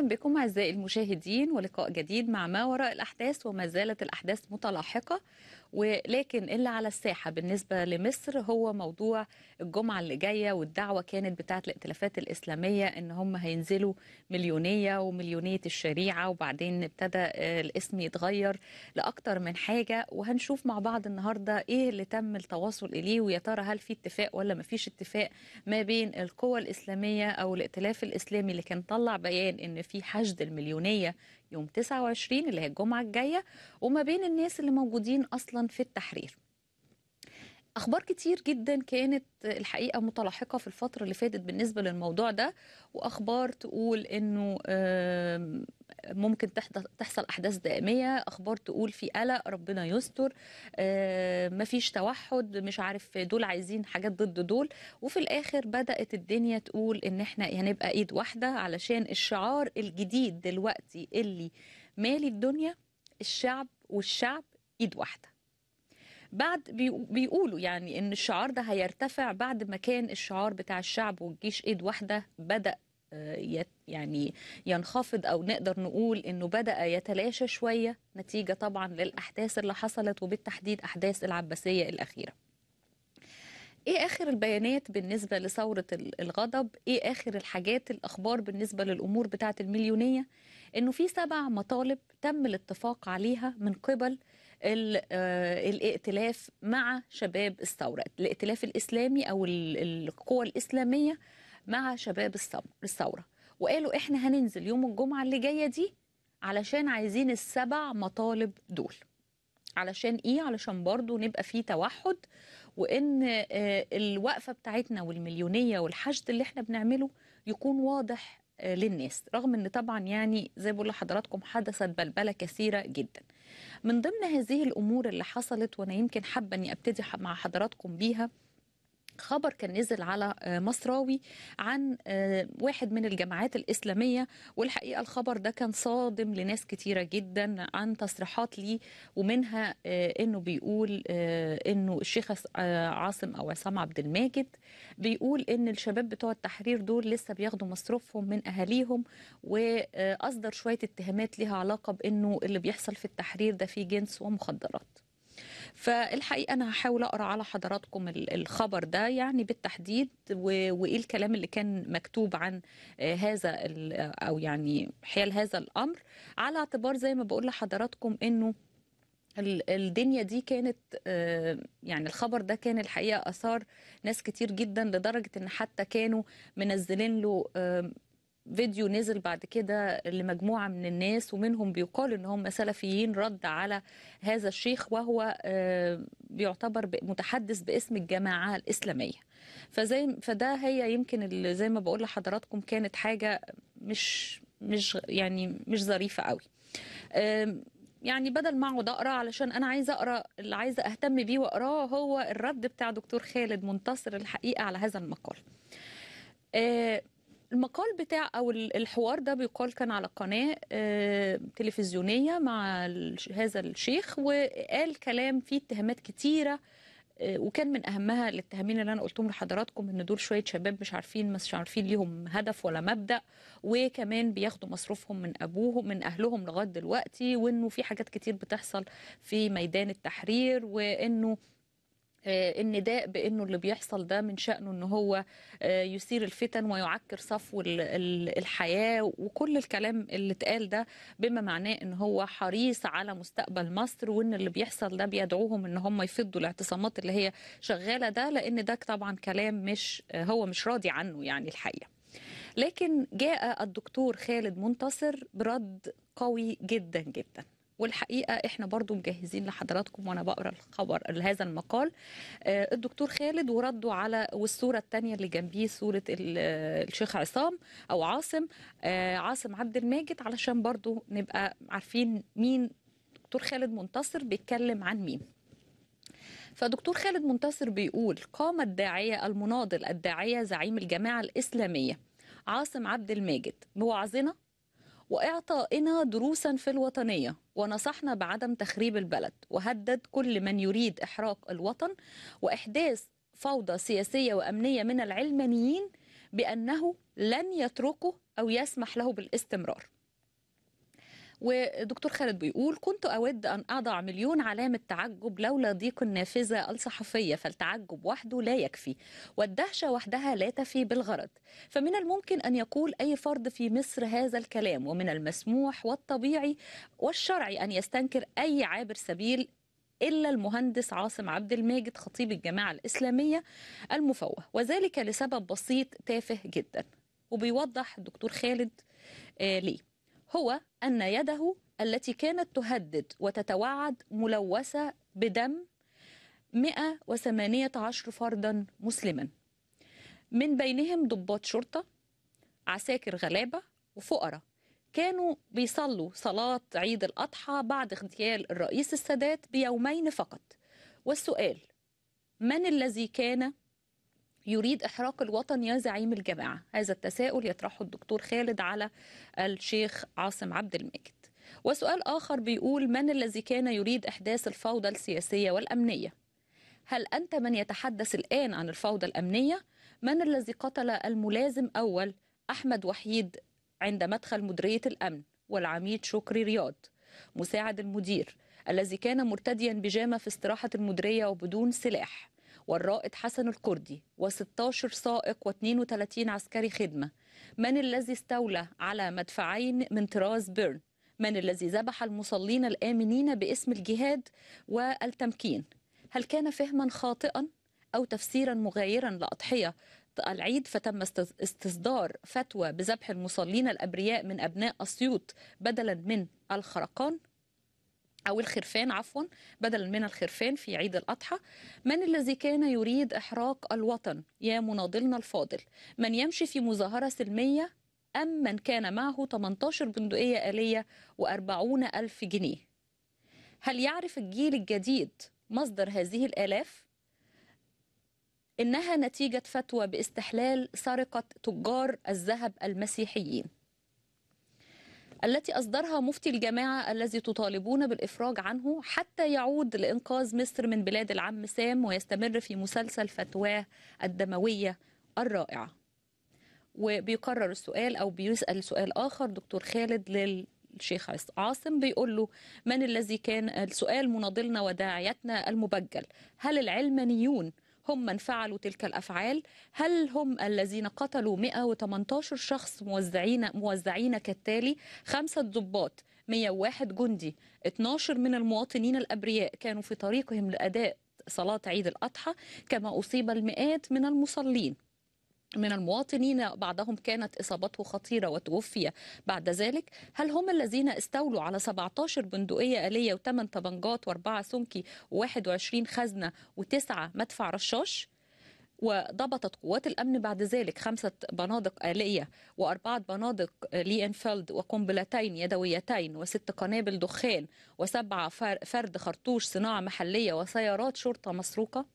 بكم أعزائي المشاهدين ولقاء جديد مع ما وراء الأحداث وما زالت الأحداث متلاحقة ولكن اللي على الساحة بالنسبة لمصر هو موضوع الجمعة اللي جاية والدعوة كانت بتاعة الائتلافات الإسلامية إن هم هينزلوا مليونية ومليونية الشريعة وبعدين ابتدى آه، الاسم يتغير لأكتر من حاجة وهنشوف مع بعض النهاردة إيه اللي تم التواصل إليه ويا ترى هل في اتفاق ولا مفيش اتفاق ما بين القوى الإسلامية أو الائتلاف الإسلامي اللي كان طلع بيان إن في حشد المليونية يوم 29 اللي هي الجمعة الجاية وما بين الناس اللي موجودين أصلا في التحرير اخبار كتير جدا كانت الحقيقه متلاحقه في الفتره اللي فاتت بالنسبه للموضوع ده واخبار تقول انه آم، ممكن تحدث- تحصل احداث دائميه اخبار تقول في قلق ربنا يستر آم، مفيش توحد مش عارف دول عايزين حاجات ضد دول وفي الاخر بدات الدنيا تقول ان احنا هنبقى ايد واحده علشان الشعار الجديد دلوقتي اللي مالي الدنيا الشعب والشعب ايد واحده بعد بيقو- بيقولوا يعني ان الشعار ده هيرتفع بعد ما كان الشعار بتاع الشعب والجيش ايد واحده بدا آه، يت- يعني ينخفض او نقدر نقول انه بدا يتلاشى شويه نتيجه طبعا للاحداث اللي حصلت وبالتحديد احداث العباسيه الاخيره ايه اخر البيانات بالنسبه لثوره ال- الغضب ايه اخر الحاجات الاخبار بالنسبه للامور بتاعه المليونيه انه في سبع مطالب تم الاتفاق عليها من قبل ال- آه، الائتلاف مع شباب الثوره الائتلاف الاسلامي او ال- القوى الاسلاميه مع شباب الثو- الثوره وقالوا احنا هننزل يوم الجمعه اللي جايه دي علشان عايزين السبع مطالب دول علشان ايه علشان برضو نبقى في توحد وان آه، الوقفه بتاعتنا والمليونيه والحشد اللي احنا بنعمله يكون واضح آه، للناس رغم ان طبعا يعني زي ما بقول لحضراتكم حدثت بلبله كثيره جدا من ضمن هذه الامور اللي حصلت وانا يمكن حابه اني ابتدي ح- مع حضراتكم بيها خبر كان نزل على آه، مصراوي عن آه، واحد من الجماعات الإسلامية والحقيقة الخبر ده كان صادم لناس كتيرة جدا عن تصريحات ليه ومنها آه، انه بيقول آه، انه الشيخ عص- آه، عاصم او عصام عبد الماجد بيقول ان الشباب بتوع التحرير دول لسه بياخدوا مصروفهم من اهاليهم واصدر شوية اتهامات ليها علاقة بانه اللي بيحصل في التحرير ده فيه جنس ومخدرات فالحقيقه انا هحاول اقرا على حضراتكم ال- الخبر ده يعني بالتحديد و- وايه الكلام اللي كان مكتوب عن آه، هذا ال- او يعني حيال هذا الامر على اعتبار زي ما بقول لحضراتكم انه ال- الدنيا دي كانت آه، يعني الخبر ده كان الحقيقه اثار ناس كتير جدا لدرجه ان حتى كانوا منزلين له آه، فيديو نزل بعد كده لمجموعة من الناس ومنهم بيقال ان هم سلفيين رد على هذا الشيخ وهو آه، بيعتبر ب- متحدث باسم الجماعة الإسلامية فزي فده هي يمكن اللي زي ما بقول لحضراتكم كانت حاجة مش مش يعني مش ظريفة قوي آم، يعني بدل ما اقعد اقرا علشان انا عايزه اقرا اللي عايزه اهتم بيه واقراه هو الرد بتاع دكتور خالد منتصر الحقيقه على هذا المقال آه، المقال بتاع او ال- الحوار ده بيقال كان على قناه آه، تلفزيونيه مع الش- هذا الشيخ وقال كلام فيه اتهامات كتيره آه، وكان من اهمها الاتهامين اللي انا قلتهم لحضراتكم ان دول شويه شباب مش عارفين مش عارفين ليهم هدف ولا مبدا وكمان بياخدوا مصروفهم من ابوهم من اهلهم لغايه دلوقتي وانه في حاجات كتير بتحصل في ميدان التحرير وانه آه، النداء بانه اللي بيحصل ده من شانه ان هو آه، يثير الفتن ويعكر صفو ال- ال- الحياه وكل الكلام اللي اتقال ده بما معناه ان هو حريص على مستقبل مصر وان اللي بيحصل ده بيدعوهم ان هم يفضوا الاعتصامات اللي هي شغاله ده لان ده طبعا كلام مش آه، هو مش راضي عنه يعني الحقيقه لكن جاء الدكتور خالد منتصر برد قوي جدا جدا والحقيقه احنا برضو مجهزين لحضراتكم وانا بقرا الخبر هذا المقال آه، الدكتور خالد ورده على والصوره الثانيه اللي جنبيه صوره ال- آه، الشيخ عصام او عاصم آه، عاصم عبد الماجد علشان برضو نبقى عارفين مين دكتور خالد منتصر بيتكلم عن مين فدكتور خالد منتصر بيقول قام الداعية المناضل الداعية زعيم الجماعة الإسلامية عاصم عبد الماجد بوعظنا وإعطائنا دروسا في الوطنية ونصحنا بعدم تخريب البلد وهدد كل من يريد إحراق الوطن وإحداث فوضى سياسية وأمنية من العلمانيين بأنه لن يتركه أو يسمح له بالاستمرار ودكتور خالد بيقول كنت أود أن أضع مليون علامة تعجب لولا ضيق النافذة الصحفية فالتعجب وحده لا يكفي والدهشة وحدها لا تفي بالغرض فمن الممكن أن يقول أي فرد في مصر هذا الكلام ومن المسموح والطبيعي والشرعي أن يستنكر أي عابر سبيل إلا المهندس عاصم عبد الماجد خطيب الجماعة الإسلامية المفوه وذلك لسبب بسيط تافه جدا وبيوضح الدكتور خالد آه ليه هو أن يده التي كانت تهدد وتتوعد ملوثة بدم 118 فردا مسلما من بينهم ضباط شرطة عساكر غلابة وفقراء كانوا بيصلوا صلاة عيد الأضحى بعد اغتيال الرئيس السادات بيومين فقط والسؤال من الذي كان يريد إحراق الوطن يا زعيم الجماعة هذا التساؤل يطرحه الدكتور خالد على الشيخ عاصم عبد الماجد وسؤال آخر بيقول من الذي كان يريد إحداث الفوضى السياسية والأمنية هل أنت من يتحدث الآن عن الفوضى الأمنية؟ من الذي قتل الملازم أول أحمد وحيد عند مدخل مديرية الأمن والعميد شكري رياض مساعد المدير الذي كان مرتديا بيجامة في استراحة المديرية وبدون سلاح والرائد حسن الكردي و16 سائق و32 عسكري خدمة من الذي استولى على مدفعين من طراز بيرن من الذي ذبح المصلين الآمنين باسم الجهاد والتمكين هل كان فهما خاطئا أو تفسيرا مغايرا لأضحية العيد فتم استصدار فتوى بذبح المصلين الأبرياء من أبناء أسيوط بدلا من الخرقان أو الخرفان عفوا بدلا من الخرفان في عيد الأضحى من الذي كان يريد إحراق الوطن يا مناضلنا الفاضل من يمشي في مظاهرة سلمية أم من كان معه 18 بندقية آلية و40 ألف جنيه هل يعرف الجيل الجديد مصدر هذه الآلاف؟ إنها نتيجة فتوى باستحلال سرقة تجار الذهب المسيحيين التي أصدرها مفتي الجماعة الذي تطالبون بالإفراج عنه حتى يعود لإنقاذ مصر من بلاد العم سام ويستمر في مسلسل فتواه الدموية الرائعة وبيكرر السؤال أو بيسأل سؤال آخر دكتور خالد لل الشيخ عاصم بيقول له من الذي كان السؤال مناضلنا وداعيتنا المبجل هل العلمانيون هم من فعلوا تلك الأفعال هل هم الذين قتلوا 118 شخص موزعين موزعين كالتالي خمسة ضباط 101 جندي 12 من المواطنين الأبرياء كانوا في طريقهم لأداء صلاة عيد الأضحى كما أصيب المئات من المصلين من المواطنين بعضهم كانت إصابته خطيرة وتوفي بعد ذلك هل هم الذين استولوا على 17 بندقية آلية و8 طبنجات و4 سمكي و21 خزنة و9 مدفع رشاش؟ وضبطت قوات الأمن بعد ذلك خمسة بنادق آلية وأربعة بنادق لينفيلد وقنبلتين يدويتين وست قنابل دخان وسبعة فرد خرطوش صناعة محلية وسيارات شرطة مسروقة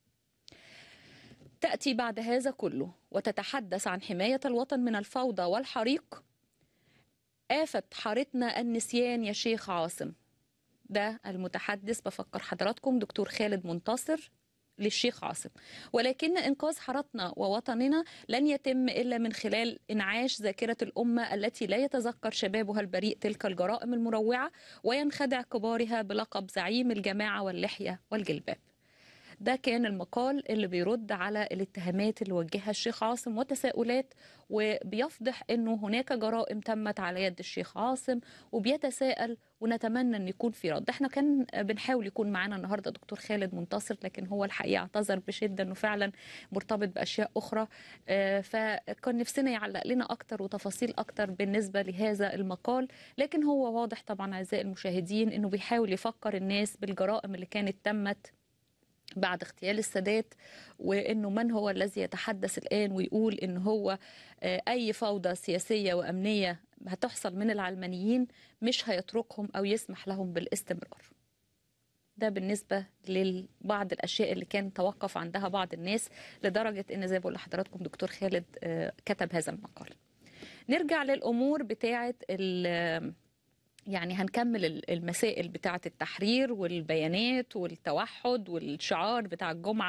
تأتي بعد هذا كله وتتحدث عن حماية الوطن من الفوضى والحريق آفة حارتنا النسيان يا شيخ عاصم ده المتحدث بفكر حضراتكم دكتور خالد منتصر للشيخ عاصم ولكن إنقاذ حارتنا ووطننا لن يتم إلا من خلال إنعاش ذاكرة الأمة التي لا يتذكر شبابها البريء تلك الجرائم المروعة وينخدع كبارها بلقب زعيم الجماعة واللحية والجلباب ده كان المقال اللي بيرد على الاتهامات اللي وجهها الشيخ عاصم وتساؤلات وبيفضح انه هناك جرائم تمت على يد الشيخ عاصم وبيتساءل ونتمنى ان يكون في رد احنا كان بنحاول يكون معانا النهارده دكتور خالد منتصر لكن هو الحقيقه اعتذر بشده انه فعلا مرتبط باشياء اخرى فكان نفسنا يعلق لنا اكتر وتفاصيل اكتر بالنسبه لهذا المقال لكن هو واضح طبعا اعزائي المشاهدين انه بيحاول يفكر الناس بالجرائم اللي كانت تمت بعد اغتيال السادات وانه من هو الذي يتحدث الان ويقول ان هو اي فوضى سياسيه وامنيه هتحصل من العلمانيين مش هيتركهم او يسمح لهم بالاستمرار. ده بالنسبه لبعض الاشياء اللي كان توقف عندها بعض الناس لدرجه ان زي ما بقول لحضراتكم دكتور خالد كتب هذا المقال. نرجع للامور بتاعه يعني هنكمل المسائل بتاعة التحرير والبيانات والتوحد والشعار بتاع الجمعة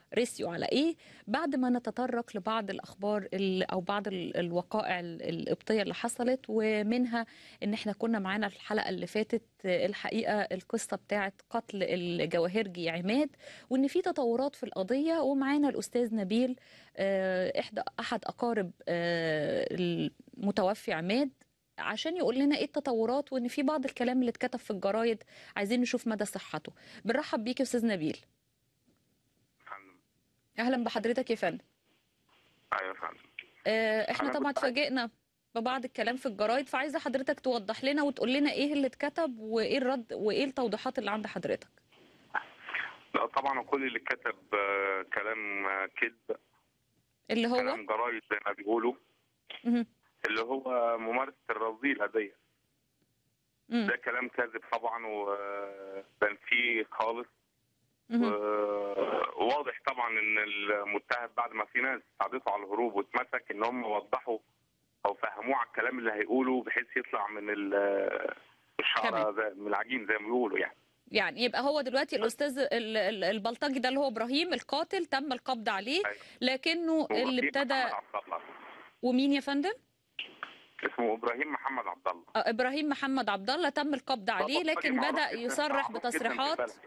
رسيوا على ايه بعد ما نتطرق لبعض الاخبار ال- او بعض ال- الوقائع ال- القبطيه اللي حصلت ومنها ان احنا كنا معانا في الحلقه اللي فاتت آه، الحقيقه القصه بتاعه قتل الجواهرجي عماد وان في تطورات في القضيه ومعانا الاستاذ نبيل آه، احدى احد اقارب آه، المتوفي عماد عشان يقول لنا ايه التطورات وان في بعض الكلام اللي اتكتب في الجرايد عايزين نشوف مدى صحته بنرحب بيك يا استاذ نبيل فندم اهلا بحضرتك يا فندم ايوه يا فندم آه، احنا أنا طبعا كنت عايز- اتفاجئنا ببعض الكلام في الجرايد فعايزه حضرتك توضح لنا وتقول لنا ايه اللي اتكتب وايه الرد وايه التوضيحات اللي عند حضرتك لا طبعا كل اللي كتب آه، كلام آه، كذب اللي هو كلام جرايد زي ما بيقولوا مهم. اللي هو ممارسه الرذيله دي مم. ده كلام كاذب طبعا وكان فيه خالص مهم. وواضح طبعا ان المتهم بعد ما في ناس ساعدته على الهروب واتمسك ان هم وضحوا او فهموه على الكلام اللي هيقوله بحيث يطلع من ال- الشعره زي- من العجين زي ما بيقولوا يعني يعني يبقى هو دلوقتي الاستاذ ال- ال- البلطجي ده اللي هو ابراهيم القاتل تم القبض عليه أيوة. لكنه اللي وإبراهيم ابتدى محمد عبد الله ومين يا فندم اسمه ابراهيم محمد عبد الله آه، ابراهيم محمد عبد الله تم القبض عليه بلطجي لكن معروف بدا جداً- يصرح معروف جداً في بتصريحات البلد.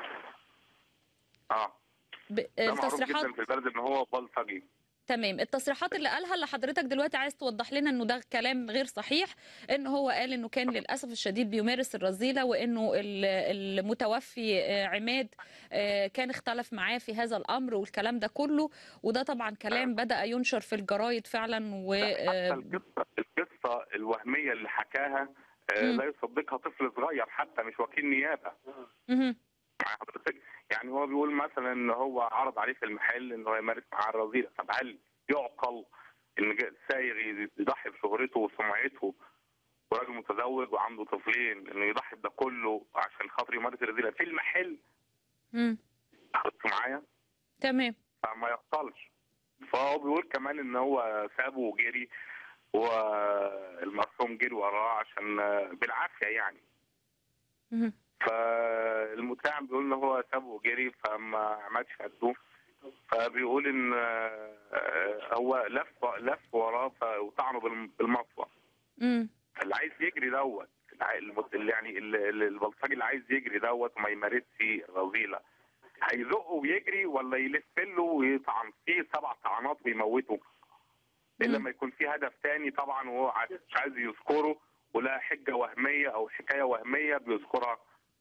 اه ب- ده معروف التصريحات جدا في البلد ان هو بلطجي تمام التصريحات اللي قالها اللي حضرتك دلوقتي عايز توضح لنا انه ده كلام غير صحيح ان هو قال انه كان للاسف الشديد بيمارس الرذيله وانه ال- المتوفي آه، عماد آه، كان اختلف معاه في هذا الامر والكلام ده كله وده طبعا كلام بدا ينشر في الجرايد فعلا و حتى آه، القصه القصه الوهميه اللي حكاها آه، مم. لا يصدقها طفل صغير حتى مش وكيل نيابه مهم. مع حضرتك يعني هو بيقول مثلا ان هو عرض عليه في المحل ان هو يمارس معاه الرذيله طب هل يعقل ان جا- سايغ يضحي بشهرته وسمعته وراجل متزوج وعنده طفلين انه يضحي بده كله عشان خاطر يمارس الرذيله في المحل مم. حضرتك معايا تمام فما يحصلش فهو بيقول كمان ان هو سابه وجري والمرحوم جري وراه عشان بالعافيه يعني مهم. فالمتهم بيقول ان هو سابه وجري فما عملش قده فبيقول ان آه، هو لف لف وراه ف- وطعنه بالم- بالمطوه مم. اللي عايز يجري دوت الع- المت- اللي يعني ال- ال- البلطجي اللي عايز يجري دوت وما يمارسش الرذيله هيزقه ويجري ولا يلف له ويطعن فيه سبع طعنات ويموته الا مم. ما يكون في هدف تاني طبعا وهو عايز- مش عايز يذكره ولا حجه وهميه او حكايه وهميه بيذكرها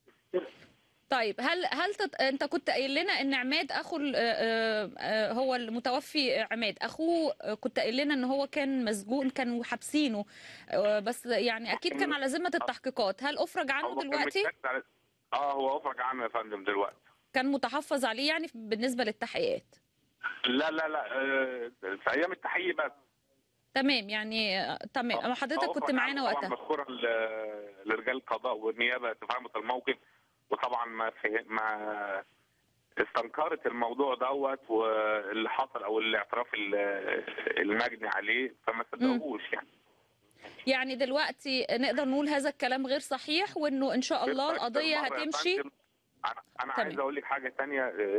طيب هل هل تت... انت كنت قايل لنا ان عماد اخو ال- آه، آه، هو المتوفي عماد اخوه آه، كنت قايل لنا ان هو كان مسجون كانوا حابسينه آه، بس يعني اكيد كان على ذمه التحقيقات هل افرج عنه هو كان دلوقتي متأكد على- اه هو افرج عنه يا فندم دلوقتي كان متحفظ عليه يعني بالنسبه للتحقيقات لا لا لا آه، في ايام التحقيق بس تمام يعني آه، تمام آه، أما حضرتك هو كنت أفرج معانا عنه. وقتها طبعا مشكورا ل- لرجال القضاء والنيابه تفهمت الموقف وطبعا ما فهم ما استنكرت الموضوع دوت واللي حصل او الاعتراف ال- المجني عليه فما صدقوش يعني يعني دلوقتي نقدر نقول هذا الكلام غير صحيح وانه ان شاء الله بالفعل القضيه بالمرة يا هتمشي فندم، انا انا تمام. عايز اقول لك حاجه ثانيه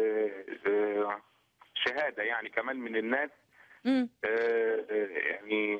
شهاده يعني كمان من الناس مم. آه، آه، يعني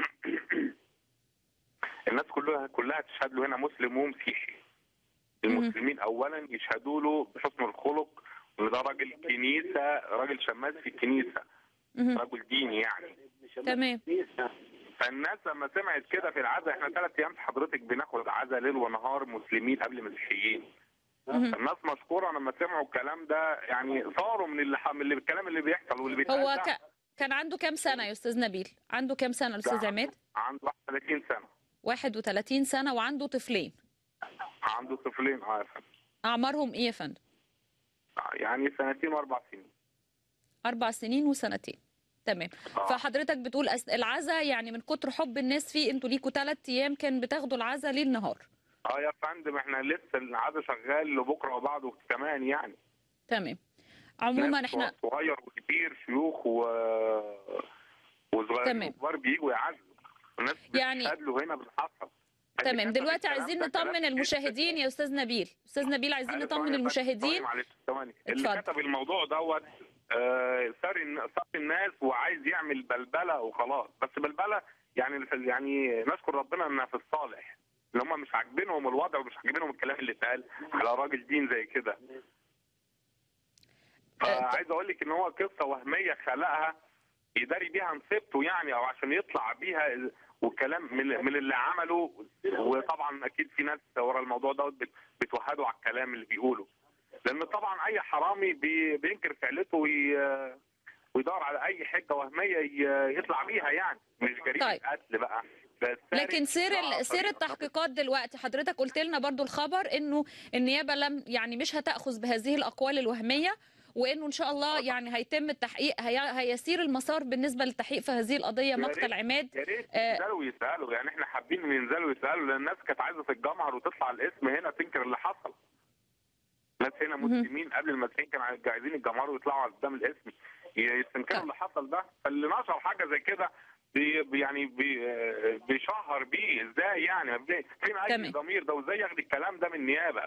الناس كلها كلها تشهد له هنا مسلم ومسيحي المسلمين اولا يشهدوا له بحسن الخلق وان ده راجل كنيسه راجل شماس في الكنيسه مهم. رجل ديني يعني تمام فالناس لما سمعت كده في العزاء احنا ثلاث ايام حضرتك بناخد عزاء ليل ونهار مسلمين قبل مسيحيين مهم. الناس مشكوره لما سمعوا الكلام ده يعني صاروا من اللي من اللي الكلام اللي بيحصل واللي بيتقال هو ده. ك... كان عنده كام سنه يا استاذ نبيل عنده كام سنه الاستاذ ده عماد عنده 31 سنه 31 سنه وعنده طفلين عنده طفلين اه يا فندم. اعمارهم ايه يا فندم يعني سنتين واربع سنين اربع سنين وسنتين تمام آه. فحضرتك بتقول أس- العزا يعني من كتر حب الناس فيه انتوا ليكوا ثلاث ايام كان بتاخدوا العزا ليل نهار اه يا فندم احنا لسه العزاء شغال لبكره وبعده كمان يعني تمام عموما ناس احنا صغير وكبير شيوخ و وصغيرين تمام. وكبار بيجوا يعزوا الناس يعني- بتشهد له هنا بالحصل تمام اللي كتب دلوقتي الكلام عايزين ده نطمن كلام المشاهدين يا استاذ نبيل استاذ نبيل عايزين أنا نطمن ثواني يا فندم، المشاهدين ثواني معلش ثواني اللي اتفضل. كتب الموضوع دوت آه، ساري الن- ساري الناس وعايز يعمل بلبله وخلاص بس بلبله يعني يعني نشكر ربنا انها في الصالح ان هم مش عاجبينهم الوضع ومش عاجبينهم الكلام اللي اتقال على راجل دين زي كده فعايز اقول لك ان هو قصه وهميه خلقها يداري بيها مصيبته يعني او عشان يطلع بيها والكلام من من اللي عمله وطبعا اكيد في ناس ورا الموضوع دوت بت- بتوهدوا على الكلام اللي بيقوله لان طبعا اي حرامي بي- بينكر فعلته وي- ويدور على اي حجه وهميه ي- يطلع بيها يعني مش جريمه طيب. قتل بقى ده السارق لكن سير آه، ال- سير طريقة التحقيقات دلوقتي حضرتك قلت لنا برضو الخبر انه النيابه لم يعني مش هتاخذ بهذه الاقوال الوهميه وانه ان شاء الله يعني هيتم التحقيق هي هيسير المسار بالنسبه للتحقيق في هذه القضيه ريت. مقتل عماد يا ريت آه. ينزلوا يسالوا يعني احنا حابين ان ينزلوا يسالوا لان الناس كانت عايزه تتجمهر وتطلع الاسم هنا تنكر اللي حصل. ناس هنا مهم. مسلمين قبل المسيحيين كانوا عايزين يتجمهروا ويطلعوا على قدام الاسم يستنكروا طيب. اللي حصل ده فاللي نشر حاجه زي كده بي بي- يعني بي آه، بيشهر بيه ازاي يعني ما بي- فين اي تمام. ضمير ده وازاي ياخد الكلام ده من النيابه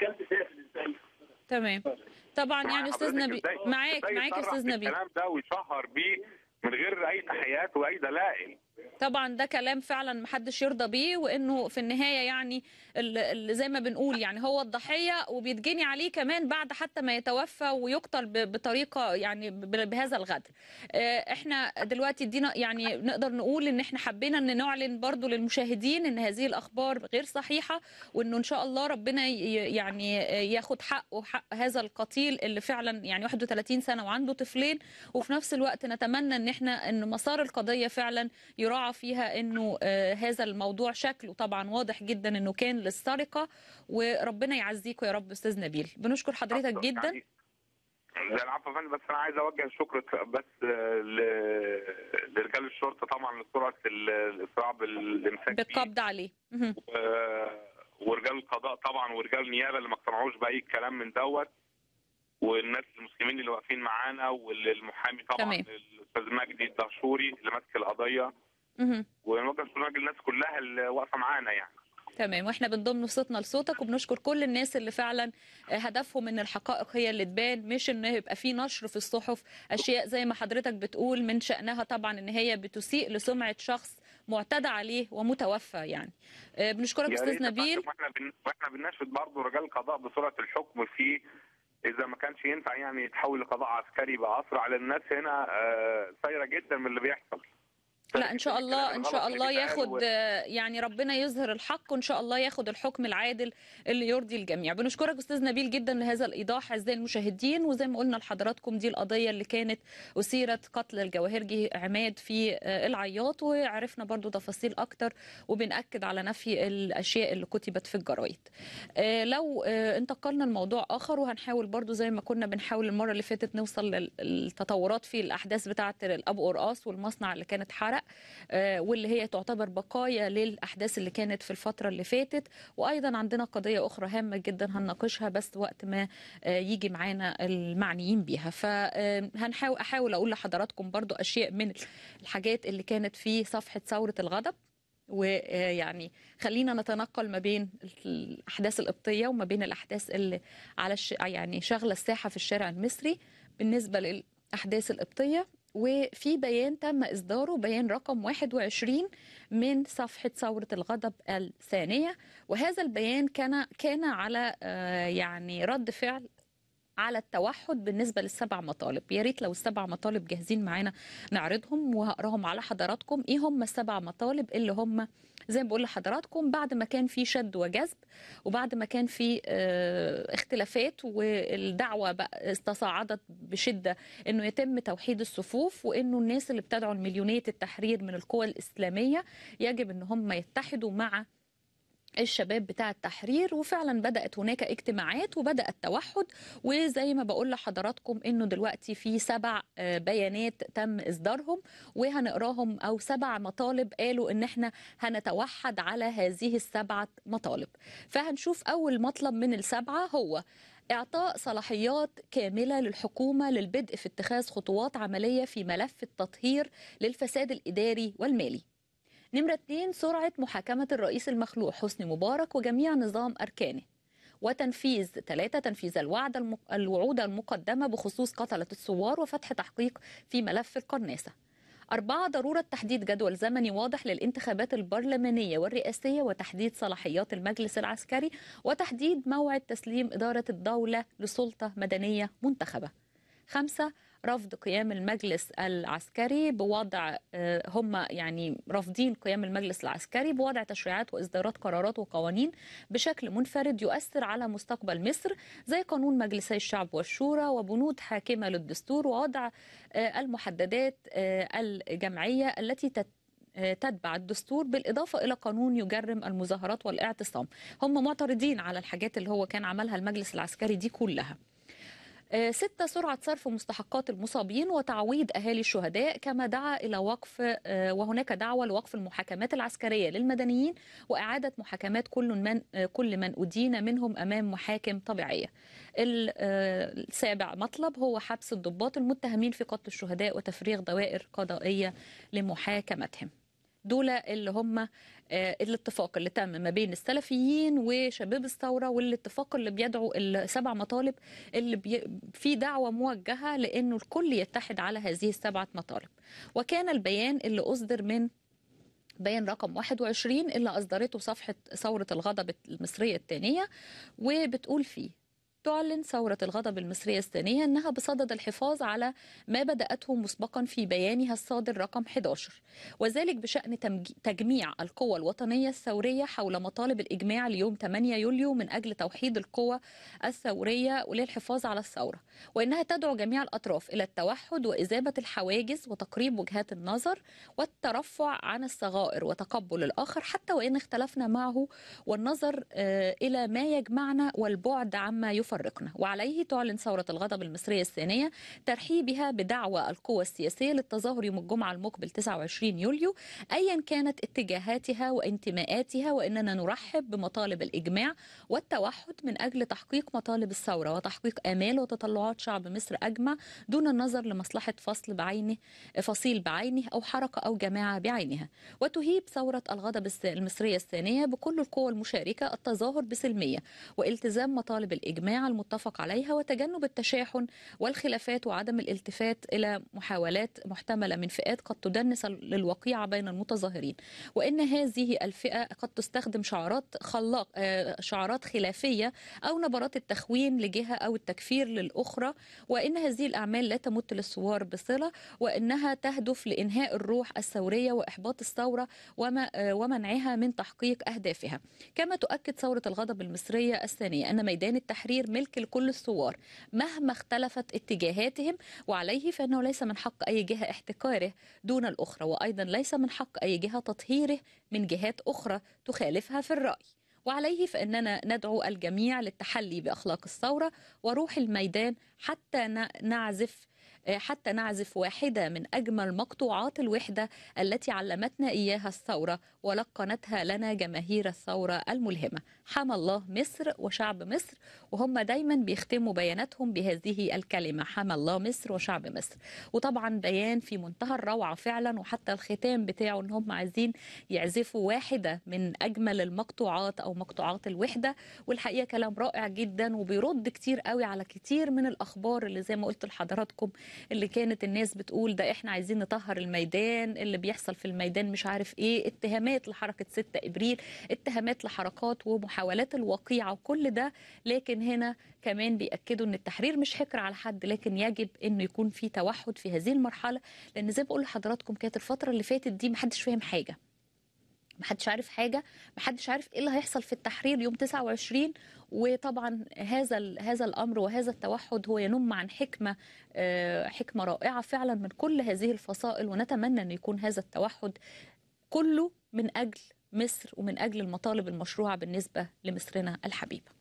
تمام طبعا يعني مع استاذ حضرتك نبيل إزاي- معاك إزاي معاك يا يصرح استاذ نبيل بالكلام ده ويشهر بيه من غير اي تحيات واي دلائل طبعا ده كلام فعلا محدش يرضى بيه وانه في النهايه يعني ال- ال- زي ما بنقول يعني هو الضحيه وبيتجني عليه كمان بعد حتى ما يتوفى ويقتل ب- بطريقه يعني ب- بهذا الغدر. آه، احنا دلوقتي ادينا يعني نقدر نقول ان احنا حبينا ان نعلن برضو للمشاهدين ان هذه الاخبار غير صحيحه وانه ان شاء الله ربنا ي- يعني ياخد حقه حق هذا القتيل اللي فعلا يعني 31 سنه وعنده طفلين وفي نفس الوقت نتمنى ان احنا ان مسار القضيه فعلا يراعى فيها انه آه، هذا الموضوع شكله طبعا واضح جدا انه كان للسرقه وربنا يعزيكم يا رب استاذ نبيل بنشكر حضرتك جدا يعني لا العفو يا فندم بس انا عايز اوجه الشكر بس آه، ل- لرجال الشرطه طبعا لسرعه ال- الاسراع بالامساك فيه. بالقبض عليه مهم. و- ورجال القضاء طبعا ورجال النيابه اللي ما اقتنعوش باي كلام من دوت والناس المسلمين اللي واقفين معانا والمحامي طبعا تمام. الاستاذ مجدي الدهشوري اللي ماسك القضيه مهم. ونوجه شكر للناس كلها اللي واقفه معانا يعني تمام واحنا بنضم صوتنا لصوتك وبنشكر كل الناس اللي فعلا هدفهم ان الحقائق هي اللي تبان مش ان يبقى في نشر في الصحف اشياء زي ما حضرتك بتقول من شانها طبعا ان هي بتسيء لسمعه شخص معتدى عليه ومتوفى يعني آه، بنشكرك يا استاذ ريت يا نبيل فندم، واحنا بن... واحنا بنناشد برضه رجال القضاء بسرعه الحكم فيه اذا ما كانش ينفع يعني يتحول لقضاء عسكري باسرع لان الناس هنا آه، سايره جدا من اللي بيحصل لا ان شاء الله الكلام ان شاء الغلط اللي الله بيتقال ياخد و- آه، يعني ربنا يظهر الحق وان شاء الله ياخد الحكم العادل اللي يرضي الجميع بنشكرك استاذ نبيل جدا لهذا الايضاح اعزائي المشاهدين وزي ما قلنا لحضراتكم دي القضيه اللي كانت اثيرت قتل الجواهرجي عماد في آه، العياط وعرفنا برضو تفاصيل اكتر وبنأكد على نفي الاشياء اللي كتبت في الجرايد آه، لو آه، انتقلنا لموضوع اخر وهنحاول برضو زي ما كنا بنحاول المره اللي فاتت نوصل للتطورات في الاحداث بتاعه الابو قرقاص والمصنع اللي كان اتحرق آه، واللي هي تعتبر بقايا للاحداث اللي كانت في الفتره اللي فاتت وايضا عندنا قضيه اخرى هامه جدا هنناقشها بس وقت ما آه، يجي معانا المعنيين بيها فهنحاول احاول اقول لحضراتكم برضو اشياء من الحاجات اللي كانت في صفحه ثوره الغضب ويعني خلينا نتنقل ما بين الاحداث القبطيه وما بين الاحداث اللي على الش... يعني شغله الساحه في الشارع المصري بالنسبه للاحداث القبطيه وفي بيان تم اصداره بيان رقم 21 من صفحه ثوره الغضب الثانيه وهذا البيان كان كان على آه، يعني رد فعل على التوحد بالنسبه للسبع مطالب يا ريت لو السبع مطالب جاهزين معانا نعرضهم وهقراهم على حضراتكم ايه هم السبع مطالب اللي هم زي ما بقول لحضراتكم بعد ما كان في شد وجذب وبعد ما كان في آه، اختلافات والدعوه بقى استصاعدت بشده انه يتم توحيد الصفوف وانه الناس اللي بتدعو لمليونيه التحرير من القوى الاسلاميه يجب ان هم يتحدوا مع الشباب بتاع التحرير وفعلا بدأت هناك اجتماعات وبدأ التوحد وزي ما بقول لحضراتكم انه دلوقتي في سبع آه، بيانات تم اصدارهم وهنقراهم او سبع مطالب قالوا ان احنا هنتوحد على هذه السبعة مطالب فهنشوف اول مطلب من السبعة هو إعطاء صلاحيات كاملة للحكومة للبدء في اتخاذ خطوات عملية في ملف التطهير للفساد الإداري والمالي نمرة اتنين سرعة محاكمة الرئيس المخلوع حسني مبارك وجميع نظام أركانه وتنفيذ ثلاثة تنفيذ الوعد الم... الوعود المقدمة بخصوص قتلة الثوار وفتح تحقيق في ملف القناصة أربعة ضرورة تحديد جدول زمني واضح للانتخابات البرلمانية والرئاسية وتحديد صلاحيات المجلس العسكري وتحديد موعد تسليم إدارة الدولة لسلطة مدنية منتخبة خمسة رفض قيام المجلس العسكري بوضع هم يعني رافضين قيام المجلس العسكري بوضع تشريعات واصدارات قرارات وقوانين بشكل منفرد يؤثر على مستقبل مصر زي قانون مجلسي الشعب والشورى وبنود حاكمه للدستور ووضع المحددات الجمعيه التي تتبع الدستور بالإضافة إلى قانون يجرم المظاهرات والاعتصام هم معترضين على الحاجات اللي هو كان عملها المجلس العسكري دي كلها ستة سرعة صرف مستحقات المصابين وتعويض أهالي الشهداء كما دعا إلى وقف وهناك دعوة لوقف المحاكمات العسكرية للمدنيين وإعادة محاكمات كل من كل من أدين منهم أمام محاكم طبيعية. السابع مطلب هو حبس الضباط المتهمين في قتل الشهداء وتفريغ دوائر قضائية لمحاكمتهم. دول اللي هم الاتفاق اللي تم ما بين السلفيين وشباب الثوره والاتفاق اللي بيدعو السبع مطالب اللي بي في دعوه موجهه لانه الكل يتحد على هذه السبعه مطالب وكان البيان اللي اصدر من بيان رقم 21 اللي اصدرته صفحه ثوره الغضب المصريه الثانيه وبتقول فيه تعلن ثورة الغضب المصرية الثانية أنها بصدد الحفاظ على ما بدأته مسبقا في بيانها الصادر رقم 11 وذلك بشأن تجميع القوى الوطنية الثورية حول مطالب الإجماع ليوم 8 يوليو من أجل توحيد القوى الثورية وللحفاظ على الثورة وإنها تدعو جميع الأطراف إلى التوحد وإذابة الحواجز وتقريب وجهات النظر والترفع عن الصغائر وتقبل الآخر حتى وإن اختلفنا معه والنظر إلى ما يجمعنا والبعد عما يفرق يفرقنا وعليه تعلن ثورة الغضب المصرية الثانية ترحيبها بدعوى القوى السياسية للتظاهر يوم الجمعة المقبل 29 يوليو أيا كانت اتجاهاتها وانتماءاتها وإننا نرحب بمطالب الإجماع والتوحد من أجل تحقيق مطالب الثورة وتحقيق آمال وتطلعات شعب مصر أجمع دون النظر لمصلحة فصل بعينه فصيل بعينه أو حركة أو جماعة بعينها وتهيب ثورة الغضب المصرية الثانية بكل القوى المشاركة التظاهر بسلمية والتزام مطالب الإجماع المتفق عليها وتجنب التشاحن والخلافات وعدم الالتفات الى محاولات محتمله من فئات قد تدنس للوقيعه بين المتظاهرين وان هذه الفئه قد تستخدم شعارات خلاق شعارات خلافيه او نبرات التخوين لجهه او التكفير للاخرى وان هذه الاعمال لا تمت للثوار بصله وانها تهدف لانهاء الروح الثوريه واحباط الثوره ومنعها من تحقيق اهدافها كما تؤكد ثوره الغضب المصريه الثانيه ان ميدان التحرير ملك لكل الثوار مهما اختلفت اتجاهاتهم وعليه فانه ليس من حق اي جهه احتكاره دون الاخرى وايضا ليس من حق اي جهه تطهيره من جهات اخرى تخالفها في الراي وعليه فاننا ندعو الجميع للتحلي باخلاق الثوره وروح الميدان حتى نعزف حتى نعزف واحدة من أجمل مقطوعات الوحدة التي علمتنا إياها الثورة ولقنتها لنا جماهير الثورة الملهمة حمى الله مصر وشعب مصر وهم دايما بيختموا بياناتهم بهذه الكلمة حمى الله مصر وشعب مصر وطبعا بيان في منتهى الروعة فعلا وحتى الختام بتاعه ان هم عايزين يعزفوا واحدة من أجمل المقطوعات أو مقطوعات الوحدة والحقيقة كلام رائع جدا وبيرد كتير قوي على كتير من الأخبار اللي زي ما قلت لحضراتكم اللي كانت الناس بتقول ده احنا عايزين نطهر الميدان اللي بيحصل في الميدان مش عارف ايه اتهامات لحركة 6 ابريل اتهامات لحركات ومحاولات الوقيعة وكل ده لكن هنا كمان بيأكدوا ان التحرير مش حكر على حد لكن يجب انه يكون في توحد في هذه المرحلة لان زي ما بقول لحضراتكم كانت الفترة اللي فاتت دي محدش فاهم حاجة محدش عارف حاجه محدش عارف ايه اللي هيحصل في التحرير يوم 29 وطبعا هذا هذا الامر وهذا التوحد هو ينم عن حكمه حكمه رائعه فعلا من كل هذه الفصائل ونتمنى ان يكون هذا التوحد كله من اجل مصر ومن اجل المطالب المشروعه بالنسبه لمصرنا الحبيبه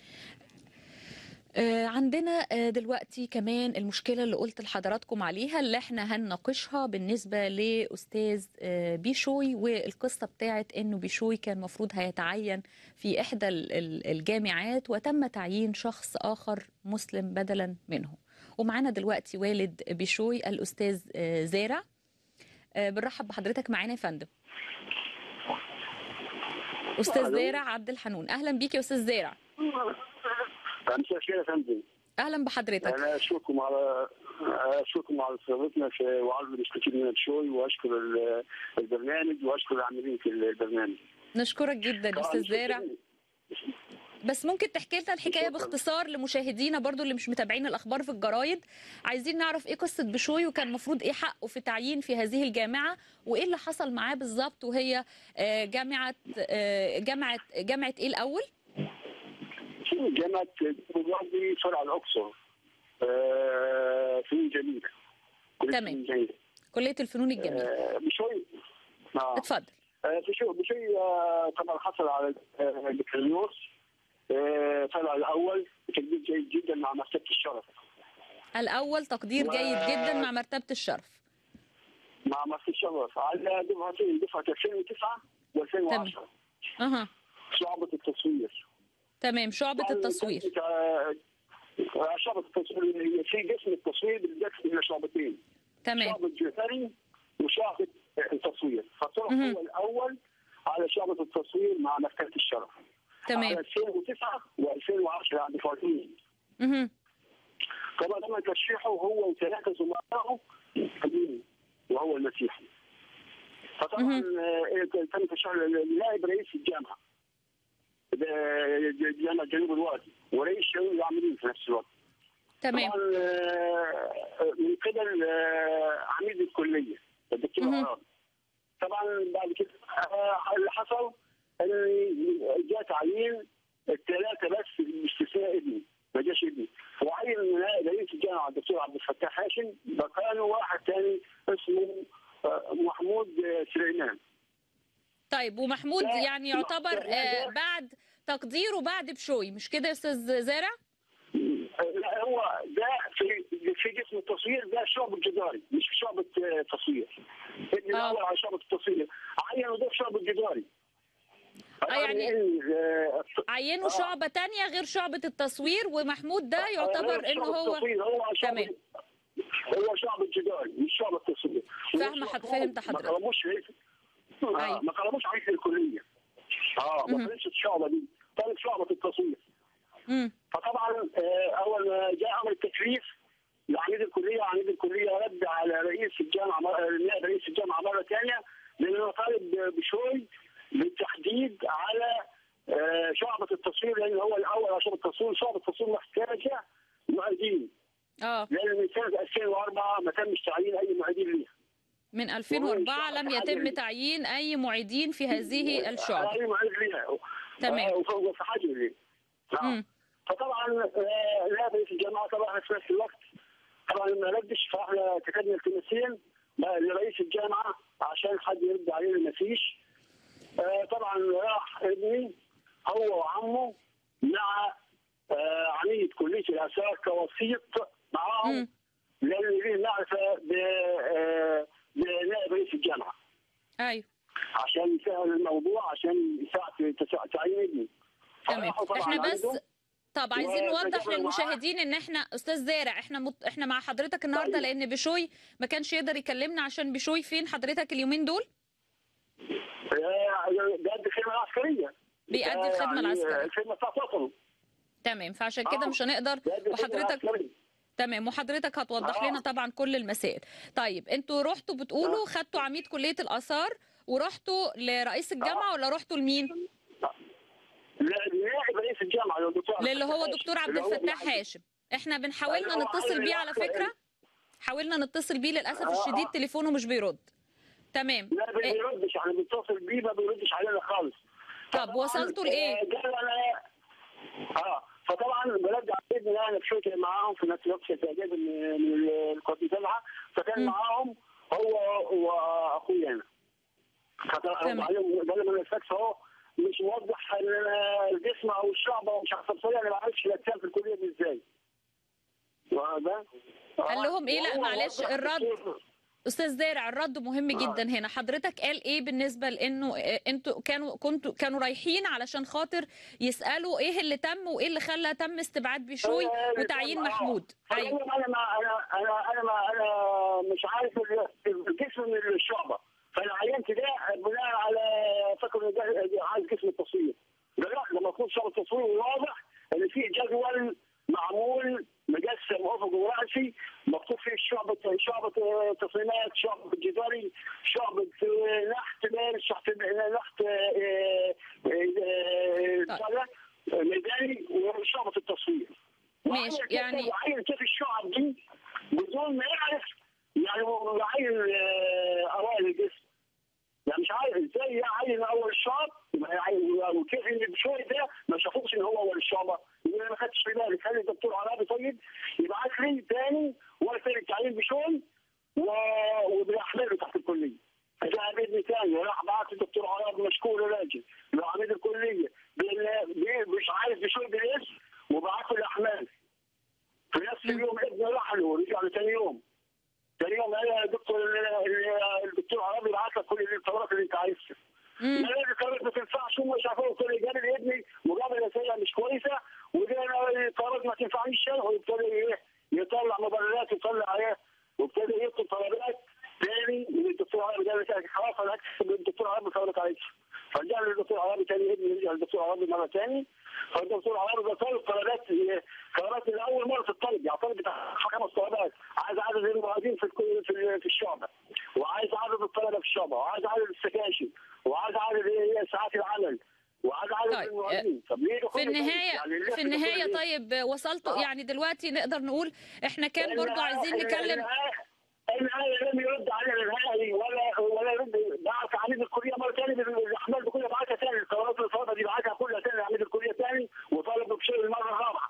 عندنا دلوقتي كمان المشكلة اللي قلت لحضراتكم عليها اللي احنا هنناقشها بالنسبة لأستاذ بيشوي والقصة بتاعت انه بيشوي كان مفروض هيتعين في احدى الجامعات وتم تعيين شخص اخر مسلم بدلا منه ومعانا دلوقتي والد بيشوي الأستاذ زارع بنرحب بحضرتك معانا يا فندم أستاذ زارع عبد الحنون أهلا بيك يا أستاذ زارع مساء الخير يا فندم اهلا بحضرتك انا اشكركم على اشكركم على استضافتنا في وعرض الاستفيد من الشوي واشكر ال- البرنامج واشكر العاملين في البرنامج نشكرك جدا استاذ زارع بس ممكن تحكي لنا الحكايه شكراً. باختصار لمشاهدينا برضو اللي مش متابعين الاخبار في الجرايد عايزين نعرف ايه قصه بشوي وكان المفروض ايه حقه في تعيين في هذه الجامعه وايه اللي حصل معاه بالظبط وهي آه، جامعه آه، جامعه جامعه ايه الاول جامعه بوغاردي فرع الاقصر آه، في جميله كلية تمام. فنون جميلة. كليه الفنون الجميله آه، بشوي آه. اتفضل آه، في شو بشوي آه، طبعا حصل على آه، بكالوريوس آه، طلع الاول بتقدير جيد جدا مع مكتبه الشرف الاول تقدير و- جيد جدا مع مرتبه الشرف مع مكتبه الشرف على دفعتين دفعه 2009 و2010 اها شعبة التصوير تمام شعبه التصوير آه، آه، شعبة التصوير في قسم التصوير بالذات إلى شعبتين تمام شعبة جوهري وشعبة التصوير فطلع مهم. هو الأول على شعبة التصوير مع مكتبة الشرف تمام على 2009 و2010 عند فاطمين مهم. طبعا تم ترشيحه هو وثلاثة زملائه قديم وهو المسيحي فطبعا مهم. آه، تم ترشيحه لنائب رئيس الجامعة ب- جامعة جنوب الوادي ورئيس شؤون العاملين في نفس الوقت تمام طبعا آه، من قبل آه، عميد الكليه الدكتور مهم. عراب طبعا بعد كده آه، اللي حصل ان جاء تعيين الثلاثه بس باستثناء ابني ما جاش ابني وعين رئيس الجامعه الدكتور عبد الفتاح هاشم مكانه واحد ثاني اسمه آه، محمود آه، سليمان طيب ومحمود لا، يعني لا، يعتبر لا، آه، بعد تقديره بعد بشوي مش كده يا استاذ زارع لا هو ده في في جسم التصوير ده شعب الجداري مش في شعبة آه، تصوير اللي آه. الاول على شعبة التصوير عينوا ده في شعب الجداري آه، يعني- آه، عينوا آه. شعبة تانية غير شعبة التصوير ومحمود ده يعتبر آه، انه شعب هو التصوير هو شعب تمام. هو شعب الجداري مش شعب التصوير فاهمة حد- فهمت حضرتك. ما طلبوش رئيس أيوة. آه ما طلبوش رئيس الكليه اه مهم. ما طلبش الشعبه دي طلب شعبه التصوير مم. فطبعا آه، اول ما جاء امر التكليف لعميد الكليه عميد الكليه رد على رئيس الجامعه مر- نائب رئيس الجامعه مره ثانيه لانه طالب بشوي بالتحديد على آه، شعبه التصوير لان هو الاول على شعبه التصوير شعبه التصوير محتاجه معيدين اه لان من سنه 2004 ما تمش تعيين اي معيدين ليها من 2004 لم يتم تعيين اي معيدين في هذه الشعبة اي معيد ليها تمام. آه، وفوق في حاجه ليه آه. مم. فطبعا آه، نائب رئيس الجامعه طبعا في نفس الوقت طبعا ما ردش فاحنا كتبنا التمثيل لرئيس الجامعه عشان حد يرد علينا ما فيش آه، طبعا راح ابني هو وعمه مع آه، عميد كليه الاثار كوسيط معاهم مم. لان ليه معرفه ب- آه، بنائب رئيس الجامعه ايوه عشان يسهل الموضوع عشان يساعد في تسع- تعيين ابني تمام فراحوا طبعاً احنا بس عنده. طب عايزين وتجمع نوضح معاه. للمشاهدين ان احنا استاذ زارع احنا مت... احنا مع حضرتك النهارده طيب. لان بشوي ما كانش يقدر يكلمنا عشان بشوي فين حضرتك اليومين دول آه، بيأدي الخدمه العسكريه بيأدي آه، الخدمة يعني العسكرية. الخدمه بتاعت وطنه تمام فعشان كده آه. مش هنقدر بيأدي الخدمة وحضرتك العسكرية. تمام وحضرتك هتوضح آه. لنا طبعا كل المسائل طيب انتوا رحتوا بتقولوا خدتوا عميد كليه الاثار ورحتوا لرئيس الجامعه ولا رحتوا لمين لا نائب رئيس الجامعه اللي هو الدكتور عبد للي هو الفتاح دكتور عبد اللي هو الفتاح معين. هاشم احنا بنحاولنا أيوة، نتصل بيه أيوة، على أيوة. فكره حاولنا نتصل بيه للاسف آه، الشديد آه. تليفونه مش بيرد تمام لا ما إيه، بيردش احنا بنتصل بيه ما بيردش علينا خالص طب فطبعاً، وصلتوا لإيه؟ آه، قال انا اه فطبعا برجع ابني انا في شركه معاهم في نفس الوقت في اعداد من من القوات المسلحه فكان مم. معاهم هو واخويا انا تمام. فبعدين قال لي من الفاكس اهو مش موضح ال- الجسم او الشعب او مش عارف تفصيل انا ما اعرفش الاجسام في الكليه دي ازاي وهذا قال لهم إيه؟ لا، وهو معلش، وضح الرد. الصورة. استاذ زارع الرد مهم جدا هنا حضرتك قال ايه بالنسبه لانه آه، انتوا كانوا كنتوا كانوا رايحين علشان خاطر يسالوا ايه اللي تم وايه اللي خلى تم استبعاد بشوي آه، وتعيين آه. محمود فقال ايوه لهم انا ما انا انا انا ما انا مش عارف ال- الجسم من الشعبه فانا عينت ده بناء على فكر إن ده عايز جسم التصوير قال لا لما يكون شعب التصوير واضح ان في جدول معمول مقسم افق وراسي مكتوب فيه شعبة شعبة آه، تصميمات شعبة جداري شعبة آه، نحت مال شعبة نحت آه، آه، طيب. بتاع ده، آه، ميداني وشعبة التصوير ماشي، يعني- وعين كيف الشعب دي بدون ما يعرف يعني وعين آه، اوائل الجسم يعني مش عارف ازاي يعين اول الشعب يبقى يعين وكيف ان بشوي ده ما شافوش ان هو اول الشعب يقول انا ما خدتش في بالي خلي الدكتور عرابي طيب يبعت لي تاني ورقه التعيين بشوي و- وبيحمله تحت الكليه فجاء ابني تاني راح بعت الدكتور عرابي مشكور راجل لعميد الكليه بال- بي- مش عارف بشوي بالاسم وبعته الاحمال في نفس اليوم ابني راح له ورجع له ثاني يوم ثاني يوم قال يا دكتور ال- الدكتور عرابي بعت لك كل القرارات اللي انت عايزها مم. لا القرارات ما تنفعش هم شافوا كل جاب لابني مقابله سيئه مش كويسه ودي انا القرارات ما تنفعنيش انا وابتدى ايه يطلع مبررات يطلع ايه وابتدى يكتب طلبات تاني من الدكتور عرابي قال لك خلاص انا هكتب الدكتور عرابي طلبات عليك فرجع للدكتور عرابي تاني ابني رجع للدكتور عرابي مره تاني فالدكتور عرابي ده طالب طلبات طلبات لاول مره في الطلب يعني طالب بتاع خمس طلبات عايز عدد المعيدين في الكل- في ال- في الشعبه وعايز عدد الطلبه في الشعبه وعايز عدد السكاشن وعايز عدد إيه ساعات العمل وعايز عدد طيب، المعيدين طب ليه ده في كله طيب؟ النهاية يعني ليه في ده النهاية كله؟ طيب وصلتوا آه. يعني دلوقتي نقدر نقول احنا كان برضو النهاية- عايزين نكلم النهاية- النهاية لم يرد علينا النهائي ولا ولا يرد بعت عميد الكليه مره ثانيه الاحمال دي كلها بعتها ثاني القرارات الفاضيه دي بعتها كلها ثاني لعميد الكليه ثاني وطلب بشيء المره الرابعه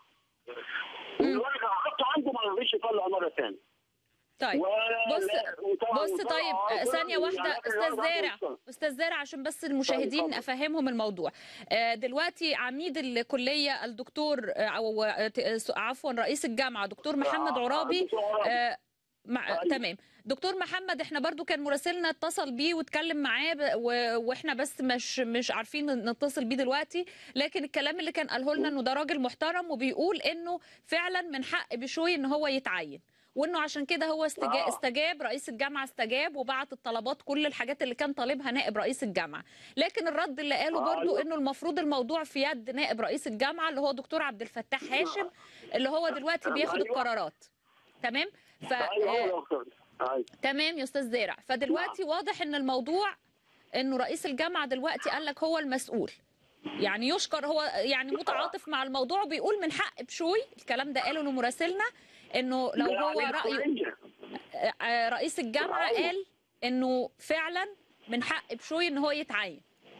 والورقه حطه عنده ما رضيش يطلع مره ثانيه طيب ولا- بص لا، وطبعاً- بص وطبعاً طيب عرض ثانية يعني واحدة لكن أستاذ العرض عنده زارع يوصل. أستاذ زارع عشان بس المشاهدين اتفضل. أفهمهم الموضوع آه، دلوقتي عميد الكلية الدكتور آه، أو آه، ت- عفوا رئيس الجامعة دكتور محمد آه، عرابي دكتور عرابي. آه، مع أيوة. تمام دكتور محمد احنا برضو كان مراسلنا اتصل بيه واتكلم معاه ب- و... واحنا بس مش مش عارفين نتصل بيه دلوقتي لكن الكلام اللي كان قاله لنا انه ده راجل محترم وبيقول انه فعلا من حق بشوي ان هو يتعين وانه عشان كده هو استجاب, آه. استجاب رئيس الجامعه استجاب وبعت الطلبات كل الحاجات اللي كان طالبها نائب رئيس الجامعه لكن الرد اللي قاله آه، برضو أيوة. انه المفروض الموضوع في يد نائب رئيس الجامعه اللي هو دكتور عبد الفتاح هاشم اللي هو دلوقتي بياخد أيوة. القرارات تمام ف ايوه آه، هو دكتور. أيوة. تمام يا استاذ زارع فدلوقتي واضح ان الموضوع انه رئيس الجامعه دلوقتي قال لك هو المسؤول يعني يشكر هو يعني متعاطف مع الموضوع وبيقول من حق بشوي الكلام ده قاله لمراسلنا انه لو ده هو عميد رايه الكلية. آه، رئيس الجامعه أيوة. قال انه فعلا من حق بشوي ان هو يتعين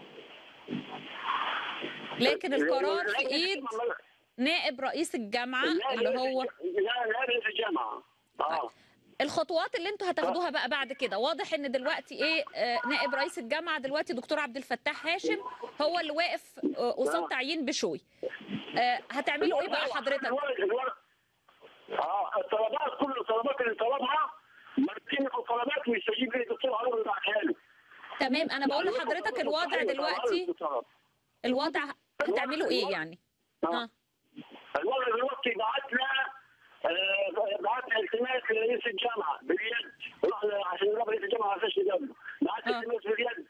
لكن القرار في ايد نائب رئيس الجامعه لا، اللي لا، هو لا لا رئيس الجامعه اه الخطوات اللي انتوا هتاخدوها بقى بعد كده واضح ان دلوقتي ايه آه، نائب رئيس الجامعه دلوقتي دكتور عبد الفتاح هاشم هو اللي واقف آه، قصاد تعيين بشوي آه، هتعملوا ايه بقى حضرتك الورق الورق اه الطلبات كل الطلبات اللي طلبها مرتين في الطلبات ويستجيب لي الدكتور عمرو يبعتها له تمام انا بقول لحضرتك الوضع دلوقتي الوضع هتعملوا ايه يعني اه الوضع دلوقتي بعتنا آه، بعتنا التماس لرئيس الجامعه باليد رحنا عشان نروح رئيس الجامعه ما عرفش نقابله بعتنا آه. التماس باليد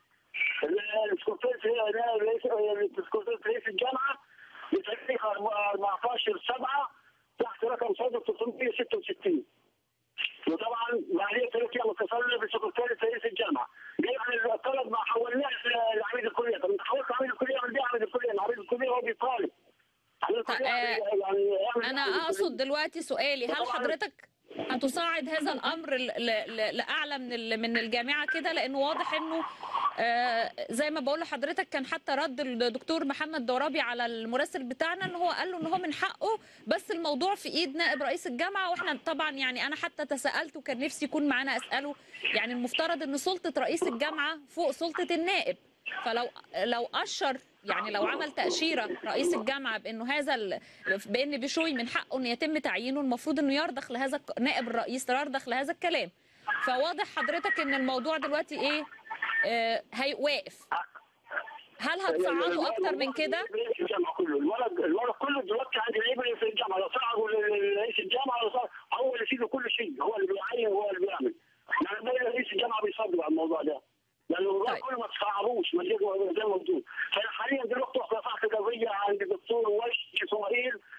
السكرتير رئيس السكرتير رئيس الجامعه بتاريخ 14 7 تحت رقم صادر 366 وطبعا بعدين ثلاث ايام اتصلنا بسكرتير رئيس الجامعه قال عن الطلب ما حولناش لعميد الكليه طب انت حولت عميد الكليه اعمل بيه عميد الكليه عميد الكليه هو بيطالب عميد الكلية آه، يعني يعمل انا عميد اقصد الكلية. دلوقتي سؤالي هل طبعاً. حضرتك هتصاعد هذا الامر ل- ل- لاعلى من ال- من الجامعه كده لانه واضح انه آه، زي ما بقول لحضرتك كان حتى رد الدكتور محمد دورابي على المراسل بتاعنا ان هو قال له ان هو من حقه بس الموضوع في ايد نائب رئيس الجامعه واحنا طبعا يعني انا حتى تساءلت وكان نفسي يكون معانا اساله يعني المفترض ان سلطه رئيس الجامعه فوق سلطه النائب فلو لو اشر يعني لو عمل تاشيره رئيس الجامعه بانه هذا ال... بان بشوي من حقه ان يتم تعيينه المفروض انه يرضخ لهذا الك- نائب الرئيس يرضخ لهذا الكلام فواضح حضرتك ان الموضوع دلوقتي ايه آه هي واقف هل هتصعدوا اكتر من كده رئيس الجامعه كله الورق الورق كله دلوقتي عند نائب في الجامعه لو صعدوا لرئيس الجامعه لو صعد- هو اللي يشيل كل شيء هو اللي بيعين وهو اللي بيعمل يعني ما رئيس الجامعه بيصدق على الموضوع ده لانه الورق طيب. كله ما تصعبوش ما زي ما موجود فانا حاليا دلوقتي رفعت قضيه عند الدكتور وش اسماعيل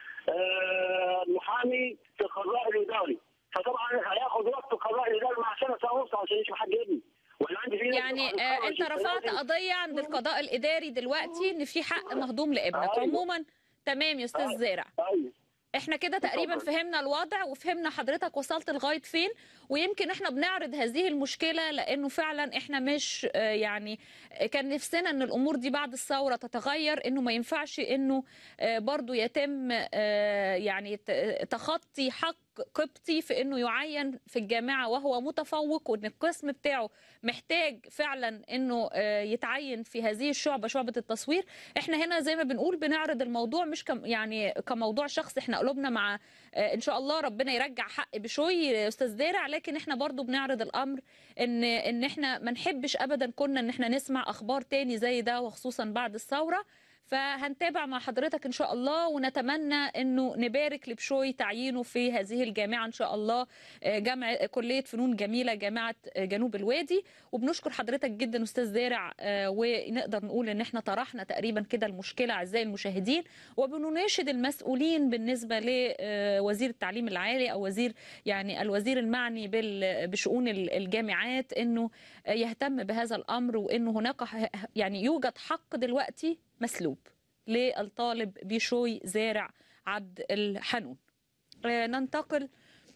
اصلا عشان يشوف حد ابني وانا عندي في ناس يعني آه انت رفعت قضيه عند القضاء الاداري دلوقتي ان في حق مهضوم لابنك أيوة. عموما تمام يا استاذ أيوة. زارع ايوه احنا كده تقريبا اتفضل. فهمنا الوضع وفهمنا حضرتك وصلت لغايه فين ويمكن احنا بنعرض هذه المشكله لانه فعلا احنا مش آه، يعني آه، كان نفسنا ان الامور دي بعد الثوره تتغير انه ما ينفعش انه آه، برضو يتم آه، يعني ت- تخطي حق قبطي في انه يعين في الجامعه وهو متفوق وان القسم بتاعه محتاج فعلا انه آه، يتعين في هذه الشعبه شعبه التصوير احنا هنا زي ما بنقول بنعرض الموضوع مش كم يعني كموضوع شخص احنا قلوبنا مع آه، ان شاء الله ربنا يرجع حق بشوي يا استاذ دارع لكن احنا برضو بنعرض الامر ان ان احنا ما نحبش ابدا كنا ان احنا نسمع اخبار تاني زي ده وخصوصا بعد الثوره فهنتابع مع حضرتك ان شاء الله ونتمنى انه نبارك لبشوي تعيينه في هذه الجامعه ان شاء الله آه، جامعه كليه فنون جميله جامعه آه، جنوب الوادي وبنشكر حضرتك جدا استاذ زارع آه، ونقدر نقول ان احنا طرحنا تقريبا كده المشكله اعزائي المشاهدين وبنناشد المسؤولين بالنسبه لوزير التعليم العالي او وزير يعني الوزير المعني بال- بشؤون ال- الجامعات انه يهتم بهذا الامر وانه هناك ح- يعني يوجد حق دلوقتي مسلوب للطالب بيشوي زارع عبد الحنون آه، ننتقل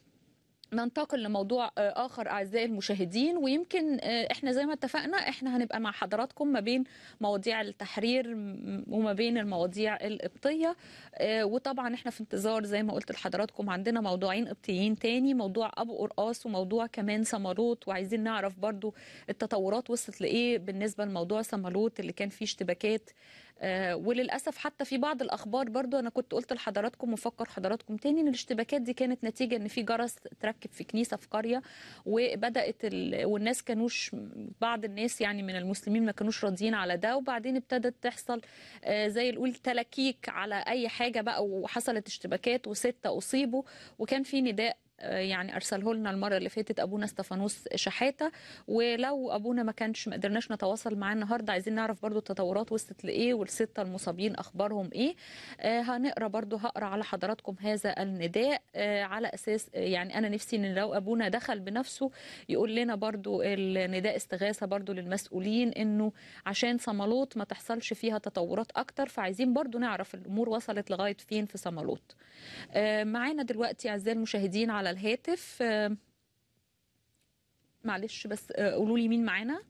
ننتقل لموضوع آه، اخر اعزائي المشاهدين ويمكن آه، احنا زي ما اتفقنا احنا هنبقى مع حضراتكم ما بين مواضيع التحرير م- وما بين المواضيع القبطيه آه، وطبعا احنا في انتظار زي ما قلت لحضراتكم عندنا موضوعين قبطيين تاني موضوع ابو قرقاص وموضوع كمان سمروت وعايزين نعرف برضو التطورات وصلت لايه بالنسبه لموضوع سمروت اللي كان فيه اشتباكات آه، وللاسف حتى في بعض الاخبار برضو انا كنت قلت لحضراتكم وفكر حضراتكم تاني ان الاشتباكات دي كانت نتيجه ان في جرس تركب في كنيسه في قريه وبدات ال... والناس كانوش بعض الناس يعني من المسلمين ما كانوش راضيين على ده وبعدين ابتدت تحصل آه، زي نقول تلاكيك على اي حاجه بقى وحصلت اشتباكات وسته اصيبوا وكان في نداء آه، يعني ارسله لنا المره اللي فاتت ابونا استفانوس شحاته ولو ابونا ما كانش ما قدرناش نتواصل معاه النهارده عايزين نعرف برضو التطورات وصلت لايه والسته المصابين اخبارهم ايه آه هنقرا برضو هقرا على حضراتكم هذا النداء آه على اساس آه، يعني انا نفسي ان لو ابونا دخل بنفسه يقول لنا برضو النداء استغاثه برضو للمسؤولين انه عشان صمالوت ما تحصلش فيها تطورات اكتر فعايزين برضو نعرف الامور وصلت لغايه فين في صمالوت آه، معانا دلوقتي اعزائي المشاهدين على الهاتف آه، معلش بس آه، قولوا لي مين معانا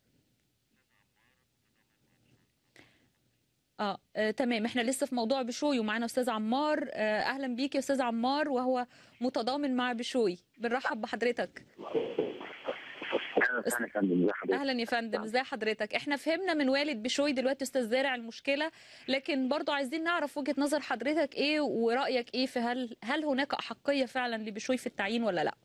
آه, اه تمام احنا لسه في موضوع بشوي ومعانا استاذ عمار آه اهلا بيك يا استاذ عمار وهو متضامن مع بشوي بنرحب بحضرتك اهلا وسهلا يا فندم ازي حضرتك اهلا يا فندم ازي حضرتك احنا فهمنا من والد بشوي دلوقتي استاذ زارع المشكله لكن برضو عايزين نعرف وجهه نظر حضرتك ايه ورايك ايه في هل هل هناك احقيه فعلا لبشوي في التعيين ولا لا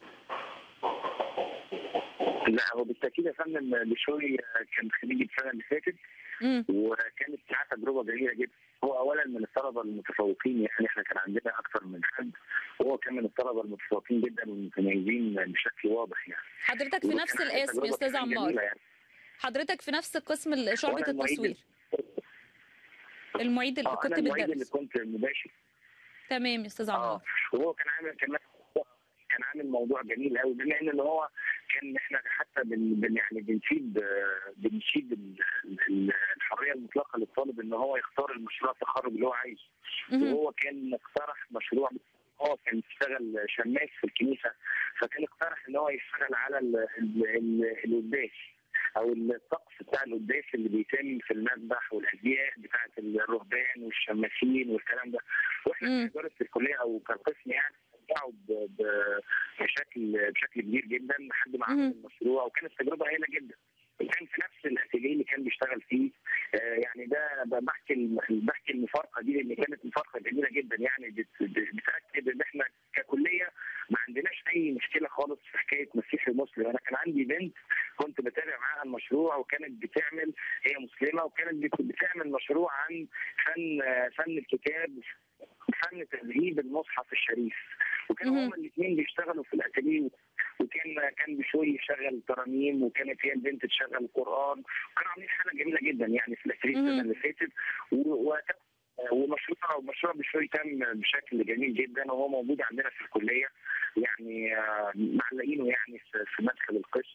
لا هو بالتاكيد يا فندم بشوي كان خريج السنه اللي فاتت امم وكانت معاه تجربه جميله جدا هو اولا من الطلبه المتفوقين يعني احنا كان عندنا اكثر من حد وهو كان من الطلبه المتفوقين جدا والمتميزين بشكل واضح يعني حضرتك في نفس وكان الاسم تجربة يا استاذ كمان عمار جميلة يعني. حضرتك في نفس قسم ال- شعبة وأنا المعيد التصوير المعيد اللي اه كنت انا المعيد اللي بتدرس كنت مباشر تمام يا استاذ اه عمار وهو كان عامل كمان كان عامل موضوع جميل قوي بما ان اللي هو كان احنا حتى بن بن يعني بنشيد آه، بنشيد ال- ال- الحريه المطلقه للطالب ان هو يختار المشروع التخرج اللي هو عايزه مهم. وهو كان اقترح مشروع هو كان بيشتغل شماس في الكنيسه فكان اقترح ان هو يشتغل على ال- ال- ال- القداس او الطقس بتاع القداس اللي بيتم في المذبح والازياء بتاعه الرهبان والشماسين والكلام ده واحنا مم. كاداره الكليه او كقسم يعني شجعوا ب- ب- بشكل بشكل كبير جدا لحد ما عمل مهم. المشروع وكانت تجربه هايله جدا وكان في نفس الاتيليه اللي كان بيشتغل فيه آه، يعني ده أنا بحكي الم- بحكي المفارقه دي لان كانت مفارقه جميله جدا يعني بت- بت- بتاكد ان احنا ككليه ما عندناش اي مشكله خالص في حكايه مسيحي ومسلم انا كان عندي بنت كنت بتابع معاها المشروع وكانت بتعمل هي مسلمه وكانت بت- بتعمل مشروع عن فن آه، فن الكتاب فن تذهيب المصحف الشريف وكانوا مهم. هما الاثنين بيشتغلوا في الاتيليه وكان كان بشوي يشغل ترانيم وكانت هي البنت تشغل قران وكانوا عاملين حاله جميله جدا يعني في الاتيليه مهم. السنه اللي فاتت و- و- ومشروع مشروع بشوي تم بشكل جميل جدا وهو موجود عندنا في الكليه يعني آه، معلقينه يعني في في مدخل القسم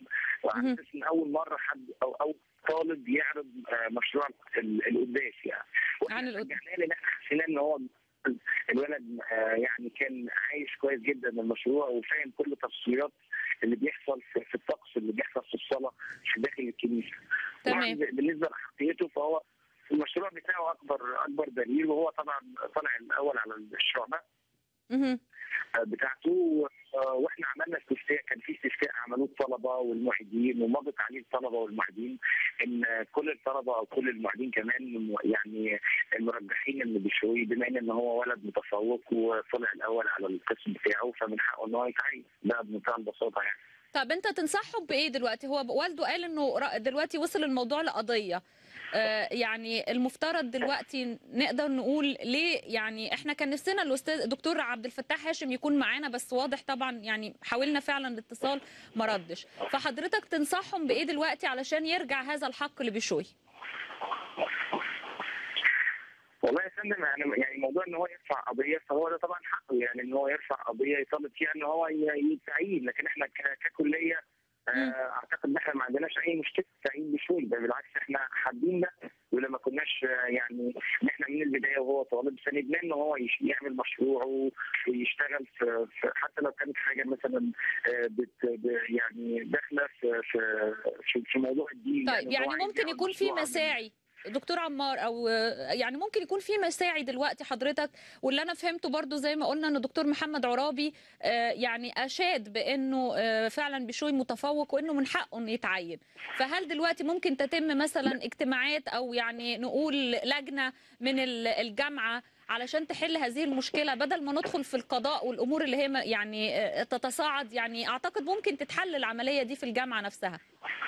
على مهم. اساس ان اول مره حد او او طالب يعرض آه، مشروع ال- القداس يعني عن القداس. رجعناه لان احنا حسينا ان هو الولد آه، يعني كان عايش كويس جدا المشروع وفاهم كل التفصيلات اللي بيحصل في في الطقس اللي بيحصل في الصلاه في داخل الكنيسه. تمام. طبعاً بالنسبه لحقيقته فهو المشروع بتاعه اكبر اكبر دليل وهو طبعا طلع الاول على الشعبه مهم. بتاعته آه، واحنا عملنا استفتاء كان في استفتاء عملوه الطلبه والمعيدين ومضت عليه الطلبه والمعيدين ان كل الطلبه او كل المعيدين كمان يعني المرجحين اللي بيشويه بما ان إن هو ولد متفوق وطلع الاول على القسم بتاعه فمن حقه ان هو يتعين ده بمنتهى البساطه يعني طب انت تنصحهم بايه دلوقتي هو والده قال انه ر- دلوقتي وصل الموضوع لقضيه آه، يعني المفترض دلوقتي نقدر نقول ليه يعني احنا كان نفسنا الاستاذ دكتور عبد الفتاح هاشم يكون معانا بس واضح طبعا يعني حاولنا فعلا الاتصال ما ردش فحضرتك تنصحهم بايه دلوقتي علشان يرجع هذا الحق لبشوي والله يا فندم يعني يعني موضوع ان هو يرفع قضيه فهو ده طبعا حقه يعني ان هو يرفع قضيه يطالب فيها ان هو ي- يتعين لكن احنا ك- ككليه آه، مم. اعتقد ان احنا ما عندناش اي مشكله في التعيين بشوي ده بالعكس احنا حابين ده ولما كناش آه، يعني إن احنا من البدايه وهو طالب سندناه ان هو يش- يعمل مشروعه ويشتغل في, في حتى لو كانت حاجه مثلا آه، بت ب- يعني داخله في في في, في موضوع الدين طيب إن يعني هو عايز ممكن يعمل يكون في مشروع مساعي دكتور عمار او يعني ممكن يكون في مساعي دلوقتي حضرتك واللي انا فهمته برضو زي ما قلنا ان الدكتور محمد عرابي آه، يعني اشاد بانه آه، فعلا بشوي متفوق وانه من حقه انه يتعين فهل دلوقتي ممكن تتم مثلا اجتماعات او يعني نقول لجنه من ال- الجامعه علشان تحل هذه المشكله بدل ما ندخل في القضاء والامور اللي هي ما- يعني آه، تتصاعد يعني اعتقد ممكن تتحل العمليه دي في الجامعه نفسها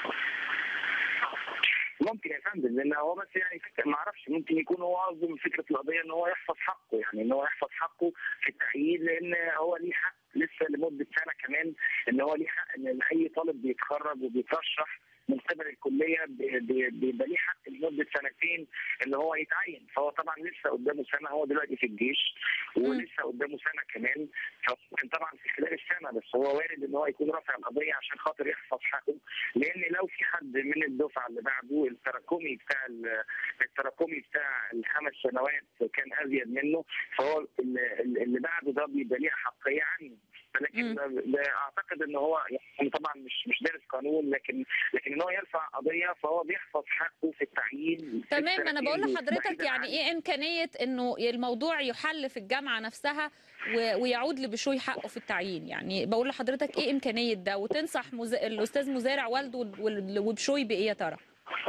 ممكن يا فندم لان هو بس يعني فكره ما اعرفش ممكن يكون هو قصده من فكره القضيه ان هو يحفظ حقه يعني ان هو يحفظ حقه في التعيين لان هو ليه حق لسه لمده سنه كمان ان هو ليه حق ان اي طالب بيتخرج وبيترشح من قبل الكليه بي- بي- بيبقى ليه حق لمده سنتين ان هو يتعين فهو طبعا لسه قدامه سنه هو دلوقتي في الجيش ولسه قدامه سنه كمان فممكن طبعا في خلال السنه بس هو وارد ان هو يكون رافع القضيه عشان خاطر يحفظ حقه لان لو في حد من الدفعه اللي بعده التراكمي بتاع ال- التراكمي بتاع الخمس سنوات كان ازيد منه فهو اللي, اللي بعده ده بيبقى ليه حقيه عنه لكن مم. ده ده اعتقد ان هو يعني طبعا مش مش دارس قانون لكن لكن ان هو يرفع قضيه فهو بيحفظ حقه في التعيين في تمام انا بقول السنتين لحضرتك بعيداً يعني عن- ايه امكانيه انه الموضوع يحل في الجامعه نفسها و- ويعود لبشوي حقه في التعيين يعني بقول لحضرتك ايه امكانيه ده وتنصح مز... الاستاذ مزارع والده وال- وبشوي بايه يا ترى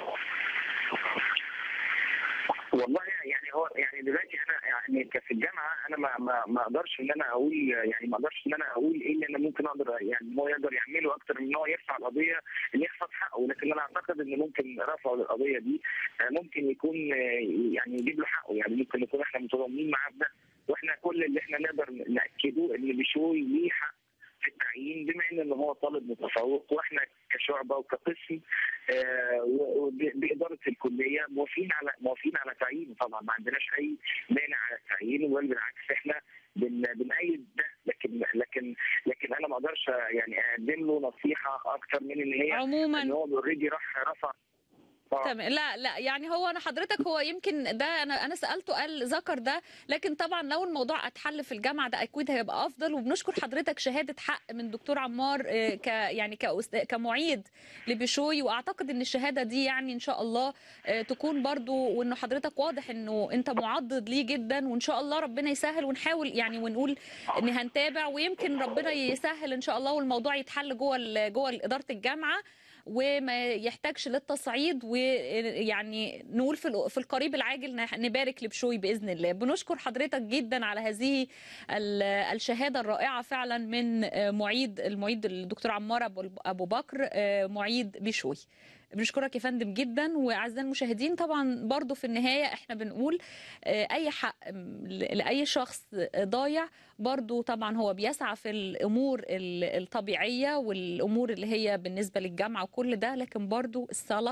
والله يعني هو يعني دلوقتي انا يعني ك- في الجامعه انا ما ما ما اقدرش ان انا اقول يعني ما اقدرش ان انا اقول ايه اللي انا ممكن اقدر يعني هو يقدر يعمله اكتر من ان هو يرفع القضيه ان يحفظ حقه لكن انا اعتقد ان ممكن رفعه للقضيه دي آه، ممكن يكون آه، يعني يجيب له حقه يعني ممكن نكون احنا متضامنين معاه في ده واحنا كل اللي احنا نقدر ناكده ان بشوي ليه حق في التعيين بما ان إن هو طالب متفوق واحنا كشعبه وكقسم آه، و- وب- باداره الكليه موافقين على موافقين على تعيينه طبعا ما عندناش اي مانع على التعيين بل بالعكس احنا بن بنأيد ده لكن لكن لكن انا ما اقدرش يعني اقدم له نصيحه اكتر من ان هي عموما ان هو اوريدي راح رفع آه. تمام لا لا يعني هو انا حضرتك هو يمكن ده انا انا سالته قال ذكر ده لكن طبعا لو الموضوع اتحل في الجامعه ده اكيد هيبقى افضل وبنشكر حضرتك شهاده حق من دكتور عمار آه، ك يعني كأست- كمعيد لبشوي واعتقد ان الشهاده دي يعني ان شاء الله آه، تكون برضو وانه حضرتك واضح انه انت معضد ليه جدا وان شاء الله ربنا يسهل ونحاول يعني ونقول ان هنتابع ويمكن ربنا يسهل ان شاء الله والموضوع يتحل جوه ال- جوه اداره الجامعه وما يحتاجش للتصعيد ويعني نقول في ال- في القريب العاجل نح- نبارك لبشوي باذن الله بنشكر حضرتك جدا على هذه ال- الشهاده الرائعه فعلا من آه، معيد المعيد الدكتور عمار أبو- ابو بكر آه، معيد بشوي بنشكرك يا فندم جدا واعزائي المشاهدين طبعا برضو في النهايه احنا بنقول آه، اي حق م- ل- لاي شخص ضايع برضو طبعا هو بيسعى في الامور ال- الطبيعيه والامور اللي هي بالنسبه للجامعه وكل ده لكن برضو الصلاه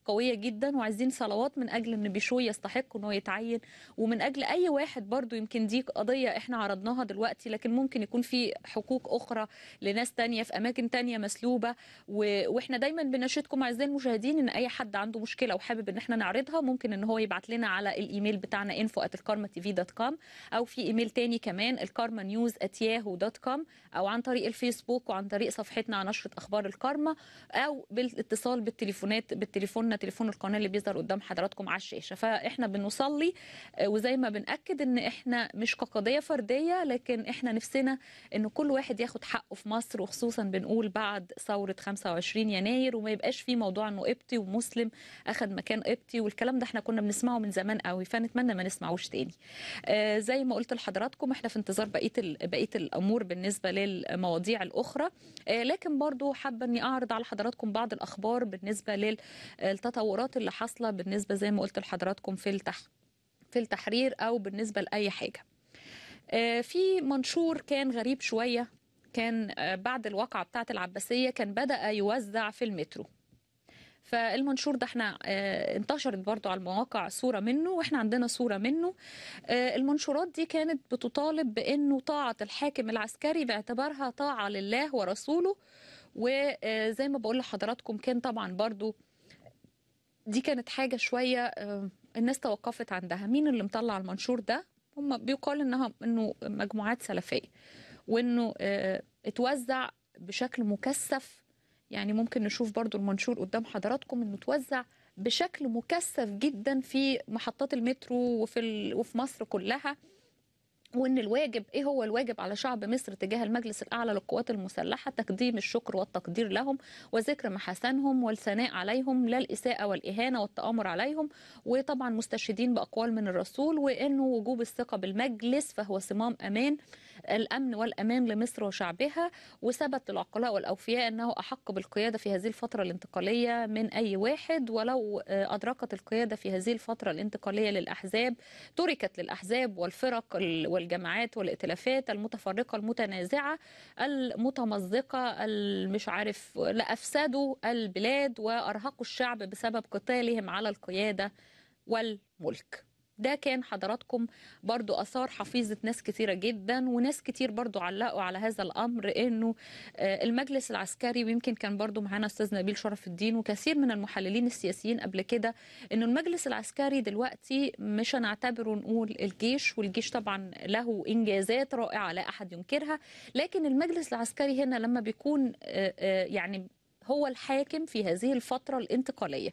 قويه جدا وعايزين صلوات من اجل ان بيشوي يستحق انه يتعين ومن اجل اي واحد برضو يمكن دي قضيه احنا عرضناها دلوقتي لكن ممكن يكون في حقوق اخرى لناس تانية في اماكن تانية مسلوبه و... واحنا دايما بنشدكم اعزائي المشاهدين ان اي حد عنده مشكله وحابب ان احنا نعرضها ممكن ان هو يبعت لنا على الايميل بتاعنا info@الكارما.tv.com او في ايميل تاني كمان الكارما نيوز @yahoo.com او عن طريق الفيسبوك وعن طريق صفحتنا على نشره اخبار الكارما او بالاتصال بالتليفونات بالتليفوننا تليفون القناه اللي بيظهر قدام حضراتكم على الشاشه فاحنا بنصلي آه، وزي ما بناكد ان احنا مش كقضيه فرديه لكن احنا نفسنا ان كل واحد ياخد حقه في مصر وخصوصا بنقول بعد ثوره 25 يناير وما يبقاش في موضوع انه قبطي ومسلم اخذ مكان قبطي والكلام ده احنا كنا بنسمعه من زمان قوي فنتمنى ما نسمعوش تاني آه، زي ما قلت لحضراتكم احنا في انتظار بقيه ال- بقيه الامور بالنسبه للمواضيع الاخرى آه، لكن برضو حابه اني اعرض على حضراتكم بعض الاخبار بالنسبه للتطورات اللي حاصله بالنسبه زي ما قلت لحضراتكم في التح في التحرير او بالنسبه لاي حاجه آه، في منشور كان غريب شويه كان آه، بعد الواقعه بتاعه العباسيه كان بدا يوزع في المترو فالمنشور ده احنا آه، انتشرت برضو على المواقع صورة منه واحنا عندنا صورة منه آه، المنشورات دي كانت بتطالب بانه طاعة الحاكم العسكري باعتبارها طاعة لله ورسوله وزي ما بقول لحضراتكم كان طبعا برضو دي كانت حاجة شوية آه، الناس توقفت عندها مين اللي مطلع المنشور ده هم بيقال انها انه مجموعات سلفية وانه آه، اتوزع بشكل مكثف يعني ممكن نشوف برضو المنشور قدام حضراتكم انه توزع بشكل مكثف جدا في محطات المترو وفي ال... وفي مصر كلها وان الواجب ايه هو الواجب على شعب مصر تجاه المجلس الاعلى للقوات المسلحه تقديم الشكر والتقدير لهم وذكر محاسنهم والثناء عليهم لا الاساءه والاهانه والتامر عليهم وطبعا مستشهدين باقوال من الرسول وانه وجوب الثقه بالمجلس فهو صمام امان الامن والامان لمصر وشعبها وثبت للعقلاء والاوفياء انه احق بالقياده في هذه الفتره الانتقاليه من اي واحد ولو آه، ادركت القياده في هذه الفتره الانتقاليه للاحزاب تركت للاحزاب والفرق ال- والجماعات والائتلافات المتفرقه المتنازعه المتمزقه المش عارف لافسدوا البلاد وارهقوا الشعب بسبب قتالهم على القياده والملك ده كان حضراتكم برضو أثار حفيظة ناس كتيرة جدا وناس كتير برضو علقوا على هذا الأمر إنه آه، المجلس العسكري ويمكن كان برضو معانا أستاذ نبيل شرف الدين وكثير من المحللين السياسيين قبل كده إنه المجلس العسكري دلوقتي مش هنعتبره نقول الجيش والجيش طبعا له إنجازات رائعة لا أحد ينكرها لكن المجلس العسكري هنا لما بيكون آه، آه، يعني هو الحاكم في هذه الفترة الانتقالية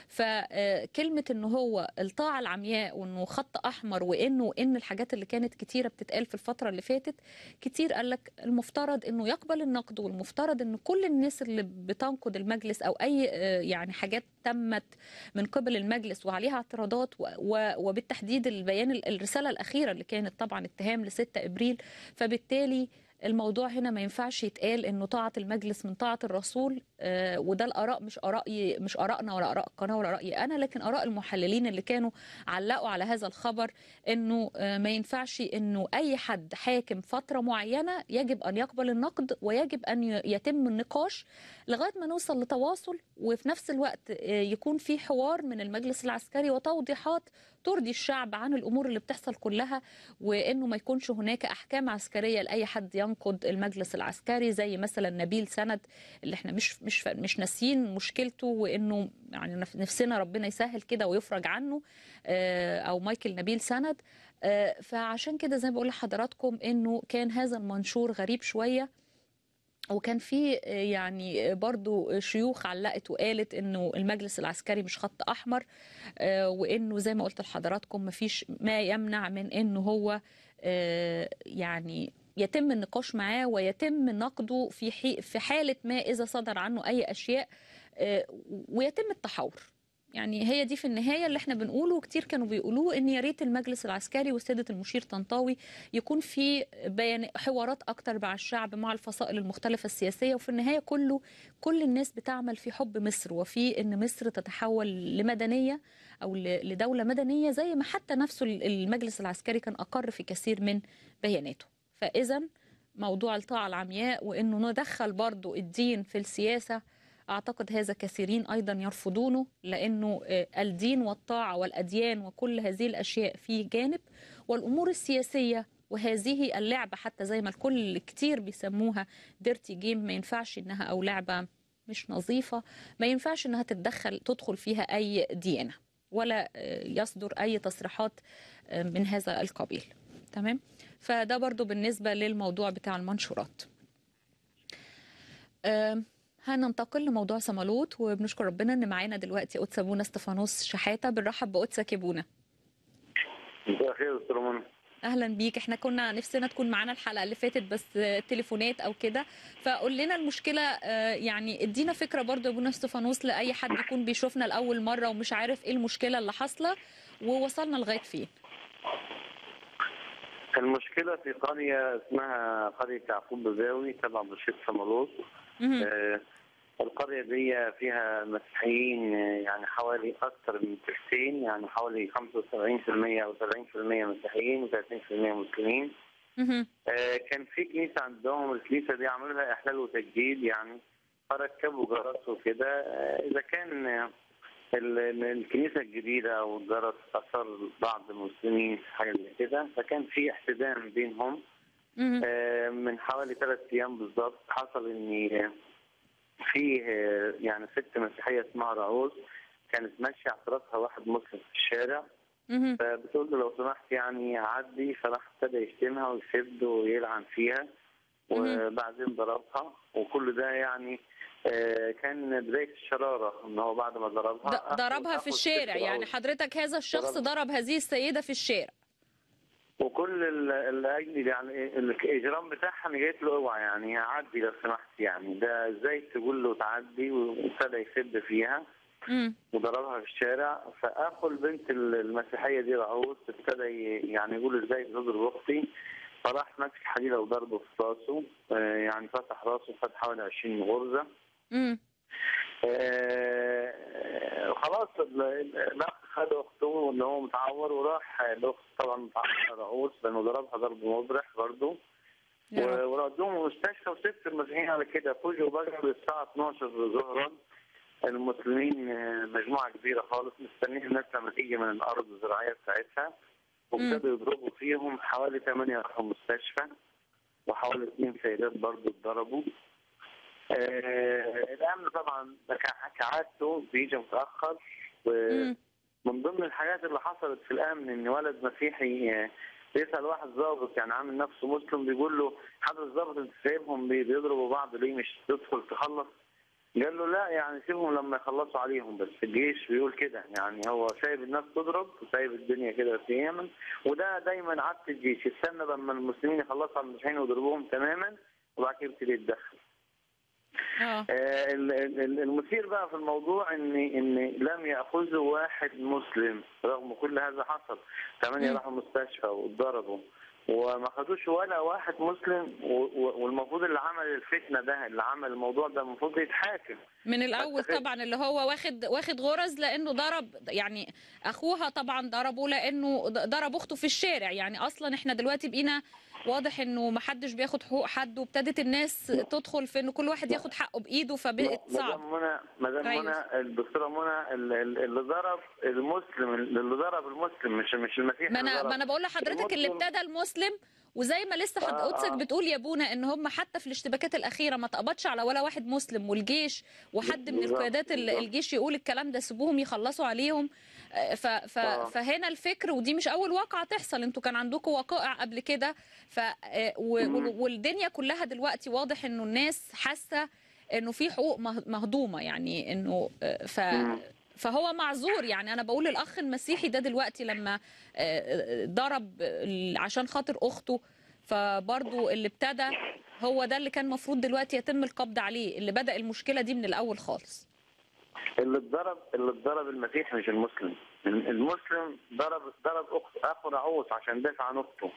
فكلمة انه هو الطاعة العمياء وانه خط احمر وانه ان الحاجات اللي كانت كتيرة بتتقال في الفترة اللي فاتت كتير قال لك المفترض انه يقبل النقد والمفترض ان كل الناس اللي بتنقد المجلس او اي آه، يعني حاجات تمت من قبل المجلس وعليها اعتراضات و- و- وبالتحديد البيان الرسالة الأخيرة اللي كانت طبعا اتهام ل 6 ابريل فبالتالي الموضوع هنا ما ينفعش يتقال انه طاعه المجلس من طاعه الرسول آه، وده الاراء مش ارائي مش ارائنا ولا اراء القناه ولا رايي انا لكن اراء المحللين اللي كانوا علقوا على هذا الخبر انه آه، ما ينفعش انه اي حد حاكم فتره معينه يجب ان يقبل النقد ويجب ان ي- يتم النقاش لغايه ما نوصل لتواصل وفي نفس الوقت آه، يكون في حوار من المجلس العسكري وتوضيحات ترضي الشعب عن الامور اللي بتحصل كلها وانه ما يكونش هناك احكام عسكريه لاي حد ينقد المجلس العسكري زي مثلا نبيل سند اللي احنا مش مش مش ناسيين مشكلته وانه يعني نف- نفسنا ربنا يسهل كده ويفرج عنه آه، او مايكل نبيل سند آه، فعشان كده زي ما بقول لحضراتكم انه كان هذا المنشور غريب شويه وكان في آه، يعني برضو شيوخ علقت وقالت انه المجلس العسكري مش خط احمر آه، وانه زي ما قلت لحضراتكم مفيش ما يمنع من انه هو آه، يعني يتم النقاش معاه ويتم نقده في حي- في حاله ما اذا صدر عنه اي اشياء آه، ويتم التحاور يعني هي دي في النهايه اللي احنا بنقوله وكتير كانوا بيقولوه ان يا ريت المجلس العسكري وسياده المشير طنطاوي يكون في بيان حوارات اكتر مع الشعب مع الفصائل المختلفه السياسيه وفي النهايه كله كل الناس بتعمل في حب مصر وفي ان مصر تتحول لمدنيه او ل- لدوله مدنيه زي ما حتى نفسه المجلس العسكري كان اقر في كثير من بياناته فاذا موضوع الطاعه العمياء وانه ندخل برضو الدين في السياسه اعتقد هذا كثيرين ايضا يرفضونه لانه آه، الدين والطاعه والاديان وكل هذه الاشياء في جانب والامور السياسيه وهذه اللعبه حتى زي ما الكل كتير بيسموها ديرتي جيم ما ينفعش انها او لعبه مش نظيفه ما ينفعش انها تتدخل تدخل فيها اي ديانه ولا آه، يصدر اي تصريحات آه، من هذا القبيل تمام فده برضو بالنسبه للموضوع بتاع المنشورات آم، هننتقل لموضوع صمالوت وبنشكر ربنا ان معانا دلوقتي قدس ابونا استفانوس شحاته بنرحب بقدسك يا ابونا مساء الخير دكتور منى اهلا بيك احنا كنا نفسنا تكون معانا الحلقه اللي فاتت بس آه، تليفونات او كده فقول لنا المشكله آه، يعني ادينا فكره برضو يا ابونا استفانوس لاي حد يكون بيشوفنا لاول مره ومش عارف ايه المشكله اللي حاصله ووصلنا لغايه فين المشكله في قريه اسمها قريه يعقوب بزاوي تبع بشير صمالوط مهم. آه، القرية دي فيها مسيحيين آه، يعني حوالي أكثر من تلتين يعني حوالي 75% أو 70% مسيحيين و30% مسلمين مهم. آه، كان في كنيسة عندهم الكنيسة دي عملوا لها إحلال وتجديد يعني فركبوا جرس وكده آه، إذا كان آه، ال- ال- الكنيسة الجديدة أو الجرس أثر بعض المسلمين في حاجة زي كده فكان في احتدام بينهم مهم. آه، من حوالي ثلاث ايام بالظبط حصل ان آه، في آه، يعني ست مسيحيه اسمها راعوز كانت ماشيه اعترافها واحد مسلم في الشارع مهم. فبتقول له لو سمحت يعني عدي فراح ابتدى يشتمها ويسب ويلعن فيها وبعدين ضربها وكل ده يعني آه، كان بدايه الشراره ان هو بعد ما ضربها ض- ضربها أخذ- في أخذ الشارع ست يعني راعوز. حضرتك هذا الشخص ضرب. ضرب هذه السيده في الشارع وكل ال- الاجل يعني الاجرام بتاعها انا جيت له اوعى يعني عدي لو سمحت يعني ده ازاي تقول له تعدي وابتدى يسب فيها مم. وضربها في الشارع فاخو البنت المسيحيه دي رعوز ابتدى ي- يعني يقول ازاي تضرب اختي فراح ماسك حديده وضربه في راسه آه، يعني فتح راسه خد حوالي 20 غرزه مم. آه، خلاص ال- ال- الاخ خد اخته اللي هو متعور وراح الاخت طبعا متعور رؤوس لانه ضربها ضرب مبرح برضه يا رب. وردوهم المستشفى وست المسيحيين على كده فوجئوا بقى الساعه 12 ظهرا المسلمين آه، مجموعه كبيره خالص مستنيين الناس لما تيجي من الارض الزراعيه بتاعتها وابتدوا يضربوا فيهم حوالي ثمانيه راحوا المستشفى وحوالي اثنين سيدات برضه اتضربوا آه الامن طبعا ده كع- كعادته بيجي متاخر مم. ومن ضمن الحاجات اللي حصلت في الامن ان ولد مسيحي آه، بيسال واحد ضابط يعني عامل نفسه مسلم بيقول له حضرتك الضابط انت سايبهم بي- بيضربوا بعض ليه مش تدخل تخلص قال له لا يعني سيبهم لما يخلصوا عليهم بس الجيش بيقول كده يعني هو سايب الناس تضرب وسايب الدنيا كده في يمن وده دايما عادة الجيش يستنى لما المسلمين يخلصوا على المسيحيين ويضربوهم تماما وبعد كده يبتدي يتدخل اه آه، ال- ال- المثير بقى في الموضوع ان ان لم ياخذوا واحد مسلم رغم كل هذا حصل ثمانيه مم. راحوا المستشفى واتضربوا وما خدوش ولا واحد مسلم و- و- والمفروض اللي عمل الفتنه ده اللي عمل الموضوع ده المفروض يتحاكم من الاول أتفق. طبعا اللي هو واخد واخد غرز لانه ضرب يعني اخوها طبعا ضربه لانه ض- ضرب اخته في الشارع يعني اصلا احنا دلوقتي بقينا واضح انه ما حدش بياخد حقوق حد وابتدت الناس تدخل في انه كل واحد ياخد حقه بايده فبقت صعب مدام منى مدام أيوة. منى الدكتوره منى ال- ال- اللي ضرب المسلم اللي ضرب المسلم مش مش المسيحي ما اللي انا ضرب. ما انا بقول لحضرتك اللي المسلم- ابتدى المسلم وزي ما لسه آه، حضرتك آه. بتقول يا بونا ان هم حتى في الاشتباكات الاخيره ما تقبضش على ولا واحد مسلم والجيش وحد من بالظبط، القيادات ال- بالظبط. الجيش يقول الكلام ده سيبوهم يخلصوا عليهم آه، ف ف آه. فهنا الفكر ودي مش اول واقعه تحصل انتوا كان عندكم وقائع قبل كده ف آه، و- مم. وال- والدنيا كلها دلوقتي واضح انه الناس حاسه انه في حقوق مه- مهضومه يعني انه آه، ف مم. فهو معذور يعني انا بقول الاخ المسيحي ده دلوقتي لما آه، ضرب ال- عشان خاطر اخته فبرضو اللي ابتدى هو ده اللي كان المفروض دلوقتي يتم القبض عليه اللي بدا المشكله دي من الاول خالص اللي اتضرب اللي اتضرب المسيحي مش المسلم المسلم ضرب ضرب اخت اخو رعوس عشان دافع عن اخته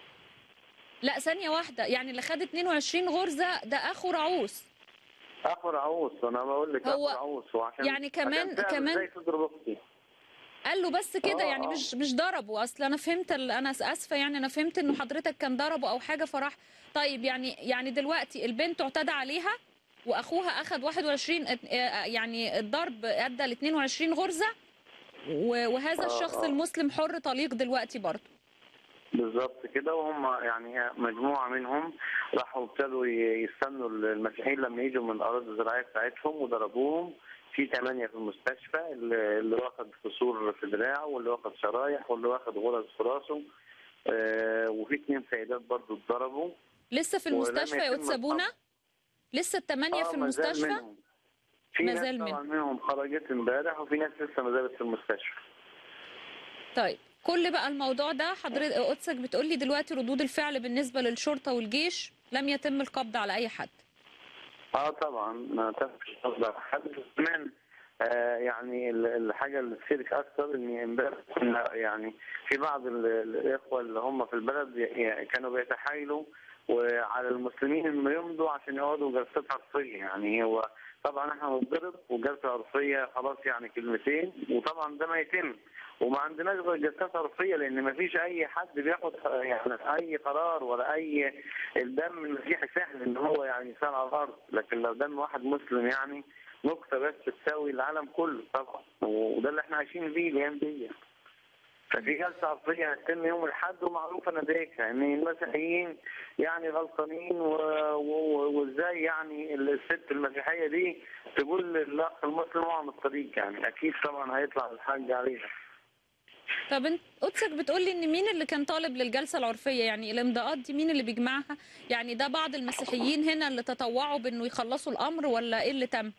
لا ثانيه واحده يعني اللي خد 22 غرزه ده اخو رعوس اخو رعوس انا بقول لك هو اخو رعوس وعشان يعني كمان- عشان تعرف كمان- ازاي تضرب اختي قال له بس كده آه، يعني آه. مش مش ضربه اصل انا فهمت ال- انا اسفه يعني انا فهمت انه حضرتك كان ضربه او حاجه فراح طيب يعني يعني دلوقتي البنت اعتدى عليها واخوها اخذ 21 ات- آه، يعني الضرب ادى ل 22 غرزه و- وهذا آه، الشخص آه. المسلم حر طليق دلوقتي برضه بالظبط كده وهم يعني مجموعة منهم راحوا ابتدوا ي- يستنوا المسيحيين لما يجوا من الأراضي الزراعية بتاعتهم وضربوهم في ثمانية في المستشفى اللي اللي واخد كسور في دراعه واللي واخد شرايح واللي واخد غرز في راسه آه، وفي اثنين سيدات برضو اتضربوا لسه في ولم المستشفى يا يتم قدس ابونا القبض. لسه الثمانيه آه، في ما زال المستشفى منهم. في ما ناس زال طبعا منهم خرجت امبارح وفي ناس لسه ما زالت في المستشفى طيب كل بقى الموضوع ده حضرتك قدسك بتقول لي دلوقتي ردود الفعل بالنسبه للشرطه والجيش لم يتم القبض على اي حد اه طبعا ما تفش قصد حد كمان آه يعني ال- الحاجه اللي تشارك اكثر ان امبارح كنا يعني في بعض ال- الاخوه اللي هم في البلد يعني كانوا بيتحايلوا وعلى المسلمين انه يمضوا عشان يقعدوا جلسات عرفيه يعني هو طبعا احنا بنضرب وجلسه عرفيه خلاص يعني كلمتين وطبعا ده ما يتم وما عندناش غير جلسات عرفيه لان ما فيش اي حد بياخد يعني اي قرار ولا اي الدم المسيحي سهل ان هو يعني يسال على الارض لكن لو دم واحد مسلم يعني نقطه بس تساوي العالم كله طبعا وده اللي احنا عايشين بيه الايام دي ففي جلسه عرفيه هتتم يوم الاحد ومعروفه نتائجها ان المسيحيين يعني غلطانين و- و- وازاي يعني الست المسيحيه دي تقول للاخ المسلم اقع من الطريق يعني اكيد طبعا هيطلع الحاج عليها طب انت قدسك بتقول لي ان مين اللي كان طالب للجلسه العرفيه يعني الامضاءات دي مين اللي بيجمعها يعني ده بعض المسيحيين هنا اللي تطوعوا بانه يخلصوا الامر ولا ايه اللي تم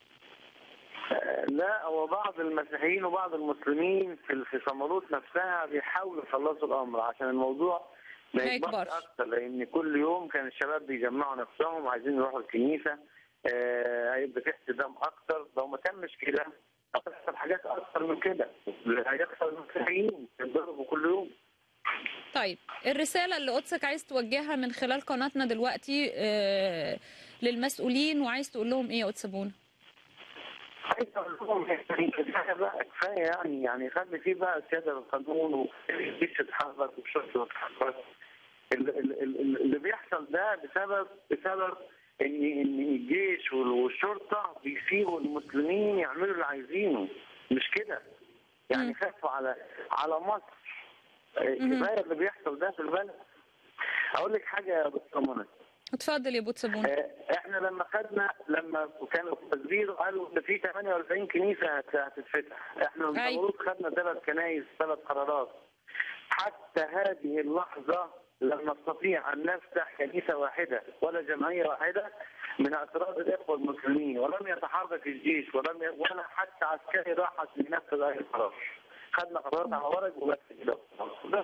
لا هو بعض المسيحيين وبعض المسلمين في في صمالوت نفسها بيحاولوا يخلصوا الامر عشان الموضوع ما ما يكبرش يكبرش. اكتر لان كل يوم كان الشباب بيجمعوا نفسهم عايزين يروحوا الكنيسه آه، هيبقى في احتدام اكتر لو ما تمش كده هتحصل حاجات اكتر من كده هيحصل المسيحيين يتضربوا كل يوم طيب الرساله اللي قدسك عايز توجهها من خلال قناتنا دلوقتي آه للمسؤولين وعايز تقول لهم ايه يا قدس ابونا عايز اقول لهم يعني كفايه بقى كفايه يعني يعني خلي فيه بقى سياده القانون ومفيش تتحرك وشرطه تتحرك ال- ال- ال- اللي بيحصل ده بسبب بسبب ان ان الجيش وال- والشرطه بيسيبوا المسلمين يعملوا اللي عايزينه مش كده يعني مم. خافوا على على مصر مهم. كفايه اللي بيحصل ده في البلد اقول لك حاجه يا دكتور منى اتفضل يا ابو ابونا آه، احنا لما خدنا لما كانوا في التدبير قالوا ان في 48 كنيسه هت- هتتفتح احنا أيوة. المفروض خدنا ثلاث كنايس ثلاث قرارات حتى هذه اللحظه لم نستطيع ان نفتح كنيسه واحده ولا جمعيه واحده من اعتراض الاخوه المسلمين ولم يتحرك الجيش ولم ي... ولا حتى عسكري راح عشان ينفذ اي قرار خدنا قرارات على ورق وبس كده بس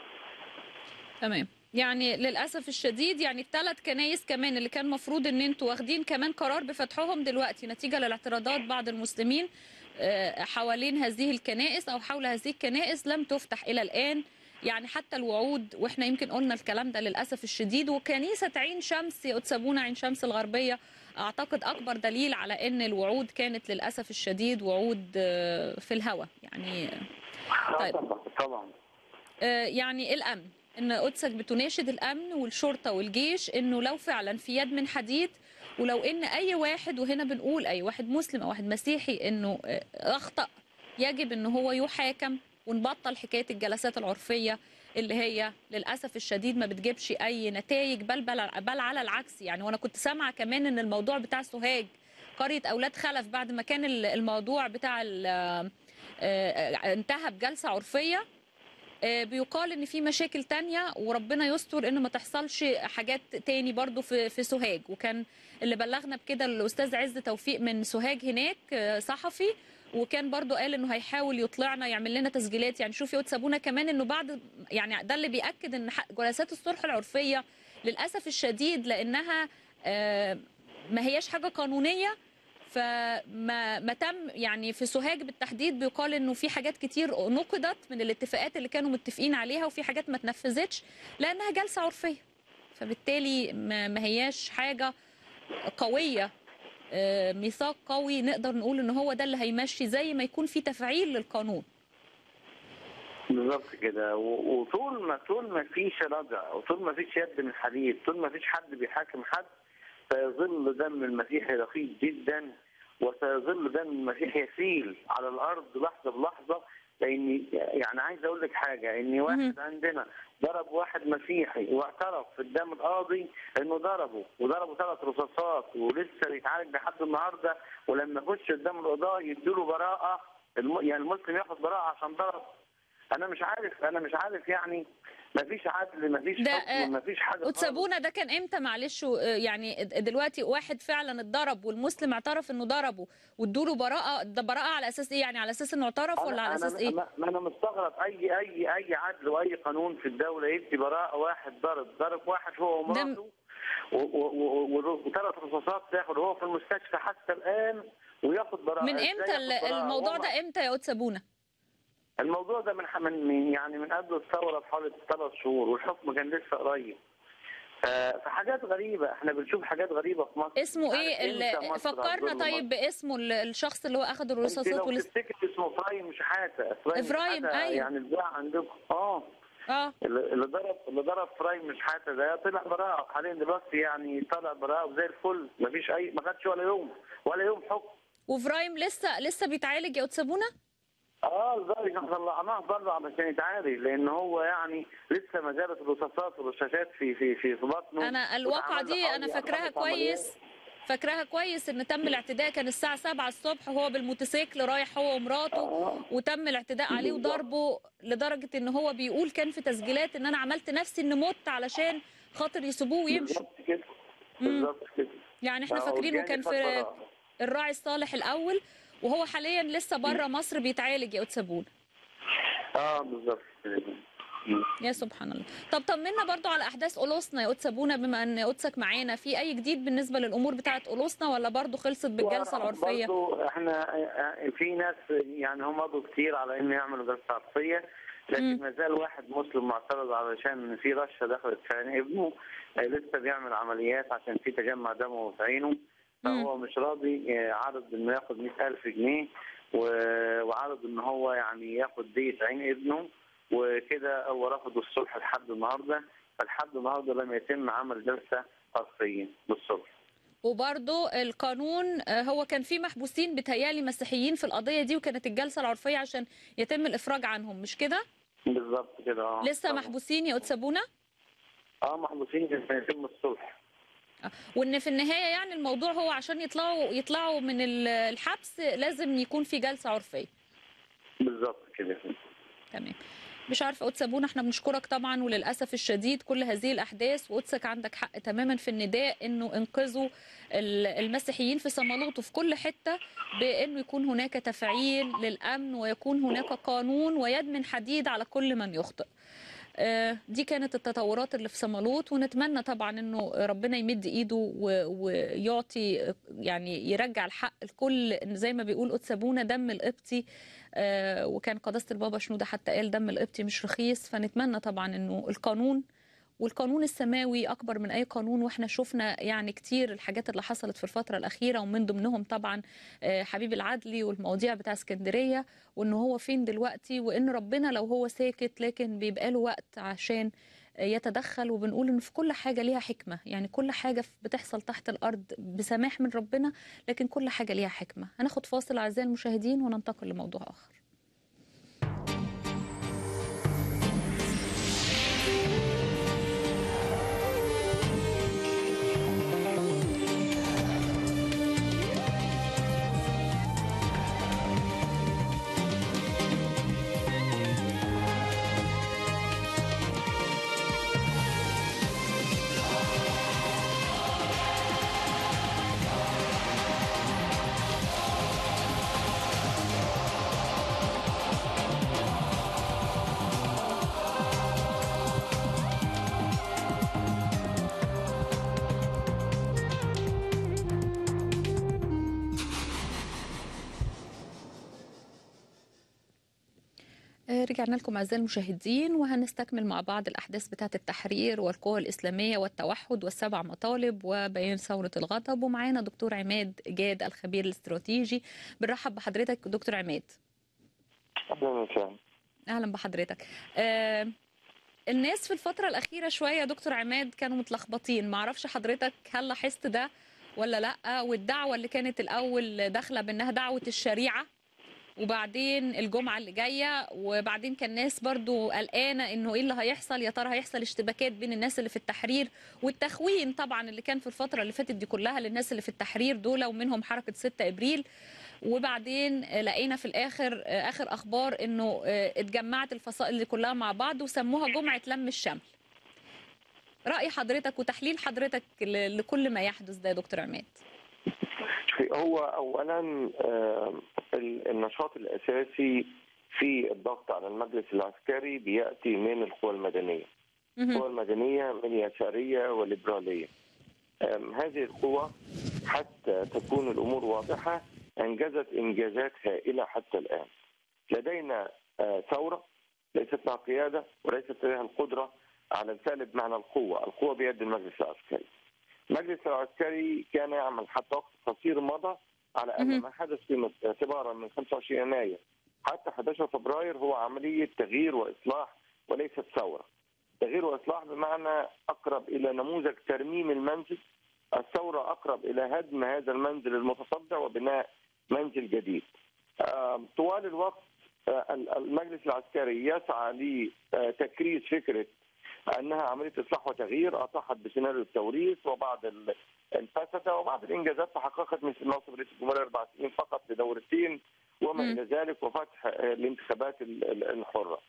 تمام يعني للاسف الشديد يعني الثلاث كنايس كمان اللي كان مفروض ان انتوا واخدين كمان قرار بفتحهم دلوقتي نتيجه للاعتراضات بعض المسلمين آه، حوالين هذه الكنائس او حول هذه الكنائس لم تفتح الى الان يعني حتى الوعود واحنا يمكن قلنا الكلام ده للاسف الشديد وكنيسه عين شمس يا أتسابونا عين شمس الغربيه اعتقد اكبر دليل على ان الوعود كانت للاسف الشديد وعود آه، في الهوى يعني طيب. طبعا طبعا آه، يعني الامن ان قدسك بتناشد الامن والشرطه والجيش انه لو فعلا في يد من حديد ولو ان اي واحد وهنا بنقول اي واحد مسلم او واحد مسيحي انه آه، اخطا يجب ان هو يحاكم ونبطل حكايه الجلسات العرفيه اللي هي للاسف الشديد ما بتجيبش اي نتائج بل بل, بل على العكس يعني وانا كنت سامعه كمان ان الموضوع بتاع سوهاج قريه اولاد خلف بعد ما كان ال- الموضوع بتاع ال- آه، آه، انتهى بجلسه عرفيه آه، بيقال ان في مشاكل تانية وربنا يستر ان ما تحصلش حاجات تاني برضو في في سوهاج وكان اللي بلغنا بكده الاستاذ عز توفيق من سوهاج هناك آه، صحفي وكان برضو قال انه هيحاول يطلعنا يعمل لنا تسجيلات يعني شوفي سابونا كمان انه بعد يعني ده اللي بياكد ان ح- جلسات الصلح العرفيه للاسف الشديد لانها آه، ما هياش حاجه قانونيه فما ما تم يعني في سوهاج بالتحديد بيقال انه في حاجات كتير نقضت من الاتفاقات اللي كانوا متفقين عليها وفي حاجات ما اتنفذتش لانها جلسه عرفيه فبالتالي ما ما هياش حاجه قويه آه، ميثاق قوي نقدر نقول ان هو ده اللي هيمشي زي ما يكون في تفعيل للقانون بالظبط كده و- وطول ما طول ما فيش رجع وطول ما فيش يد من حديد طول ما فيش حد بيحاكم حد سيظل دم المسيح رخيص جدا وسيظل دم المسيح يسيل على الارض لحظه بلحظه لان يعني عايز اقول لك حاجه ان واحد عندنا ضرب واحد مسيحي واعترف في الدم القاضي انه ضربه وضربه ثلاث رصاصات ولسه بيتعالج لحد النهارده ولما يخش قدام القضاه يديله براءه الم... يعني المسلم ياخد براءه عشان ضرب انا مش عارف انا مش عارف يعني ما فيش عدل ما فيش ده، حكم آه، ما فيش حاجه خالص. وتسابونا ده كان امتى معلش و- يعني دلوقتي واحد فعلا اتضرب والمسلم اعترف انه ضربه وادوله براءه ده براءه على اساس ايه يعني على اساس انه اعترف ولا على اساس ايه ما ما انا مستغرب اي اي اي عدل واي قانون في الدوله يدي براءه واحد ضرب ضرب واحد هو ومراته وثلاث رصاصات تاخد هو في المستشفى حتى الان وياخد براءه من إزاي امتى ال- ياخد براءة؟ الموضوع هو- ده امتى يا تسابونا الموضوع ده من من من- يعني من قبل الثوره بحوالي ثلاث شهور والحكم كان لسه قريب ف- فحاجات غريبه احنا بنشوف حاجات غريبه في مصر اسمه مش عارف ايه إمتى ال- مصر فكرنا هتظل طيب مصر. باسمه ال- الشخص اللي هو اخذ انت الرصاصات لو ولسه تفتكر اسمه ابراهيم شحاته إبراهيم، شحاتة أيوه. يعني اتباع عندكم اه اه اللي اللي ضرب اللي ضرب فرايم مش حتى ده طلع براءة حاليا دلوقتي يعني طلع براءة وزي الفل مفيش أي ما خدش ولا يوم ولا يوم حكم وفرايم لسه لسه بيتعالج يا تسابونا اه لذلك احنا طلعناه بره علشان يتعالج لان هو يعني لسه ما زالت الرصاصات والرشاشات في في في, في بطنه انا الواقعه واتعمل له دي انا حوالي فاكراها أربع عمليات. كويس فاكراها كويس ان تم الاعتداء كان الساعه 7 الصبح وهو بالموتوسيكل رايح هو ومراته آه. وتم الاعتداء عليه بالظبط. وضربه لدرجه ان هو بيقول كان في تسجيلات ان انا عملت نفسي اني مت علشان خاطر يسيبوه ويمشوا بالظبط كده مم. بالظبط كده يعني احنا آه، فاكرينه والجاني كان خد في براءة. الراعي الصالح الاول وهو حاليا لسه بره مصر بيتعالج يا تسابون اه بالظبط كده مم. يا سبحان الله طب طمنا برضو على احداث قلوصنا يا سابونا بما ان قدسك معانا في اي جديد بالنسبه للامور بتاعه قلوصنا ولا برضو خلصت بالجلسه العرفيه برضو احنا في ناس يعني هم مضوا كتير على ان يعملوا جلسه عرفيه لكن مم. ما زال واحد مسلم معترض علشان في رشه دخلت في عين ابنه آه، لسه بيعمل عمليات عشان في تجمع دموي في عينه فهو مش راضي آه، عرض انه ياخد 100000 جنيه و- وعرض ان هو يعني ياخد دية عين ابنه وكده هو رفض الصلح لحد النهارده فلحد النهارده لم يتم عمل جلسه عرفيه بالصلح وبرضو القانون آه، هو كان في محبوسين بتهيالي مسيحيين في القضيه دي وكانت الجلسه العرفيه عشان يتم الافراج عنهم مش كده بالظبط كده اه لسه طبعاً. محبوسين يا سابونا اه محبوسين عشان يتم الصلح وان في النهايه يعني الموضوع هو عشان يطلعوا يطلعوا من ال- الحبس لازم يكون في جلسه عرفيه بالظبط كده تمام مش عارفه قدس ابونا احنا بنشكرك طبعا وللاسف الشديد كل هذه الاحداث وقدسك عندك حق تماما في النداء انه انقذوا ال- المسيحيين في صمالوط وفي كل حته بانه يكون هناك تفعيل للامن ويكون هناك قانون ويد من حديد على كل من يخطئ آه، دي كانت التطورات اللي في صمالوط ونتمنى طبعا انه ربنا يمد ايده و- ويعطي يعني يرجع الحق الكل زي ما بيقول قدس ابونا دم القبطي آه، وكان قداسه البابا شنوده حتى قال دم القبطي مش رخيص فنتمنى طبعا انه القانون والقانون السماوي اكبر من اي قانون واحنا شفنا يعني كتير الحاجات اللي حصلت في الفتره الاخيره ومن ضمنهم طبعا آه، حبيب العدلي والمواضيع بتاع اسكندريه وان هو فين دلوقتي وان ربنا لو هو ساكت لكن بيبقى له وقت عشان يتدخل وبنقول ان في كل حاجه ليها حكمه يعني كل حاجه بتحصل تحت الارض بسماح من ربنا لكن كل حاجه ليها حكمه هناخد فاصل اعزائي المشاهدين وننتقل لموضوع اخر آه، رجعنا لكم أعزائي المشاهدين وهنستكمل مع بعض الأحداث بتاعة التحرير والقوى الإسلامية والتوحد والسبع مطالب وبيان ثورة الغضب ومعانا دكتور عماد جاد الخبير الاستراتيجي بنرحب بحضرتك دكتور عماد اهلا وسهلا أهلا بحضرتك آه، الناس في الفترة الأخيرة شوية يا دكتور عماد كانوا متلخبطين معرفش حضرتك هل لاحظت ده ولا لأ والدعوة اللي كانت الأول داخلة بأنها دعوة الشريعة وبعدين الجمعة اللي جاية وبعدين كان ناس برضو قلقانة انه ايه اللي هيحصل يا ترى هيحصل اشتباكات بين الناس اللي في التحرير والتخوين طبعا اللي كان في الفترة اللي فاتت دي كلها للناس اللي في التحرير دول ومنهم حركة 6 ابريل وبعدين لقينا في الاخر اخر اخبار انه اتجمعت الفصائل دي كلها مع بعض وسموها جمعة لم الشمل رأي حضرتك وتحليل حضرتك ل- لكل ما يحدث ده يا دكتور عماد هو اولا آه، ال- النشاط الاساسي في الضغط على المجلس العسكري بياتي من القوى المدنيه. مهم. القوى المدنيه من يساريه وليبراليه. آم، هذه القوى حتى تكون الامور واضحه انجزت انجازات هائله حتى الان. لدينا آه، ثوره ليست لها قياده وليست لديها القدره على الفعل بمعنى القوه، القوه بيد المجلس العسكري. المجلس العسكري كان يعمل حتى وقت قصير مضى على ان مهم. ما حدث في مصر اعتبارا من 25 يناير حتى 11 فبراير هو عمليه تغيير واصلاح وليست ثوره. تغيير واصلاح بمعنى اقرب الى نموذج ترميم المنزل، الثوره اقرب الى هدم هذا المنزل المتصدع وبناء منزل جديد. آه، طوال الوقت آه، المجلس العسكري يسعى لتكريس فكره انها عمليه اصلاح وتغيير اطاحت بسيناريو التوريث وبعض ال- الفسده وبعض الانجازات تحققت مثل منصب رئيس الجمهوريه اربع سنين فقط لدورتين وما مم. الى ذلك وفتح آه، الانتخابات ال- ال- الحره.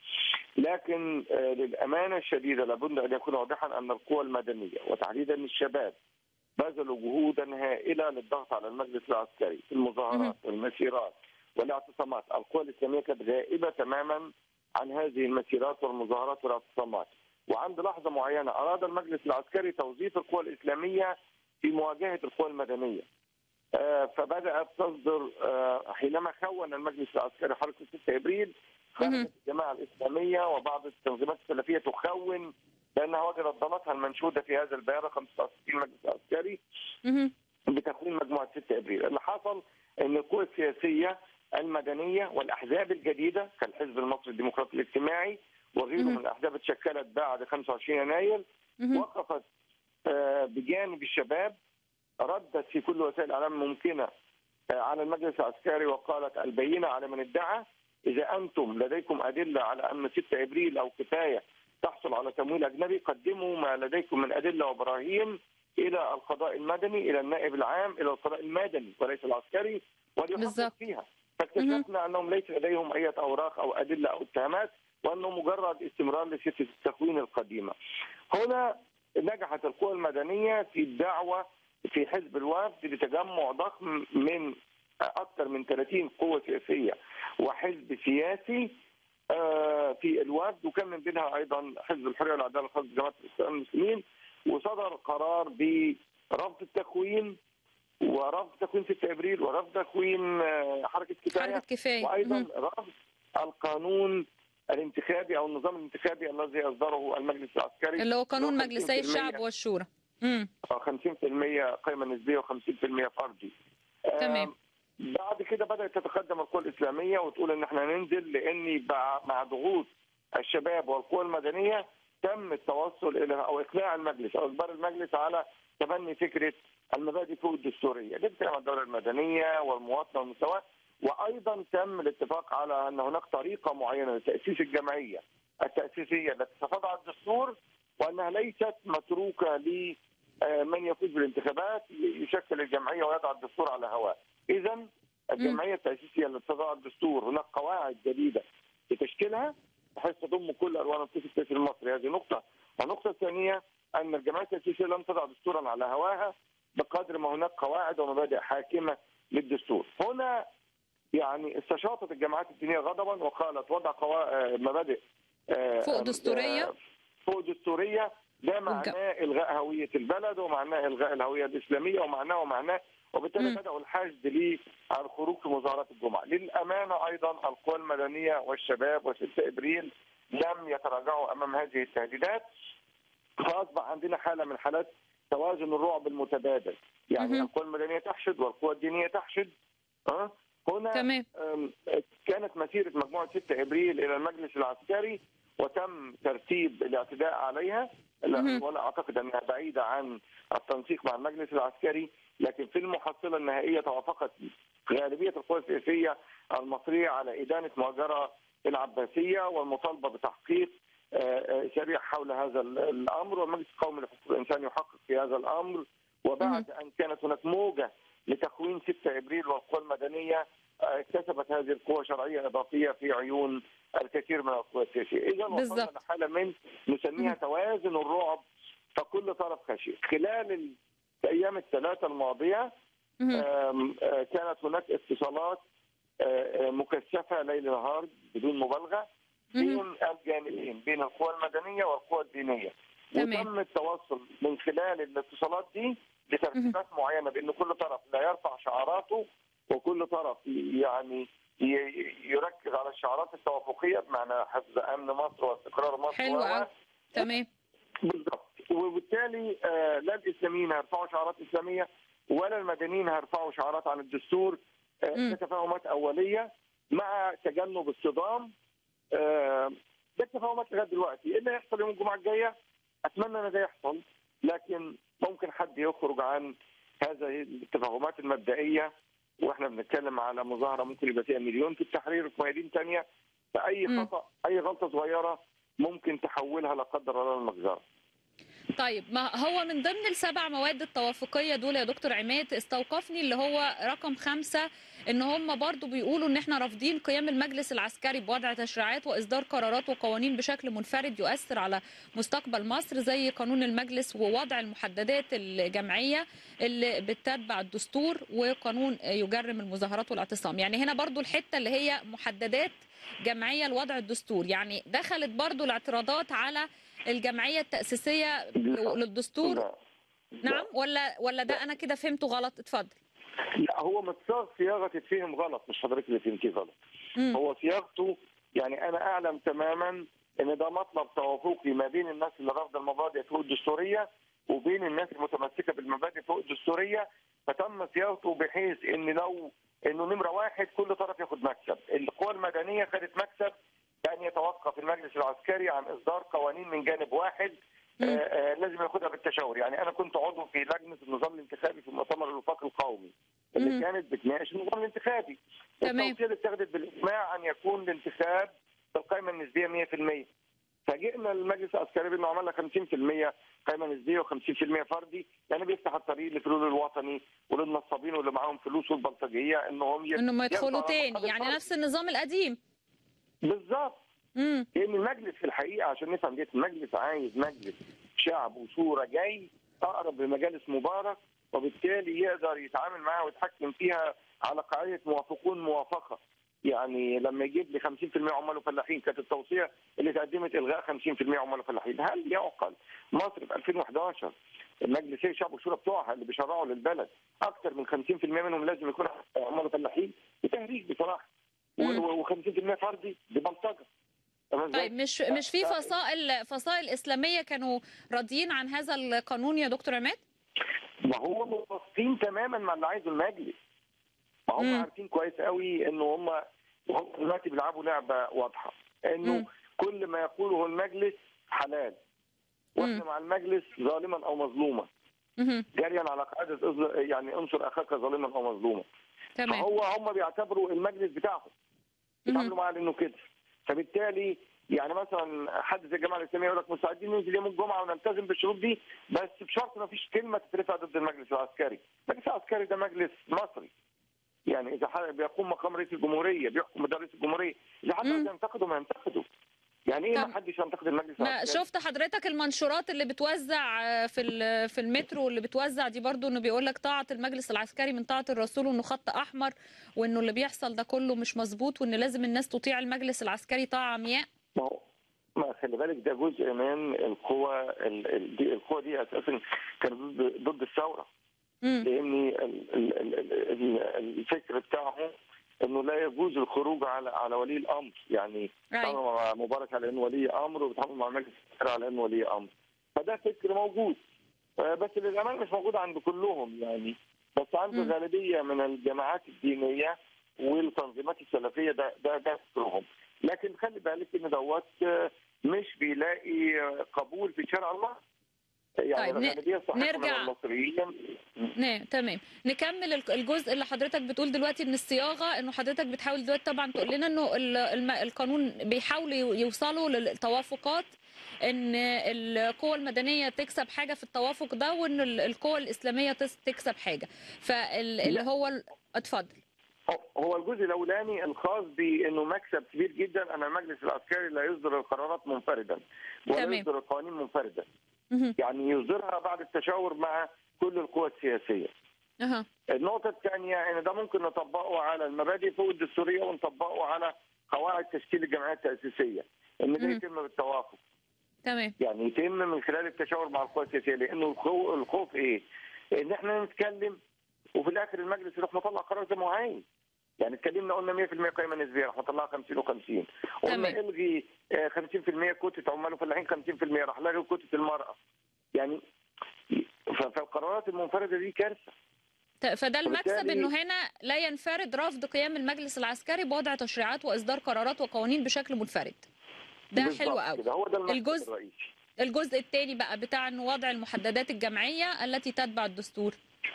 لكن آه، للامانه الشديده لابد ان يكون واضحا ان القوى المدنيه وتحديدا الشباب بذلوا جهودا هائله للضغط على المجلس العسكري في المظاهرات والمسيرات والاعتصامات، القوى الاسلاميه كانت غائبه تماما عن هذه المسيرات والمظاهرات والاعتصامات. وعند لحظه معينه اراد المجلس العسكري توظيف القوى الاسلاميه في مواجهه القوى المدنيه. آه، فبدات تصدر آه، حينما خون المجلس العسكري حركه 6 ابريل مهم. خرجت الجماعه الاسلاميه وبعض التنظيمات السلفيه تخون لانها وجدت ضمتها المنشوده في هذا البيان رقم 69 المجلس العسكري مهم. بتكوين مجموعه 6 ابريل، اللي حصل ان القوى السياسيه المدنيه والاحزاب الجديده كالحزب المصري الديمقراطي الاجتماعي وغيره مهم. من الاحزاب اتشكلت بعد 25 يناير مهم. وقفت آه، بجانب الشباب ردت في كل وسائل الاعلام الممكنه آه، على المجلس العسكري وقالت البينه على من ادعى اذا انتم لديكم ادله على ان 6 ابريل او كفايه تحصل على تمويل اجنبي قدموا ما لديكم من ادله وبراهين الى القضاء المدني الى النائب العام الى القضاء المدني وليس العسكري وليحقق بالظبط. فيها فاكتشفنا انهم ليس لديهم اي اوراق او ادله او اتهامات وانه مجرد استمرار لسياسه التكوين القديمه. هنا نجحت القوى المدنيه في الدعوه في حزب الوفد لتجمع ضخم من اكثر من 30 قوه سياسيه وحزب سياسي آه، في الوفد وكان من بينها ايضا حزب الحريه والعداله الخاص بجماعه الاسلام المسلمين وصدر قرار برفض التكوين ورفض تكوين 6 ابريل ورفض تكوين آه، حركه كفايه حركة كفاية وايضا مهم. رفض القانون الانتخابي او النظام الانتخابي الذي اصدره المجلس العسكري اللي هو قانون اللي هو مجلسي 50% الشعب والشورى مم. 50% قيمه نسبيه و50% فردي. آه، تمام. بعد كده بدات تتقدم القوى الاسلاميه وتقول ان احنا ننزل لان مع مع ضغوط الشباب والقوى المدنيه تم التوصل الى او اقناع المجلس او اجبار المجلس على تبني فكره المبادئ فوق الدستوريه، دي بتتكلم عن الدوله المدنيه والمواطنه والمساواه وايضا تم الاتفاق على ان هناك طريقه معينه لتاسيس الجمعيه التاسيسيه التي ستضع الدستور وانها ليست متروكه ل آه، من يفوز بالانتخابات يشكل الجمعيه ويضع الدستور على هواه. اذا الجمعيه التاسيسيه اللي تضع الدستور هناك قواعد جديده لتشكيلها بحيث تضم كل الوان الطيف السياسي المصري هذه نقطه. النقطه الثانيه ان الجمعيه التاسيسيه لم تضع دستورا على هواها بقدر ما هناك قواعد ومبادئ حاكمه للدستور. هنا يعني استشاطت الجماعات الدينيه غضبا وقالت وضع قوا... آه، مبادئ آه، فوق آه، دستورية؟ آه، فوق دستوريه ده معناه الغاء هويه البلد ومعناه الغاء الهويه الاسلاميه ومعناه ومعناه وبالتالي مم. بداوا الحشد للخروج في مظاهرات الجمعه، للامانه ايضا القوى المدنيه والشباب و6 ابريل لم يتراجعوا امام هذه التهديدات فاصبح عندنا حاله من حالات توازن الرعب المتبادل، يعني مهم. القوى المدنيه تحشد والقوى الدينيه تحشد أه؟ هنا تمام أم، كانت مسيره مجموعه 6 ابريل الى المجلس العسكري وتم ترتيب الاعتداء عليها لا مهم. ولا اعتقد انها بعيده عن التنسيق مع المجلس العسكري لكن في المحصله النهائيه توافقت غالبيه القوى السياسيه المصريه على ادانه مهاجره العباسيه والمطالبه بتحقيق آه، آه، شريعه حول هذا ال- الامر والمجلس القومي لحقوق الانسان يحقق في هذا الامر وبعد ان كانت هناك موجه لتكوين 6 ابريل والقوى المدنيه آه، اكتسبت هذه القوى شرعيه اضافيه في عيون الكثير من القوى السياسيه، اذا وصلنا بالظبط. لحاله من نسميها توازن الرعب فكل طرف خشي، خلال ال- الايام الثلاثه الماضيه مهم. آم، آه، كانت هناك اتصالات آه، آه، مكثفه ليل نهار بدون مبالغه مهم. بين الجانبين بين القوى المدنيه والقوى الدينيه تمام. وتم التوصل من خلال الاتصالات دي لترتيبات معينه بان كل طرف لا يرفع شعاراته وكل طرف يعني ي- يركز على الشعارات التوافقيه بمعنى حفظ امن مصر واستقرار مصر حلو و- قوي تمام بالضبط وبالتالي آه، لا الاسلاميين هيرفعوا شعارات اسلاميه ولا المدنيين هيرفعوا شعارات عن الدستور آه، مم. كتفاهمات اوليه مع تجنب الصدام آه، ده التفاهمات لغايه دلوقتي ايه اللي هيحصل يوم الجمعه الجايه؟ اتمنى ان ده يحصل لكن ممكن حد يخرج عن هذه التفاهمات المبدئيه واحنا بنتكلم على مظاهره ممكن يبقى فيها مليون في التحرير في ميادين ثانيه فاي مم. خطا اي غلطه صغيره ممكن تحولها لا قدر الله لمجزره طيب ما هو من ضمن السبع مواد التوافقيه دول يا دكتور عماد استوقفني اللي هو رقم خمسة ان هم برضو بيقولوا ان احنا رافضين قيام المجلس العسكري بوضع تشريعات واصدار قرارات وقوانين بشكل منفرد يؤثر على مستقبل مصر زي قانون المجلس ووضع المحددات الجمعيه اللي بتتبع الدستور وقانون يجرم المظاهرات والاعتصام يعني هنا برضو الحته اللي هي محددات جمعيه لوضع الدستور يعني دخلت برضو الاعتراضات على الجمعيه التاسيسيه للدستور لا. نعم ولا ولا ده انا كده فهمته غلط اتفضل لا هو متصاغ صياغه تتفهم غلط مش حضرتك اللي فهمتيه غلط مم. هو صياغته يعني انا اعلم تماما ان ده مطلب توافقي ما بين الناس اللي رافضه المبادئ فوق الدستوريه وبين الناس المتمسكه بالمبادئ فوق الدستوريه فتم صياغته بحيث ان لو انه نمره واحد كل طرف ياخد مكسب، القوى المدنيه خدت مكسب بان يتوقف المجلس العسكري عن اصدار قوانين من جانب واحد آه مم. آه لازم ياخدها بالتشاور، يعني انا كنت عضو في لجنه النظام الانتخابي في مؤتمر الوفاق القومي اللي مم. كانت بتناقش النظام الانتخابي. تمام. التوصيه اللي اتخذت بالاجماع ان يكون الانتخاب بالقائمه النسبيه 100%. فجئنا المجلس العسكري بانه عمل لك 50% قائمه نسبيه و50% فردي يعني بيفتح الطريق لفلول الوطني وللنصابين واللي معاهم فلوس والبلطجيه انهم ي- انهم يدخلوا ياخدوا تاني الانتخاب يعني الفردي. نفس النظام القديم بالظبط امم لان المجلس في الحقيقه عشان نفهم ديت المجلس عايز مجلس شعب وشورى جاي اقرب لمجالس مبارك وبالتالي يقدر يتعامل معاها ويتحكم فيها على قاعده موافقون موافقه يعني لما يجيب لي 50% عمال وفلاحين كانت التوصيه اللي تقدمت الغاء 50% عمال وفلاحين هل يعقل مصر في 2011 المجلسيه الشعب والشورى بتوعها اللي بيشرعوا للبلد اكثر من 50% منهم لازم يكونوا عمال وفلاحين بتهريج بصراحه مم. و50% فردي دي بلطجه تمام إزاي؟ طيب مش مش في فصائل فصائل اسلاميه كانوا راضيين عن هذا القانون يا دكتور عماد ما هو متفقين تماما مع اللي عايزه المجلس ما هم مم. عارفين كويس قوي انه هم هم دلوقتي بيلعبوا لعبه واضحه انه مم. كل ما يقوله المجلس حلال واحنا مم. مع المجلس ظالما او مظلوما مهم. جاريا على قاعده إظل- يعني انصر اخاك ظالما او مظلوما تمام فهو هم بيعتبروا المجلس بتاعهم بيتعاملوا معاه على انه كده فبالتالي يعني مثلا حد زي الجماعه الاسلاميه يقول لك مستعدين ننزل يوم الجمعه ونلتزم بالشروط دي بس بشرط ما فيش كلمه تترفع ضد المجلس العسكري، المجلس العسكري ده مجلس مصري يعني اذا حد بيقوم مقام رئيس الجمهوريه بيحكم بدار رئيس الجمهوريه اذا حد مم. عايز ينتقده ما ينتقده يعني ايه طب- ما حدش ينتقد المجلس ما العسكري شفت حضرتك المنشورات اللي بتوزع آه، في ال- في المترو اللي بتوزع دي برضو انه بيقول لك طاعه المجلس العسكري من طاعه الرسول وانه خط احمر وانه اللي بيحصل ده كله مش مظبوط وان لازم الناس تطيع المجلس العسكري طاعه عمياء ما هو ما خلي بالك ده جزء من القوى ال- ال- دي القوى دي اساسا كانت ضد ضد الثوره امم لان ال- ال- ال- ال- الفكر بتاعهم انه لا يجوز الخروج على على ولي الامر يعني أيوة. بيتعامل مع مبارك على انه ولي امر وبيتعامل مع مجلس الشورى على انه ولي امر فده فكر موجود آه، بس للامانه مش موجود عند كلهم يعني بس عند مم. غالبيه من الجماعات الدينيه والتنظيمات السلفيه ده ده ده فكرهم لكن خلي بالك ان دوت آه، مش في قبول في شرع الله يعني طيب، ن- الغالبيه الصحيحه نرجع- من المصريين نعم تمام نكمل الك- الجزء اللي حضرتك بتقول دلوقتي ان الصياغه انه حضرتك بتحاول دلوقتي طبعا تقول لنا انه ال- الم- القانون بيحاولوا يو- يوصلوا للتوافقات ان القوى المدنيه تكسب حاجه في التوافق ده وان ال- القوى الاسلاميه تس- تكسب حاجه فاللي لا. هو ال- اتفضل هو الجزء الاولاني الخاص بانه مكسب كبير جدا ان المجلس العسكري لا يصدر القرارات منفردا ولا تمام. يصدر القوانين منفردا مهم. يعني يصدرها بعد التشاور مع كل القوى السياسيه اها النقطة الثانية ان ده ممكن نطبقه على المبادئ فوق الدستورية ونطبقه على قواعد تشكيل الجمعيات التأسيسية ان ده مم. يتم بالتوافق تمام يعني يتم من خلال التشاور مع القوى السياسية لانه الخو- الخوف ايه؟ ان احنا نتكلم وفي الاخر المجلس يروح مطلع قرار زي ما هو عايز يعني اتكلمنا قلنا 100% قيمه نسبيه راح مطلعها 50 و50 قلنا تمام. الغي آه، 50% كوتة عمال وفلاحين 50% راح لغي كوتة المرأة يعني ف- فالقرارات المنفردة دي كارثة ت- فده المكسب وبالتالي- انه هنا لا ينفرد رفض قيام المجلس العسكري بوضع تشريعات واصدار قرارات وقوانين بشكل منفرد ده بالظبط حلو قوي كده، هو ده المكسب الجزء- الرئيسي الجزء الثاني بقى بتاع انه وضع المحددات الجمعيه التي تتبع الدستور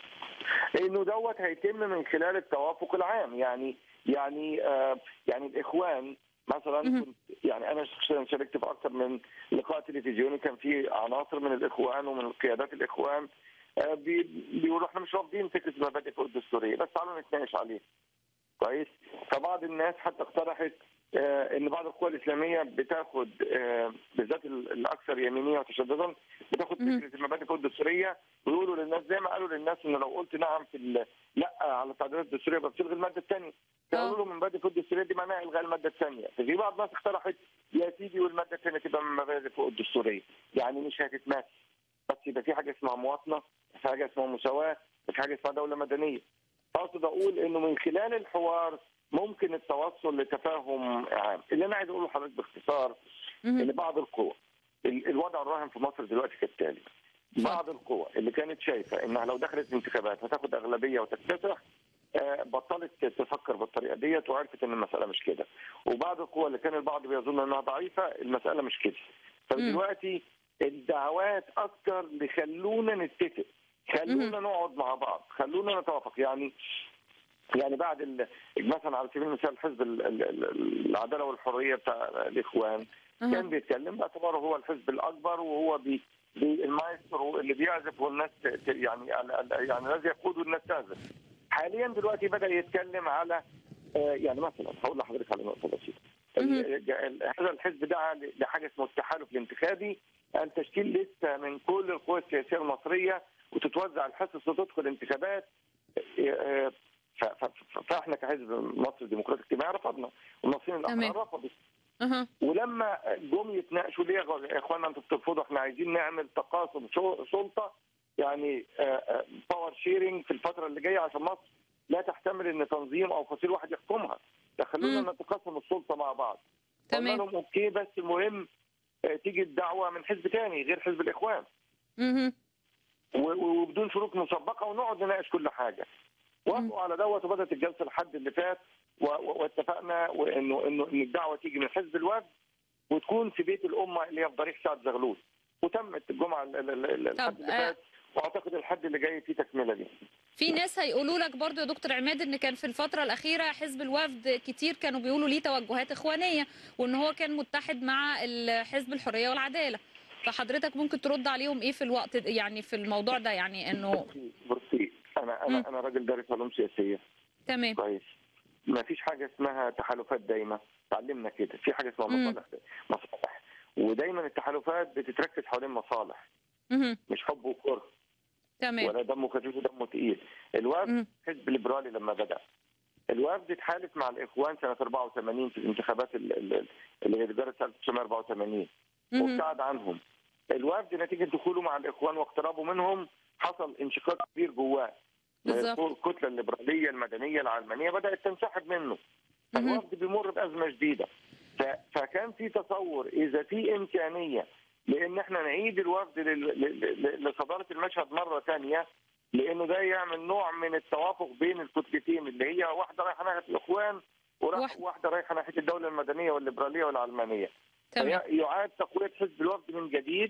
انه دوت هيتم من خلال التوافق العام يعني يعني آه يعني الاخوان مثلا مهم. كنت يعني انا شخصيا شاركت في اكثر من لقاء تلفزيوني كان في عناصر من الاخوان ومن قيادات الاخوان آه بي- بيقولوا احنا مش رافضين فكره المبادئ فوق الدستوريه بس تعالوا نتناقش عليه كويس فبعض الناس حتى اقترحت آه، ان بعض القوى الاسلاميه بتاخد آه، بالذات ال- الاكثر يمينيه وتشددا بتاخد مهم. فكره المبادئ فوق الدستوريه ويقولوا للناس زي ما قالوا للناس ان لو قلت نعم في ال- لا على التعديلات الدستوريه بس تلغي الماده الثانيه فيقولوا لهم المبادئ فوق الدستوريه دي معناها الغاء الماده الثانيه ففي بعض الناس اقترحت يا سيدي والماده الثانيه تبقى من المبادئ فوق الدستوريه يعني مش هتتماس بس يبقى في حاجه اسمها مواطنه في حاجه اسمها مساواه في حاجه اسمها دوله مدنيه اقصد اقول انه من خلال الحوار ممكن التوصل لتفاهم عام اللي انا عايز اقوله لحضرتك باختصار ان مهم. بعض القوى ال- الوضع الراهن في مصر دلوقتي كالتالي بعض القوى اللي كانت شايفه انها لو دخلت انتخابات هتاخد اغلبيه وتكتسح آه، بطلت تفكر بالطريقه ديت وعرفت ان المساله مش كده وبعض القوى اللي كان البعض بيظن انها ضعيفه المساله مش كده فدلوقتي الدعوات اكتر لخلونا نتفق خلونا نقعد مع بعض خلونا نتوافق يعني يعني بعد ال- مثلا على سبيل المثال حزب ال- ال- ال- العداله والحريه بتاع الاخوان كان أها. بيتكلم باعتباره هو الحزب الاكبر وهو بي بي- المايسترو اللي بيعزف والناس ت- ت- يعني ال- ال- يعني الذي يقود والناس تعزف. حاليا دلوقتي بدا يتكلم على آه، يعني مثلا هقول لحضرتك على نقطه بسيطه. ال- ال- هذا الحزب دعا ل- لحاجه اسمه التحالف الانتخابي ان تشكيل لسته من كل القوى السياسيه المصريه وتتوزع الحصص وتدخل انتخابات آه، ف- ف- ف- فاحنا كحزب مصر الديمقراطي الاجتماعي رفضنا والمصريين تمام. الاحرار رفضوا اها ولما جم يتناقشوا ليه يا اخوانا انتوا بترفضوا احنا عايزين نعمل تقاسم شو- سلطه يعني باور شيرنج في الفتره اللي جايه عشان مصر لا تحتمل ان تنظيم او فصيل واحد يحكمها فخلونا مم. نتقاسم السلطه مع بعض قلنا تمام لهم اوكي بس المهم آه، تيجي الدعوه من حزب تاني غير حزب الاخوان مهم. و- وبدون شروط مسبقه ونقعد نناقش كل حاجه. وافقوا على دوت وبدات الجلسه الحد اللي فات و- و- واتفقنا وانه انه ان الدعوه تيجي من حزب الوفد وتكون في بيت الامه اللي هي في ضريح سعد زغلول. وتمت الجمعه ال- ال- ال- الحد اللي آه. فات واعتقد الحد اللي جاي فيه تكمله دي. في ناس هيقولوا لك برضو يا دكتور عماد ان كان في الفتره الاخيره حزب الوفد كتير كانوا بيقولوا ليه توجهات اخوانيه وان هو كان متحد مع ال- حزب الحريه والعداله فحضرتك ممكن ترد عليهم ايه في الوقت يعني في الموضوع ده يعني انه بصي انا مم. انا انا راجل دارس علوم سياسيه تمام كويس. ما فيش حاجه اسمها تحالفات دايمه تعلمنا كده في حاجه اسمها مم. مصالح مصالح ودايما التحالفات بتتركز حوالين مصالح مهم. مش حب وكره تمام ولا دمه خفيف ودمه تقيل الوفد مم. حزب ليبرالي لما بدا الوفد اتحالف مع الاخوان سنه 84 في الانتخابات ال- ال- اللي جرت سنه 1984 مهم. وابتعد عنهم الوفد نتيجه دخوله مع الاخوان واقترابه منهم حصل انشقاق كبير جواه بالظبط. الكتله الليبراليه المدنيه العلمانيه بدات تنسحب منه مهم. فالوفد بيمر بازمه شديده ف- فكان في تصور اذا في امكانيه لان احنا نعيد الوفد لل- ل- ل- لصداره المشهد مره ثانيه لانه ده يعمل نوع من التوافق بين الكتلتين اللي هي واحده رايحه ناحيه الاخوان وراح واحد. واحده رايحه ناحيه الدوله المدنيه والليبراليه والعلمانيه تمام يعاد تقويه حزب الوفد من جديد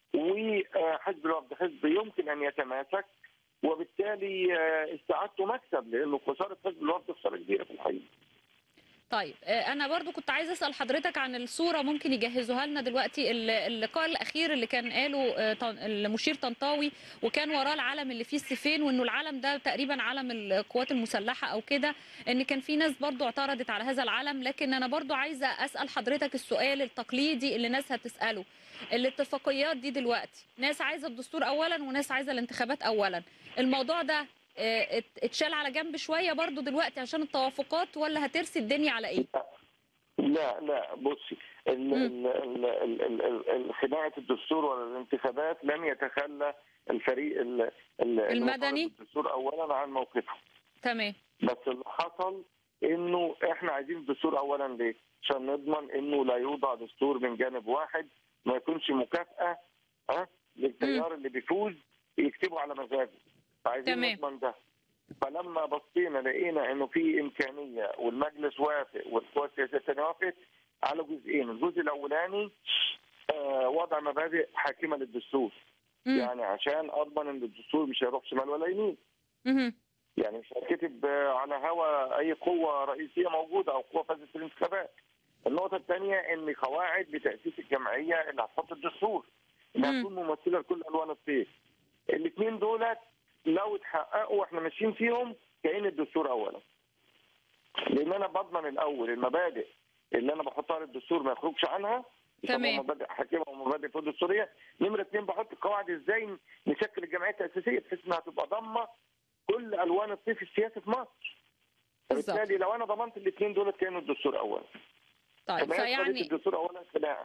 وحزب الوفد حزب يمكن ان يتماسك وبالتالي آه، استعادته مكسب لانه خساره حزب الوفد خساره كبيره في الحقيقه. طيب آه، انا برضو كنت عايزه اسال حضرتك عن الصوره ممكن يجهزوها لنا دلوقتي ال- اللقاء الاخير اللي كان قاله آه، طن- المشير طنطاوي وكان وراه العلم اللي فيه السيفين وانه العلم ده تقريبا علم القوات المسلحه او كده ان كان في ناس برضو اعترضت على هذا العلم لكن انا برضو عايزه اسال حضرتك السؤال التقليدي اللي ناس هتساله الاتفاقيات دي دلوقتي ناس عايزه الدستور اولا وناس عايزه الانتخابات اولا الموضوع ده آه، ات- اتشال على جنب شويه برضو دلوقتي عشان التوافقات ولا هترسي الدنيا على ايه؟ لا لا بصي ال- مم. ال- ال- ال- ال- ال- ال- خناقه الدستور ولا الانتخابات لن يتخلى الفريق ال- ال- المدني؟ المطالب بالدستور اولا عن موقفه تمام بس اللي حصل انه احنا عايزين الدستور اولا ليه؟ عشان نضمن انه لا يوضع دستور من جانب واحد ما يكونش مكافاه ها للتيار اللي بيفوز يكتبوا على مزاجه فعايزين تمام. نضمن ده فلما بصينا لقينا انه في امكانيه والمجلس وافق والقوى السياسيه الثانيه وافقت على جزئين، الجزء الاولاني آه وضع مبادئ حاكمه للدستور مم. يعني عشان اضمن ان الدستور مش هيروح شمال ولا يمين مهم. يعني مش هيتكتب آه، على هوا اي قوه رئيسيه موجوده او قوه فازت في الانتخابات. النقطه الثانيه ان قواعد لتاسيس الجمعيه اللي هتحط الدستور انها مم. تكون ممثله لكل الوان الطيف. الاثنين دولت لو اتحققوا واحنا ماشيين فيهم كأن الدستور اولا. لان انا بضمن الاول المبادئ اللي انا بحطها للدستور ما يخرجش عنها تمام. يسموها مبادئ حاكمه ومبادئ فوق دستوريه نمره اثنين بحط القواعد ازاي نشكل الجمعيه التاسيسيه بحيث انها تبقى ضامه كل الوان الطيف السياسي في مصر بالظبط. فبالتالي لو انا ضمنت الاثنين دول كانوا الدستور اولا طيب كما هي قضية فيعني الدستور اولا خناقه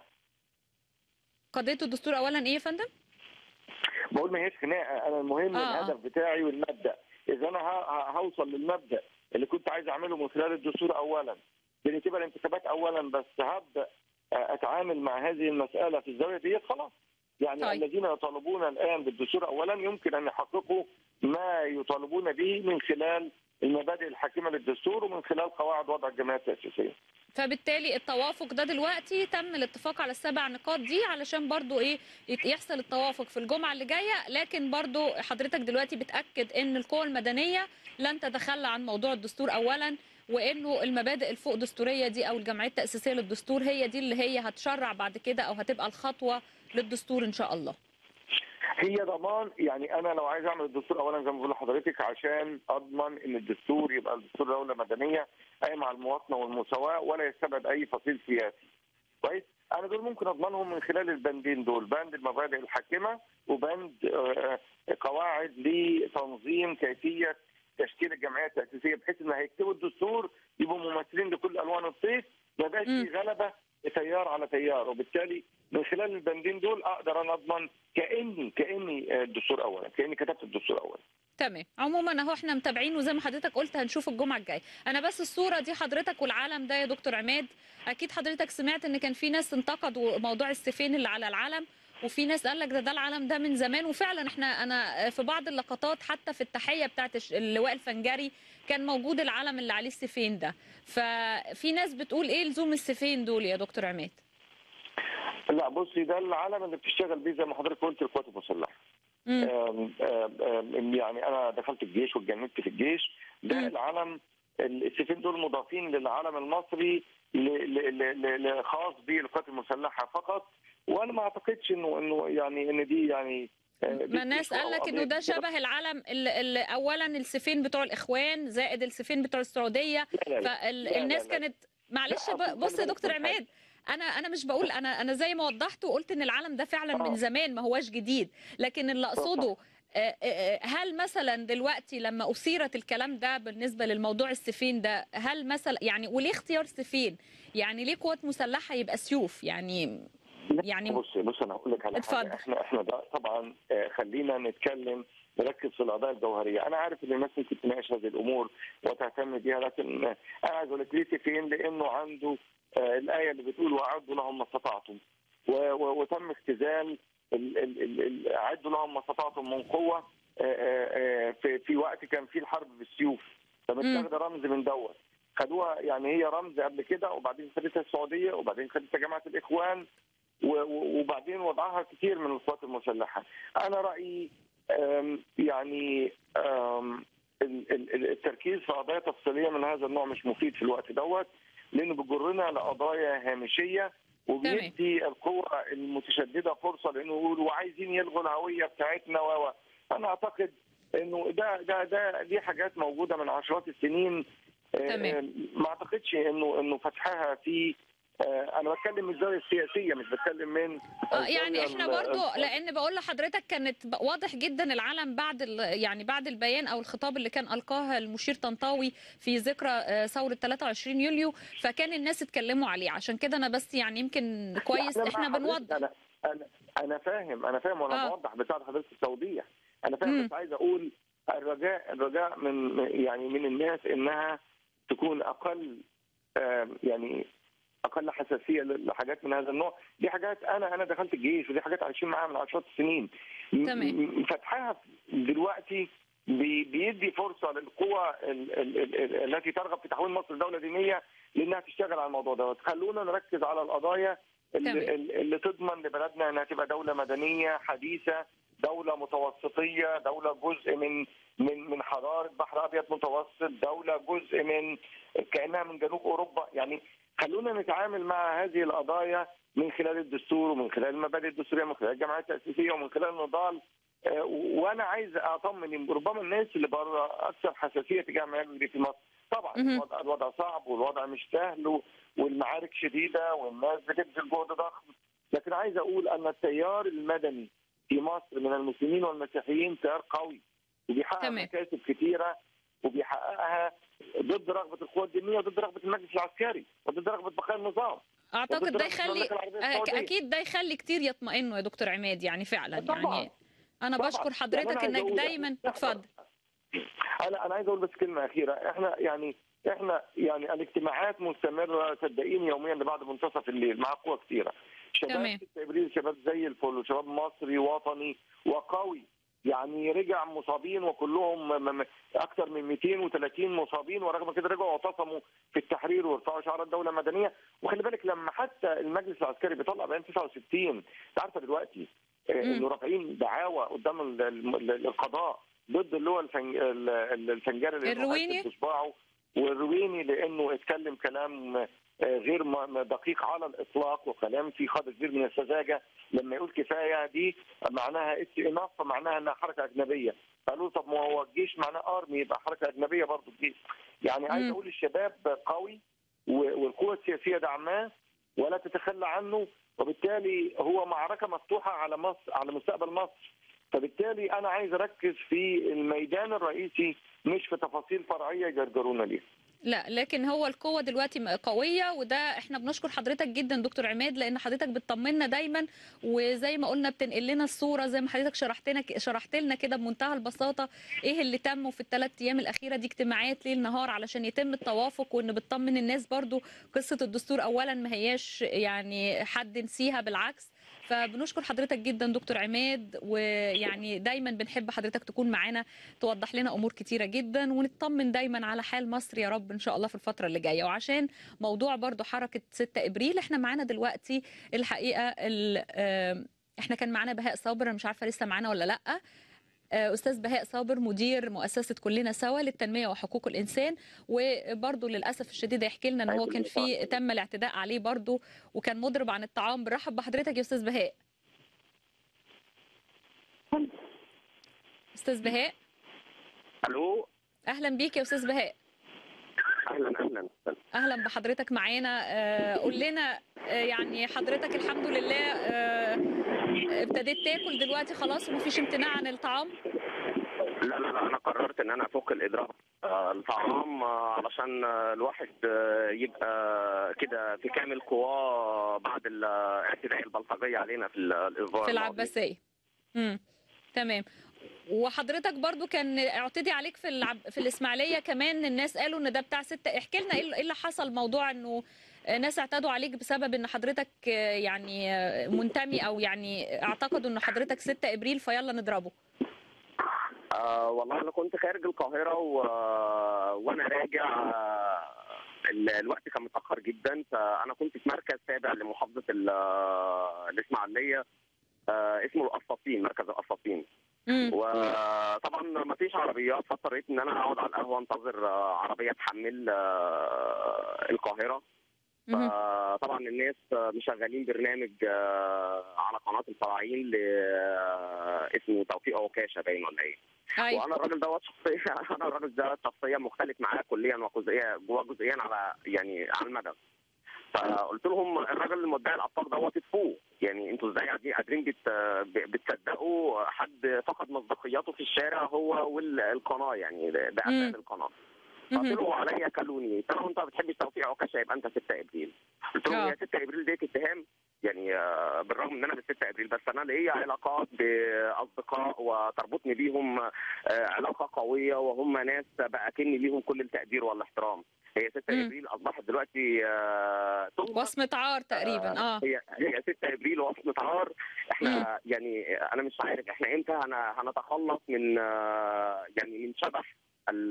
قضيه الدستور اولا ايه يا فندم؟ بقول ما هيش خناقه انا المهم آه، آه. الهدف بتاعي والمبدا اذا انا ه- ه- هوصل للمبدا اللي كنت عايز اعمله من خلال الدستور اولا بان تبقى الانتخابات اولا بس هبدا آه، اتعامل مع هذه المساله في الزاويه دي خلاص يعني طيب. الذين يطالبون الان بالدستور اولا يمكن ان يحققوا ما يطالبون به من خلال المبادئ الحاكمه للدستور ومن خلال قواعد وضع الجمعيه التاسيسيه فبالتالي التوافق ده دلوقتي تم الاتفاق على السبع نقاط دي علشان برضو ايه يت- يحصل التوافق في الجمعه اللي جايه لكن برضو حضرتك دلوقتي بتاكد ان القوى المدنيه لن تتخلى عن موضوع الدستور اولا وانه المبادئ الفوق دستوريه دي او الجمعيه التاسيسيه للدستور هي دي اللي هي هتشرع بعد كده او هتبقى الخطوه للدستور ان شاء الله هي ضمان يعني انا لو عايز اعمل الدستور اولا زي ما بقول لحضرتك عشان اضمن ان الدستور يبقى الدستور دوله مدنيه قايمه على المواطنه والمساواه ولا يستبعد اي فصيل سياسي. كويس؟ انا دول ممكن اضمنهم من خلال البندين دول، بند المبادئ الحاكمه وبند آه، قواعد لتنظيم كيفيه تشكيل الجمعيه التاسيسيه بحيث ان هيكتبوا الدستور يبقوا ممثلين لكل الوان الطيف ما يبقاش مم. في غلبه تيار على تيار وبالتالي من خلال البندين دول اقدر انا اضمن كاني كاني آه، الدستور اولا كاني كتبت الدستور اولا تمام عموما اهو احنا متابعين وزي ما حضرتك قلت هنشوف الجمعه الجايه انا بس الصوره دي حضرتك والعلم ده يا دكتور عماد اكيد حضرتك سمعت ان كان في ناس انتقدوا موضوع السيفين اللي على العلم وفي ناس قال لك ده ده العلم ده من زمان وفعلا احنا انا في بعض اللقطات حتى في التحيه بتاعت الش- اللواء الفنجري كان موجود العلم اللي عليه السيفين ده ففي ناس بتقول ايه لزوم السيفين دول يا دكتور عماد لا بصي ده العلم اللي بتشتغل بيه زي ما حضرتك قلت القوات المسلحه مم. آم، آم، آم، يعني انا دخلت الجيش واتجندت في الجيش ده مم. العلم السيفين دول مضافين للعلم المصري ل- ل- ل- ل- ل- خاص بالقوات المسلحه فقط وانا ما اعتقدش انه انه يعني ان دي يعني آه، ما دي الناس قصة قال لك أو انه ده قضية شبه العلم اللي اللي اولا السيفين بتوع الاخوان زائد السيفين بتوع السعوديه لا لا لا. لا، فالناس لا، لا. كانت معلش لا، ب- أصل بص يا خلي بالك دكتور من حاجة. عماد انا انا مش بقول انا انا زي ما وضحت وقلت ان العلم ده فعلا من آه. زمان ما هواش جديد لكن اللي اقصده آه، آه، آه، هل مثلا دلوقتي لما اثيرت الكلام ده بالنسبه للموضوع السيفين ده هل مثلا يعني وليه اختيار سيفين يعني ليه قوات مسلحه يبقى سيوف يعني يعني بص بص انا هقول لك على اتفضل. حاجه احنا احنا ده طبعا آه، خلينا نتكلم نركز في القضايا الجوهريه، انا عارف ان الناس ممكن تناقش هذه الامور وتهتم بيها لكن آه، انا عايز اقول لك ليه سيفين لانه عنده آه، الايه اللي بتقول واعدوا لهم ما استطعتم و- و- وتم اختزال ال- ال- ال- ال- اعدوا لهم ما استطعتم من قوه آه، آه، آه، في في وقت كان فيه الحرب بالسيوف فمتاخده رمز من دوت خدوها يعني هي رمز قبل كده وبعدين خدتها السعوديه وبعدين خدتها جماعه الاخوان و- و- وبعدين وضعها كثير من القوات المسلحه. انا رايي آم، يعني آم، ال- ال- ال- التركيز في قضايا تفصيليه من هذا النوع مش مفيد في الوقت دوت لانه بيجرنا لقضايا هامشيه وبيدي القوى المتشدده فرصه لانه يقولوا وعايزين يلغوا الهويه بتاعتنا و و. انا اعتقد انه ده ده ده دي حاجات موجوده من عشرات السنين آه، تمام. آه، ما اعتقدش انه انه فتحها في آه، انا بتكلم من الزاويه السياسيه مش بتكلم من اه يعني الزاوية احنا ال- برضو ال- لان بقول لحضرتك كانت ب- واضح جدا العلم بعد ال- يعني بعد البيان او الخطاب اللي كان القاه المشير طنطاوي في ذكرى آه، ثوره 23 يوليو فكان الناس اتكلموا عليه عشان كده انا بس يعني يمكن كويس أنا مع احنا حضرتك. بنوضح انا انا انا فاهم انا فاهم وانا آه. بوضح بساعد حضرتك التوضيح انا مم. فاهم بس عايز اقول الرجاء الرجاء من يعني من الناس انها تكون اقل آم، يعني اقل حساسيه لحاجات من هذا النوع دي حاجات انا انا دخلت الجيش ودي حاجات عايشين معاها من عشرات السنين م- تمام. م- فتحها دلوقتي بي- بيدي فرصه للقوى ال- ال- ال- ال- التي ترغب في تحويل مصر دوله دينيه لانها تشتغل على الموضوع دوت خلونا نركز على القضايا تمام. اللي, اللي تضمن لبلدنا انها تبقى دوله مدنيه حديثه دوله متوسطيه دوله جزء من من من حضاره بحر ابيض متوسط دوله جزء من كانها من جنوب اوروبا يعني خلونا نتعامل مع هذه القضايا من خلال الدستور ومن خلال المبادئ الدستوريه ومن خلال الجمعيات التاسيسيه ومن خلال النضال آه، وانا عايز اطمن ربما الناس اللي بره اكثر حساسيه تجاه ما يجري في مصر طبعا مهم. الوضع, الوضع صعب والوضع مش سهل و- والمعارك شديده والناس بتبذل جهد ضخم لكن عايز اقول ان التيار المدني في مصر من المسلمين والمسيحيين تيار قوي وبيحقق تمام. مكاسب كثيره وبيحققها ضد رغبه القوى الدينيه وضد رغبه المجلس العسكري وضد رغبه بقاء النظام اعتقد وضد ده رغبة يخلي المملكة العربية أك- السعودية. اكيد ده يخلي كتير يطمئنوا يا دكتور عماد يعني فعلا طبعاً. يعني انا طبعاً. بشكر يعني حضرتك أنا عايز انك أقول- دايما اتفضل انا انا عايز اقول بس كلمه اخيره احنا يعني احنا يعني الاجتماعات مستمره صدقيني يوميا لبعد منتصف الليل مع قوى كثيره تمام. شباب 6 ابريل شباب زي الفل وشباب مصري وطني وقوي يعني رجع مصابين وكلهم م- م- اكثر من 230 مصابين ورغم كده رجعوا واعتصموا في التحرير ورفعوا شعار الدوله المدنيه وخلي بالك لما حتى المجلس العسكري بيطلع بيان 69 انت عارفه دلوقتي آه، مم. انه رافعين دعاوى قدام ال- ال- القضاء ضد اللي هو الفنج... ال- ال- الفنجاري اللي الرويني؟ مؤثر بصباعه والرويني لانه اتكلم كلام آه، غير م- دقيق على الاطلاق وكلام فيه قدر كبير من السذاجه لما يقول كفايه دي معناها اتس انف معناها انها حركه اجنبيه قالوا طب ما هو الجيش معناه ارمي يبقى حركه اجنبيه برضه الجيش يعني عايز مم. اقول الشباب قوي و- والقوى السياسيه دعماه ولا تتخلى عنه وبالتالي هو معركه مفتوحه على مصر على مستقبل مصر فبالتالي انا عايز اركز في الميدان الرئيسي مش في تفاصيل فرعيه يجرجرونا ليها لا لكن هو القوة دلوقتي م- قوية وده احنا بنشكر حضرتك جدا دكتور عماد لان حضرتك بتطمنا دايما وزي ما قلنا بتنقل لنا الصورة زي ما حضرتك شرحت لنا شرحت لنا كده بمنتهى البساطة ايه اللي تم في الثلاث ايام الاخيرة دي اجتماعات ليل نهار علشان يتم التوافق وان بتطمن الناس برضو قصة الدستور اولا ما هياش يعني حد نسيها بالعكس فبنشكر حضرتك جدا دكتور عماد ويعني دايما بنحب حضرتك تكون معانا توضح لنا امور كتيره جدا ونطمن دايما على حال مصر يا رب ان شاء الله في الفتره اللي جايه وعشان موضوع برضو حركه 6 ابريل احنا معانا دلوقتي الحقيقه ال- آم، احنا كان معانا بهاء صابر انا مش عارفه لسه معانا ولا لا آه، استاذ بهاء صابر مدير مؤسسه كلنا سوا للتنميه وحقوق الانسان وبرضه للاسف الشديد يحكي لنا ان هو كان في تم الاعتداء عليه برضه وكان مضرب عن الطعام برحب بحضرتك يا استاذ بهاء استاذ بهاء الو اهلا بيك يا استاذ بهاء اهلا اهلا اهلا بحضرتك معانا آه، قول لنا آه، يعني حضرتك الحمد لله آه، ابتديت تاكل دلوقتي خلاص ومفيش امتناع عن الطعام لا لا لا انا قررت ان انا افك الاضراب آه، الطعام آه، علشان آه، الواحد آه، يبقى كده في كامل قواه بعد الاعتداء البلطجيه علينا في الاسبوع في الماضي. العباسيه امم تمام وحضرتك برضو كان اعتدي عليك في العب... في الاسماعيليه كمان الناس قالوا ان ده بتاع ستة احكي لنا ايه اللي- إيه اللي حصل موضوع انه ناس اعتدوا عليك بسبب ان حضرتك آه، يعني آه، منتمي او يعني اعتقدوا ان حضرتك 6 ابريل فيلا نضربه آه والله انا كنت خارج القاهره و... وانا راجع آه، ال- الوقت كان متاخر جدا فانا كنت في مركز تابع لمحافظه ال- الاسماعيليه آه، اسمه القساطين مركز القساطين مم. وطبعا ما فيش عربيات فاضطريت ان انا اقعد على القهوه انتظر آه، عربيه تحمل آه، القاهره مهم. فطبعا الناس مشغلين برنامج آه، على قناه الفراعين ل آه، اسمه توفيق عكاشه باين ولا ايه ايوه وانا الراجل دوت شخصيا انا الراجل ده شخصيا مختلف معاه كليا وجزئيا جوه جزئيا على يعني على المدى فقلت لهم الراجل المدعي الابطال دوت اتفوق يعني انتوا ازاي قاعدين قادرين بت بتصدقوا حد فقد مصداقيته في الشارع هو والقناه يعني ده ده مم. اساس القناه قلت مهم. له عليا كلوني قلت له انت ما بتحبش توفيق عكاشه يبقى انت 6 ابريل قلت له آه. يا 6 ابريل ديت اتهام يعني آه، بالرغم ان انا مش 6 ابريل بس انا ليا علاقات باصدقاء وتربطني بيهم آه، علاقه قويه وهم ناس باكن ليهم كل التقدير والاحترام هي 6 مم. ابريل اصبحت دلوقتي آه، تهمة. وصمة عار تقريبا اه هي هي 6 ابريل وصمة عار احنا يعني انا مش عارف احنا امتى هن- هنتخلص من آه، يعني من شبح ال-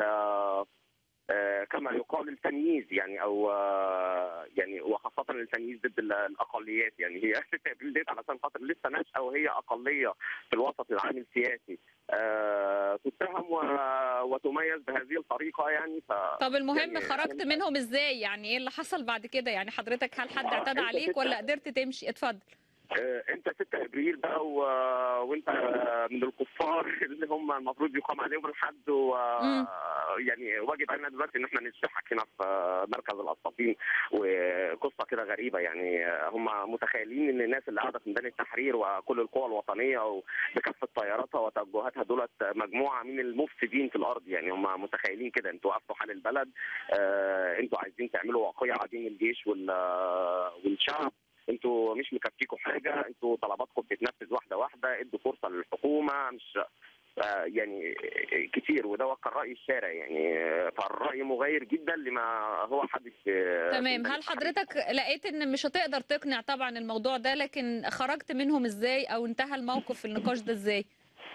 آه، كما يقال التمييز يعني او آه، يعني وخاصه التمييز ضد ال- الاقليات يعني هي 6 ابريل ديت علشان خاطر لسه ناشئه وهي اقليه في الوسط العام السياسي آه، تتهم و- وتميز بهذه الطريقه يعني ف طب المهم يعني خرجت أنا- منهم ازاي يعني ايه اللي حصل بعد كده يعني حضرتك هل حد آه، اعتدى أنت عليك كده- ولا قدرت تمشي اتفضل آه، انت 6 ابريل بقى و... وانت من الكفار اللي هم المفروض يقام عليهم الحد و... مم. يعني واجب علينا دلوقتي ان احنا نشبحك هنا في مركز القساطين وقصه كده غريبه يعني هم متخيلين ان الناس اللي قاعده في ميدان التحرير وكل القوى الوطنيه وبكافه طياراتها وتوجهاتها دولت مجموعه من المفسدين في الارض يعني هم متخيلين كده انتوا وقفتوا حال البلد آه، انتوا عايزين تعملوا واقعيه عديم الجيش وال... والشعب انتوا مش مكفيكوا حاجه انتوا طلباتكم بتتنفذ واحده واحده ادوا فرصه للحكومه مش آه، يعني كتير وده كان راي الشارع يعني آه، فالراي مغاير جدا لما هو حدث في- في تمام ميدان هل التحرير. حضرتك لقيت ان مش هتقدر تقنع طبعا الموضوع ده لكن خرجت منهم ازاي او انتهى الموقف في النقاش ده ازاي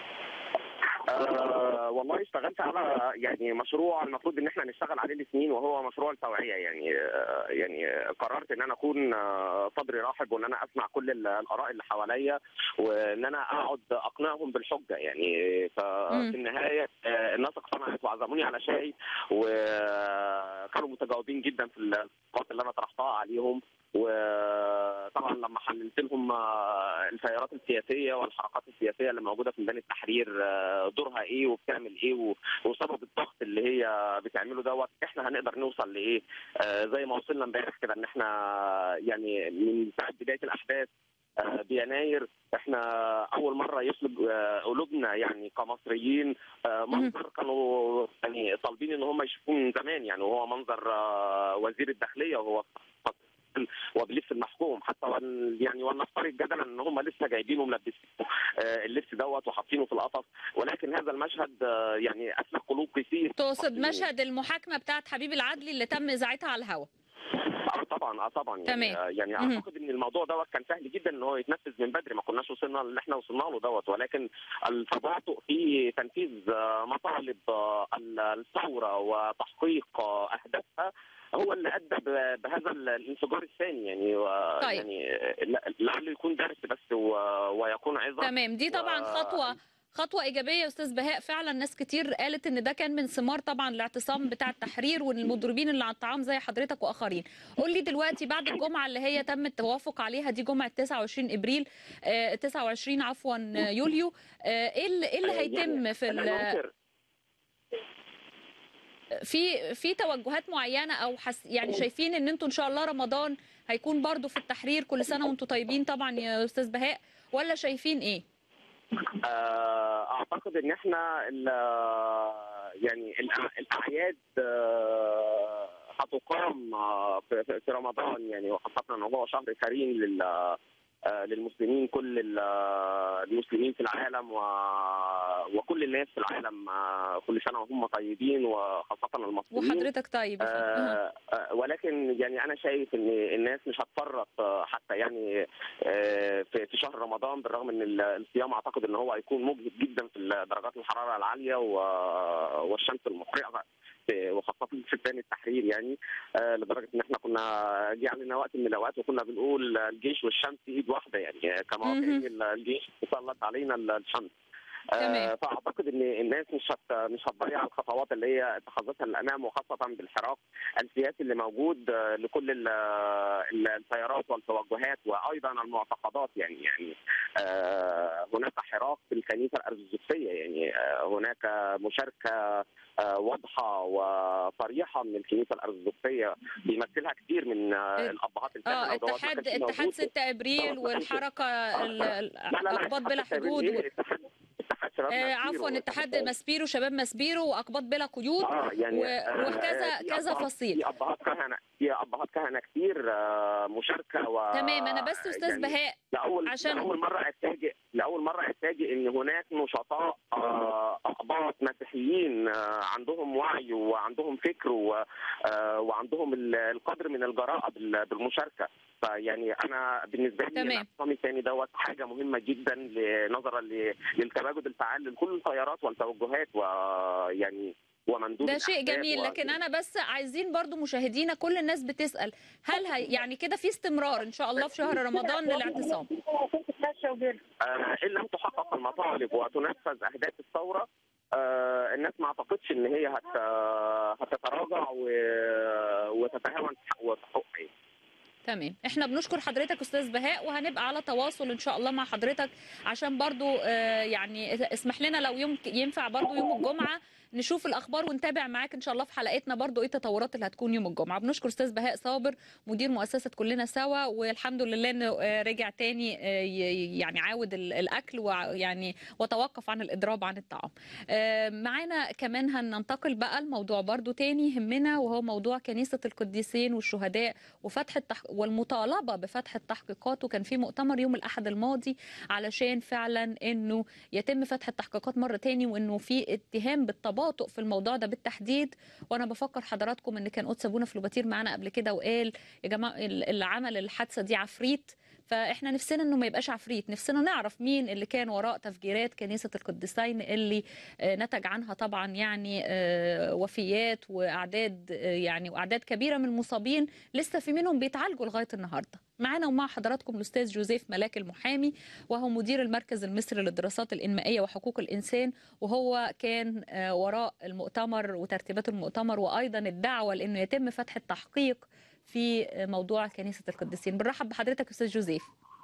آه والله اشتغلت على يعني مشروع المفروض ان احنا نشتغل عليه لسنين وهو مشروع التوعيه يعني آه يعني قررت ان انا اكون آه صدري رحب وان انا اسمع كل ال- الاراء اللي حواليا وان انا اقعد اقنعهم بالحجه يعني مم. ففي النهايه آه الناس اقتنعت وعزموني على شاي وكانوا متجاوبين جدا في النقاط اللي انا طرحتها عليهم وطبعا لما حللت لهم آه، التيارات السياسيه والحركات السياسيه اللي موجوده في ميدان التحرير آه، دورها ايه وبتعمل ايه و- وسبب الضغط اللي هي بتعمله دوت احنا هنقدر نوصل لايه آه، زي ما وصلنا امبارح كده ان احنا يعني من ساعه بدايه الاحداث آه، بيناير احنا اول مره يسلب آه، قلوبنا يعني كمصريين آه، منظر كانوا يعني طالبين ان هم يشوفوه من زمان يعني وهو منظر آه، وزير الداخليه وهو وبلبس المحكوم حتى وان يعني ولنفترض جدلا ان هم لسه جايبينه ملبسينه آه، اللبس دوت وحاطينه في القفص ولكن هذا المشهد آه، يعني اسلخ قلوب كثير تقصد مشهد المحاكمه بتاعت حبيب العدلي اللي تم اذاعتها على الهواء اه طبعا اه طبعا يعني تمام. آه، يعني مهم. اعتقد ان الموضوع دوت كان سهل جدا ان هو يتنفذ من بدري ما كناش وصلنا اللي احنا وصلنا له دوت ولكن التباطؤ في تنفيذ آه، مطالب آه، الثوره وتحقيق آه، اهدافها هو اللي ادى ب- بهذا الانفجار الثاني يعني و- طيب. يعني آه، لا- لعله يكون درس بس و- ويكون عظه تمام دي طبعا و- خطوه خطوه ايجابيه يا استاذ بهاء فعلا ناس كتير قالت ان ده كان من ثمار طبعا الاعتصام بتاع التحرير والمضربين اللي على الطعام زي حضرتك واخرين قول لي دلوقتي بعد الجمعه اللي هي تم التوافق عليها دي جمعه 29 ابريل آه 29 عفوا آه، يوليو آه، ايه اللي إيه اللي هيتم في ال- أنا أنكر في في توجهات معينه او حس يعني شايفين ان انتوا ان شاء الله رمضان هيكون برضو في التحرير كل سنه وانتوا طيبين طبعا يا استاذ بهاء ولا شايفين ايه آه، اعتقد ان احنا ال- يعني الأع- الاعياد آه، هتقام آه، في في- في رمضان يعني وخاصه ان هو شهر كريم لل آه، للمسلمين كل ال- آه، المسلمين في العالم و- وكل الناس في العالم آه، كل سنه وهم طيبين وخاصه المصريين وحضرتك طيب يا فندم. أها. آه، آه، ولكن يعني انا شايف ان الناس مش هتفرط آه، حتى يعني آه، في في شهر رمضان بالرغم ان ال- الصيام اعتقد ان هو هيكون مجهد جدا في درجات الحراره العاليه و- والشمس المحرقه في وخاصه في ميدان التحرير يعني آه، لدرجه ان احنا كنا جه علينا وقت من الاوقات وكنا بنقول الجيش والشمس ايد واحده يعني كما مهم. وكأن الجيش سلط علينا الشمس تمام. آه، فاعتقد ان الناس مش هت مش هتضيع الخطوات اللي هي اتخذتها الامام وخاصه بالحراك السياسي اللي موجود آه، لكل ال- ال- التيارات والتوجهات وايضا المعتقدات يعني يعني آه، هناك حراك في الكنيسه الارثوذكسيه يعني آه، هناك مشاركه آه، واضحه وصريحه من الكنيسه الارثوذكسيه بيمثلها كتير من آه، إيه. الابهات الكهنه اه ودوت ما اتحاد كانش اتحاد موجود. 6 ابريل دوت ما كانش- والحركه ال- ال- لا لا لا اقباط بلا اتحاد حدود إيه؟ و- اتحاد اتحاد شباب آه ماسبيرو. عفوا اتحاد ماسبيرو شباب ماسبيرو واقباط بلا قيود اه يعني و- آه، وكذا- في كذا أبهات- فصيل. في ابهات كهنه في ابهات كهنه كتير آه، مشاركه و تمام انا بس استاذ يعني بهاء لاول عشان- لاول مره اتفاجئ لاول مره اتفاجئ ان هناك نشطاء آه، اقباط مسيحيين آه، عندهم وعي وعندهم فكر و- آه، وعندهم ال- القدر من الجراءه بال- بالمشاركه فيعني انا بالنسبه لي تمام. الاعتصام الثاني دوت حاجه مهمه جدا ل- نظرا ل- للتواجد الفعال لكل التيارات والتوجهات ويعني ومندوب ده شيء الأحزاب جميل و- لكن انا بس عايزين برضو مشاهدينا كل الناس بتسال هل هي يعني كده في استمرار ان شاء الله في شهر رمضان للاعتصام آه، ان لم تحقق المطالب وتنفذ اهداف الثوره آه، الناس ما اعتقدش ان هي هت هتتراجع و- وتتهاون في حق- في حقوقها تمام احنا بنشكر حضرتك استاذ بهاء وهنبقى على تواصل ان شاء الله مع حضرتك عشان برضو آه، يعني اسمح لنا لو يوم ينفع برضو يوم الجمعه نشوف الاخبار ونتابع معاك ان شاء الله في حلقتنا برضو ايه التطورات اللي هتكون يوم الجمعه بنشكر استاذ بهاء صابر مدير مؤسسه كلنا سوا والحمد لله انه آه، رجع تاني آه، ي- يعني عاود ال- الاكل ويعني وتوقف عن الاضراب عن الطعام آه، معانا كمان هننتقل بقى لموضوع برضو تاني يهمنا وهو موضوع كنيسه القديسين والشهداء وفتح التح... والمطالبه بفتح التحقيقات وكان في مؤتمر يوم الاحد الماضي علشان فعلا انه يتم فتح التحقيقات مره تاني وانه في اتهام بالتباطؤ في الموضوع ده بالتحديد وانا بفكر حضراتكم ان كان قدس ابونا فلوباتير معانا قبل كده وقال يا جماعه اللي عمل الحادثه دي عفريت فاحنا نفسنا انه ما يبقاش عفريت نفسنا نعرف مين اللي كان وراء تفجيرات كنيسه القديسين اللي آه، نتج عنها طبعا يعني آه، وفيات واعداد آه، يعني واعداد كبيره من المصابين لسه في منهم بيتعالجوا لغايه النهارده معانا ومع حضراتكم الاستاذ جوزيف ملاك المحامي وهو مدير المركز المصري للدراسات الانمائيه وحقوق الانسان وهو كان آه، وراء المؤتمر وترتيبات المؤتمر وايضا الدعوه لانه يتم فتح التحقيق في آه، موضوع كنيسه القديسين بنرحب بحضرتك استاذ جوزيف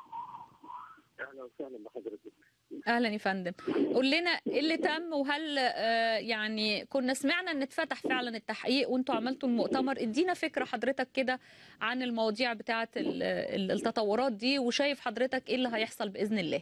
اهلا وسهلا بحضرتك اهلا يا فندم قول لنا ايه اللي تم وهل آه، يعني كنا سمعنا ان اتفتح فعلا التحقيق وانتوا عملتوا المؤتمر ادينا فكره حضرتك كده عن المواضيع بتاعه ال- ال- التطورات دي وشايف حضرتك ايه اللي هيحصل باذن الله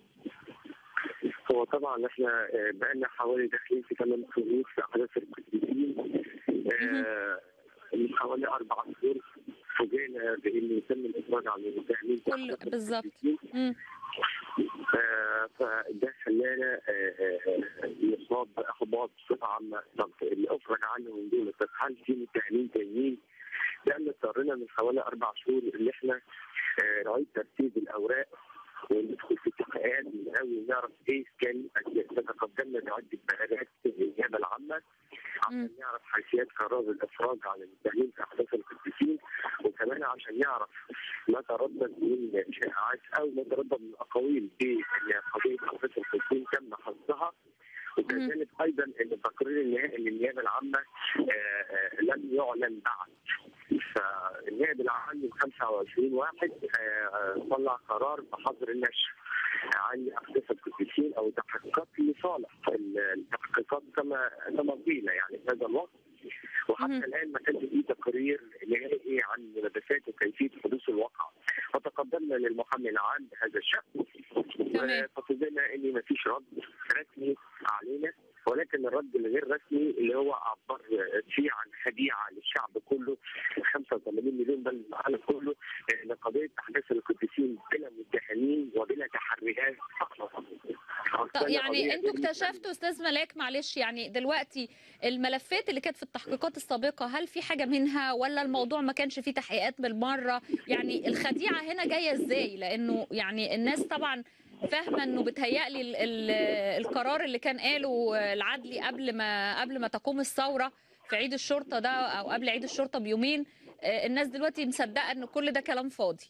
هو طبعا احنا آه، بقالنا حوالي داخلين في ثمان شهور في احداث القديسين آه، من حوالي اربع شهور فوجئنا بان يتم الافراج عن المتهمين في كل أحداث بالظبط القديسين. مم. آه، فده خلانا آه، آه، نصاب باحباط بصفه عامه طب اللي افرج عنهم دول طب هل في متهمين تانيين؟ لان اضطرينا من حوالي اربع شهور ان احنا آه، نعيد ترتيب الاوراق وندخل في التحقيقات من الاول نعرف ايه كان تتقدمنا بعده بيانات النيابه العامه عشان مم. نعرف حيثيات قرار الافراج عن المتهمين في احداث القديسين وكمان عشان نعرف ما تردد من شائعات او ما تردد من اقاويل بان قضيه احداث القديسين تم حفظها وكذلك ايضا ان التقرير النهائي للنيابه العامه آه، آه، لم يعلن بعد فالنائب العام من 25 واحد آه، آه، طلع قرار بحظر النشر عن احداث القديسين او تحقيقات لصالح التحقيقات كما كما قيل يعني في هذا الوقت وحتى مهم. الان ما كانش فيه تقرير نهائي عن ملابسات وكيفيه حدوث الواقع فتقدمنا للمحامي العام بهذا الشان تمام. ففوجئنا ان ما فيش رد رسمي علينا ولكن الرد الغير رسمي اللي هو عبر فيه عن خديعه للشعب كله 85 مليون بل العالم كله ان قضيه احداث القديسين بلا متهمين وبلا تحريات طب يعني انتوا اكتشفتوا استاذ ملاك معلش يعني دلوقتي الملفات اللي كانت في التحقيقات السابقه هل في حاجه منها ولا الموضوع ما كانش فيه تحقيقات بالمره يعني الخديعه هنا جايه ازاي لانه يعني الناس طبعا فاهمه انه بتهيألي ال- ال- القرار اللي كان قاله العدلي قبل ما قبل ما تقوم الثوره في عيد الشرطه ده او قبل عيد الشرطه بيومين آه، الناس دلوقتي مصدقه ان كل ده كلام فاضي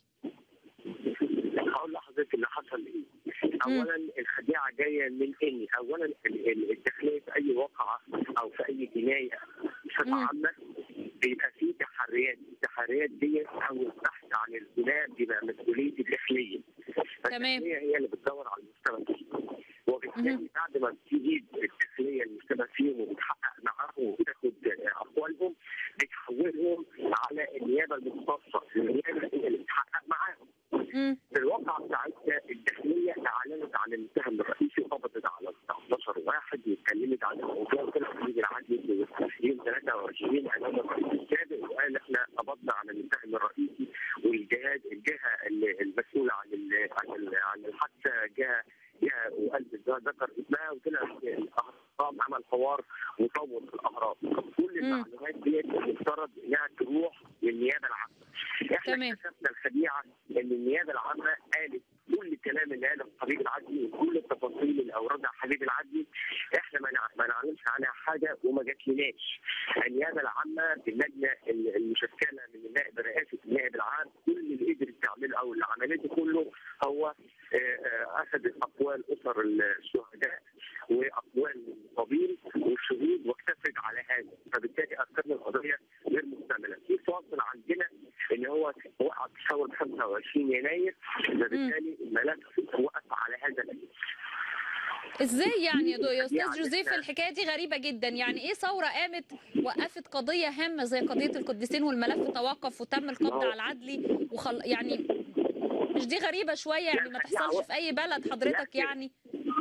هقول لحضرتك اللي حصل ايه اولا الخديعه جايه من ان اولا ال- ال- الداخليه في اي واقعه او في اي جنايه بصفه مم. عامه بيبقى فيه تحريات التحريات ديت او البحث عن الجنايه بيبقى مسؤوليه الداخليه فالداخليه هي اللي بتدور على المشتبه فيه وبالتالي مهم. بعد ما بتيجي الداخليه المشتبه فيهم وبتحقق معاهم وبتاخد اقوالهم بتحولهم على النيابه المختصه النيابه هي اللي بتحقق معاهم مم. في الواقعة بتاعتنا الداخلية أعلنت عن المتهم الرئيسي وقبضت على 19 واحد واتكلمت عن الموضوع طلع في العدل في يوم 23 أمام الرئيس السابق وقال إحنا قبضنا على المتهم الرئيسي والجهات الجهة اللي- المسؤولة عن ال- عن ال- عن الحادثة جهة جهة وقال ذكر اسمها وطلع الأهرام عمل حوار مطور في الأهرام كل المعلومات ديت المفترض إنها تروح للنيابة العامة احنا تمام. اكتشفنا الخديعه ان النيابه العامه قالت كل الكلام اللي قاله حبيب العدلي وكل التفاصيل اللي اوردها حبيب العدلي احنا ما نع- ما نعلمش عنها حاجه وما جاتلناش. النيابه العامه باللجنه ال- المشكله من النائب رئاسه النائب العام كل اللي قدرت تعمله او اللي عملته كله هو آه، آه، اخذت اقوال اسر الشهداء واقوال المقابل والشهود واكتفت على هذا فبالتالي اثرنا القضيه غير مكتمله. في فاصل عندنا ان هو وقع تشاور 25 يناير فبالتالي الملف وقف على هذا الاساس. ازاي يعني يا دو- يا استاذ يعني جوزيف إحنا- الحكايه دي غريبه جدا يعني ايه ثوره قامت وقفت قضيه هامه زي قضيه القديسين والملف توقف وتم القبض ما هو- على العدلي وخل... يعني مش دي غريبه شويه يعني ما لا، تحصلش في اي بلد حضرتك لا، يعني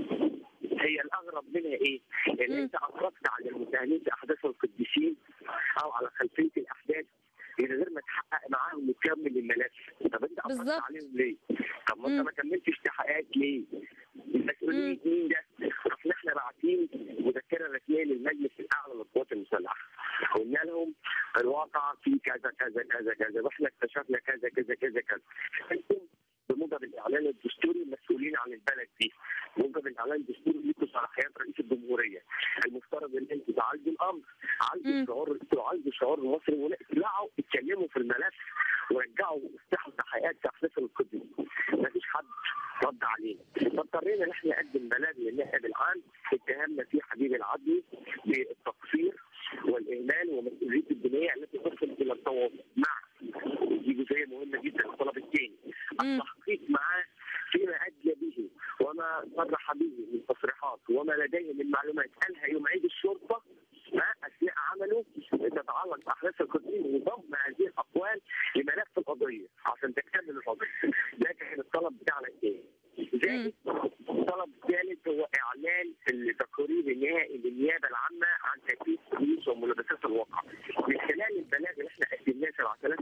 هي الاغرب منها ايه؟ ان مم. انت اطلقت على المتهمين في احداث القديسين او على خلفيه الاحداث من غير ما تحقق معاهم وتكمل الملف، طب انت اطلقت بالظبط. عليهم ليه؟ طب ما مم. انت ما كملتش تحقيقات ليه؟ مسؤوليه مين ده؟ اصل احنا باعتين مذكره رسميه للمجلس الاعلى للقوات المسلحه قلنا لهم الواقع في كذا كذا كذا كذا واحنا اكتشفنا كذا كذا كذا كذا انتم بموجب الاعلان الدستوري مسؤولين عن البلد دي موجب الاعلان الدستوري ليكم صلاحيات رئيس الجمهوريه المفترض ان انتوا تعالجوا الامر عالجوا مم. الشعور تعالجوا الشعور المصري واطلعوا اتكلموا في الملف ورجعوا افتحوا تحقيقات في احداث القدس مفيش حد رد علينا فاضطرينا ان احنا نقدم بلاغ للنائب العام اتهمنا فيه حبيب العدلي بالتقصير والاهمال ومسؤوليه الجنايه التي تصل الى التواصل مع دي جزئيه مهمه جدا الطلب الثاني مم. التحقيق معاه فيما ادلى به وما صرح به من تصريحات وما لديه من معلومات قالها يوم عيد الشرطه ها، اثناء عمله تتعلق باحداث القديم وضم هذه الاقوال لملف القضيه عشان تكتمل القضيه ده كان الطلب بتاعنا الثاني زائد الطلب الثالث هو اعلان التقرير النهائي للنيابه العامه عن تكليف الفلوس وملابسات الواقع من خلال البلاغ اللي احنا قدمناه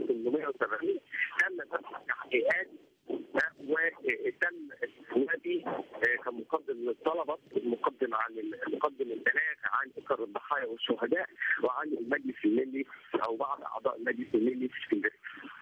7870 تم فتح تحقيقات ها، وتم استجوابي كمقدم للطلبه المقدم عن مقدم البلاغ عن اقرار الضحايا والشهداء وعن المجلس الملي او بعض اعضاء المجلس الملي في اسكندريه.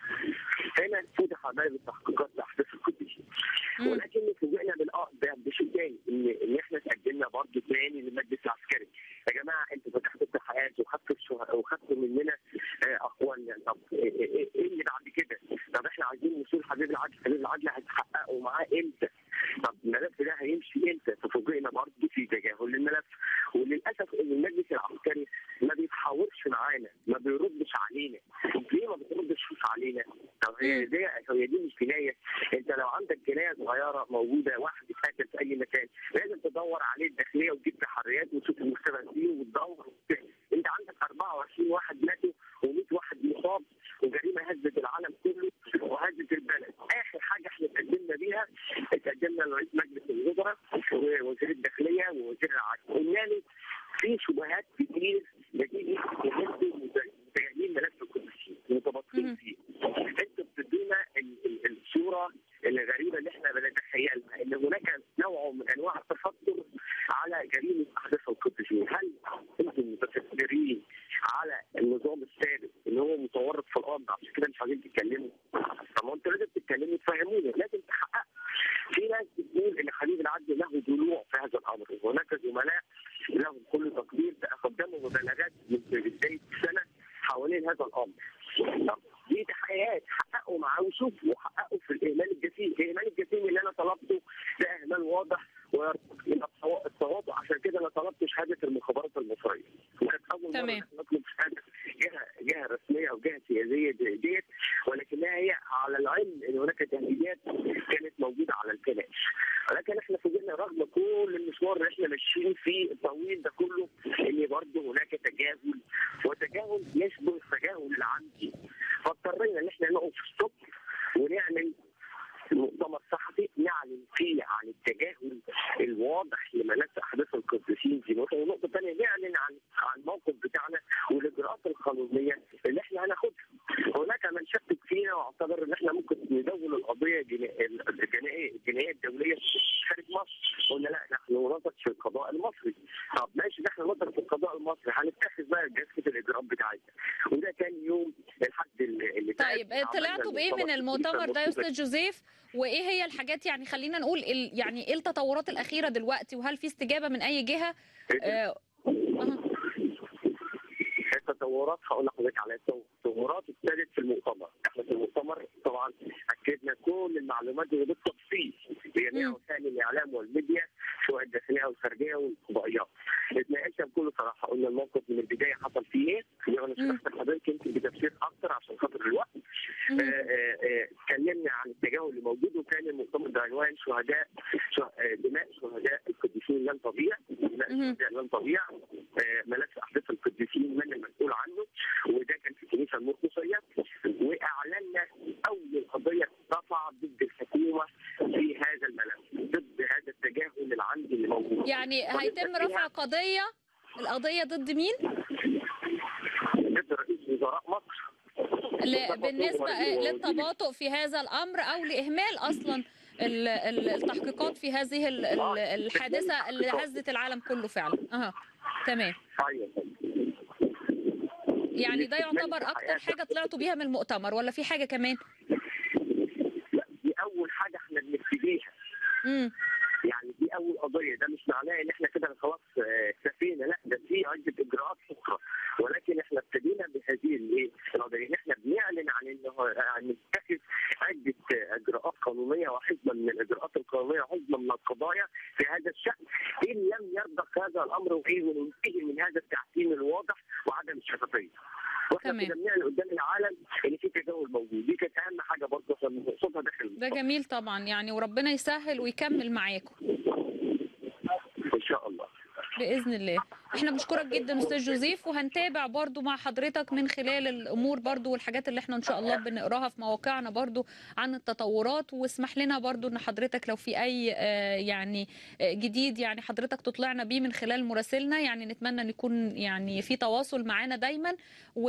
هنا فتح باب التحقيقات لاحداث القدس مم. ولكن فوجئنا بالآ- ب- بشيء تاني ان ان احنا اتقدمنا برضه تاني للمجلس العسكري يا جماعه انتوا فتحتوا التحقيقات وخدتوا الشه- وخدتوا مننا آه، اقوالنا طب ايه إيه- إيه اللي بعد كده؟ طب احنا عايزين وصول حبيب العدل حبيب العدل هتحققوا معاه امتى؟ طب الملف ده هيمشي امتى؟ ففوجئنا برضه في تجاهل للملف وللاسف ان المجلس العسكري ما بيتحاورش معانا ما بيردش علينا ليه ما بتردش علينا؟ طب هي مم. دي هي دي مش جنايه انت لو عندك جنايه صغيره موجوده واحد اتقتل في اي مكان لازم تدور عليه الداخليه وتجيب تحريات وتشوف المستند فيه وتدور وبتاع. انت عندك 24 واحد ماتوا و100 واحد مصاب وجريمه هزت العالم كله وهزت البلد اخر حاجه احنا اتقدمنا بيها اتقدمنا لرئيس مجلس الوزراء ووزير الداخليه ووزير العدل قلنا له في شبهات كتير نتيجه ان انتوا متجاهلين ملف القدسين متباطئين مم. فيه انتوا بتدونا ال- ال- الصوره الغريبه اللي احنا بنتخيلها ان هناك نوع من انواع التستر على جريمه احداث القدسين، هل انتم متسترين على النظام السابق اللي هو متورط في الارض عشان كده مش عايزين تتكلموا؟ طب ما انتوا لازم تتكلموا تفهمونا، لازم تحققوا. في ناس بتقول ان حبيب العدل له ضلوع في هذا الامر، وهناك زملاء لهم كل تقدير قدموا مبالغات من بدايه شوفوا وحققوا في الاهمال الجسيم، الاهمال الجسيم اللي انا طلبته ده اهمال واضح ويرتقي الى التوا- التواطؤ عشان كده انا طلبت شهاده المخابرات المصريه. وكانت اول مره تمام. إحنا نطلب شهاده جهه جهه رسميه او جهه سياسيه دي- ديت ولكنها هي على العلم ان هناك تهديدات كانت موجوده على الكنائس. ولكن احنا فوجئنا رغم كل المشوار اللي احنا ماشيين فيه الطويل ده كله ان برضه هناك تجاهل وتجاهل يشبه التجاهل العمدي فاضطرينا ان احنا نقف الصبح ونعمل مؤتمر صحفي نعلن فيه عن التجاهل الواضح لملف احداث القديسين في نقطه ونقطه ثانيه نعلن عن عن الموقف بتاعنا والاجراءات القانونيه اللي احنا هناخدها. هناك من شكك فينا واعتبر ان احنا ممكن ندون القضيه الجنا- الجنائيه الجنائيه الدوليه خارج مصر قلنا لا نحن نثق في القضاء المصري. طب ماشي نحن نثق في القضاء المصري هنتخذ بقى جلسه الاجراءات بتاعتنا وده كان يوم الحد اللي اللي فات. طيب طلعتوا بايه من المؤتمر ده يا استاذ جوزيف وايه هي الحاجات يعني خلينا نقول ال- يعني ايه التطورات الاخيره دلوقتي وهل في استجابه من اي جهه آه، أها. التطورات هقول لحضرتك على التطورات ابتدت في المؤتمر، احنا في المؤتمر طبعا اكدنا كل المعلومات دي بالتفصيل بجميع مم. وسائل الاعلام والميديا سواء الداخليه والخارجيه والفضائيات. اتناقشنا بكل صراحه قلنا الموقف من البدايه حصل فيه ايه؟ وانا مم. شرحت لحضرتك يمكن بتفسير اكتر عشان خاطر الوقت. مهم. آه، آه، آه، اتكلمنا عن التجاهل اللي موجود وكان المؤتمر بعنوان شهداء شه- آه، دماء شهداء القديسين لن تضيع دماء مهم. الشهداء لن تضيع آه، ملف احداث القديسين من المسؤول عنه وده كان في الكنيسه المرقسيه واعلنا اول قضيه رفع ضد الحكومه في هذا الملف ضد هذا التجاهل العمدي اللي موجود يعني هيتم رفع قضيه القضيه ضد مين ضد رئيس وزراء مصر ل- بالنسبه آه، للتباطؤ في هذا الامر او لاهمال اصلا ال- ال- التحقيقات في هذه ال- ال- الحادثه اللي هزت العالم كله فعلا اها تمام ايوه يعني ده يعتبر اكتر حاجه طلعتوا بيها من المؤتمر ولا في حاجه كمان لا دي اول حاجه احنا بنبتديها امم يعني دي اول قضيه ده مش معناه ان احنا كده خلاص آه، اكتفينا لا ده في عده اجراءات اخرى ولكن احنا ابتدينا بهذه الايه القضيه ان احنا بنعلن عن انه هنتخذ عده آه، اجراءات قانونيه وحزمه من الاجراءات القانونيه وحزمه من القضايا في هذا الشان ان لم يرضخ هذا الامر وايه وننتهي من هذا التحكيم الواضح وعدم الشفافيه. واحنا تمام. كده بنعلن قدام العالم ان في تجاهل موجود دي كانت اهم حاجه برضه احنا بنقصدها داخل ده جميل طبعا يعني وربنا يسهل ويكمل معاكم ان شاء الله. باذن الله احنا بنشكرك جدا استاذ جوزيف وهنتابع برضو مع حضرتك من خلال الامور برضو والحاجات اللي احنا ان شاء الله بنقراها في مواقعنا برضو عن التطورات واسمح لنا برضو ان حضرتك لو في اي آه، يعني آه، جديد يعني حضرتك تطلعنا بيه من خلال مراسلنا يعني نتمنى ان يكون يعني في تواصل معانا دايما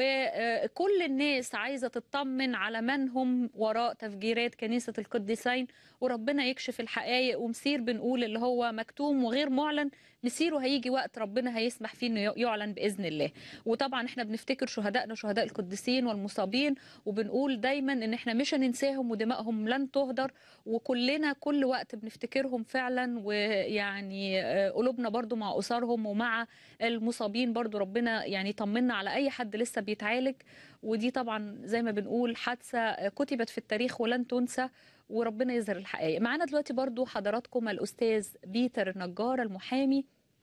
وكل الناس عايزه تطمن على من هم وراء تفجيرات كنيسه القديسين وربنا يكشف الحقائق ومسير بنقول اللي هو مكتوم وغير معلن مسيره هيجي وقت ربنا هيسمح فيه انه يعلن باذن الله وطبعا احنا بنفتكر شهدائنا شهداء القديسين والمصابين وبنقول دايما ان احنا مش هننساهم ودمائهم لن تهدر وكلنا كل وقت بنفتكرهم فعلا ويعني آه، قلوبنا برضو مع اسرهم ومع المصابين برضو ربنا يعني يطمنا على اي حد لسه بيتعالج ودي طبعا زي ما بنقول حادثه آه، كتبت في التاريخ ولن تنسى وربنا يظهر الحقائق معانا دلوقتي برضو حضراتكم الأستاذ بيتر النجار المحامي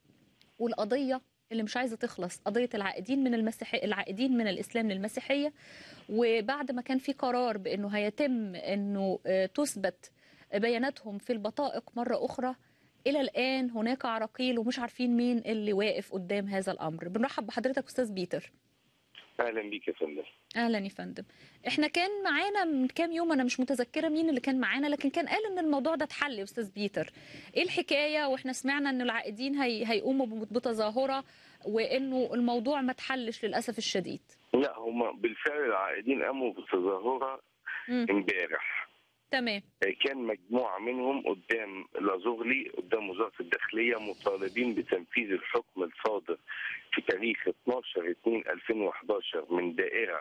والقضية اللي مش عايزة تخلص قضية العائدين من المسيحية العائدين من الإسلام للمسيحية وبعد ما كان في قرار بأنه هيتم أنه آه، تثبت بياناتهم في البطائق مرة أخرى إلى الآن هناك عراقيل ومش عارفين مين اللي واقف قدام هذا الأمر بنرحب بحضرتك أستاذ بيتر اهلا بيك يا فندم اهلا يا فندم احنا كان معانا من كام يوم انا مش متذكره مين اللي كان معانا لكن كان قال ان الموضوع ده اتحل يا استاذ بيتر ايه الحكايه واحنا سمعنا ان العائدين هي هيقوموا بتظاهره وانه الموضوع ما اتحلش للاسف الشديد لا هم بالفعل العائدين قاموا بتظاهره مم. امبارح تمام كان مجموعة منهم قدام لازوغلي قدام وزارة الداخلية مطالبين بتنفيذ الحكم الصادر في تاريخ 12 2 2011 من دائرة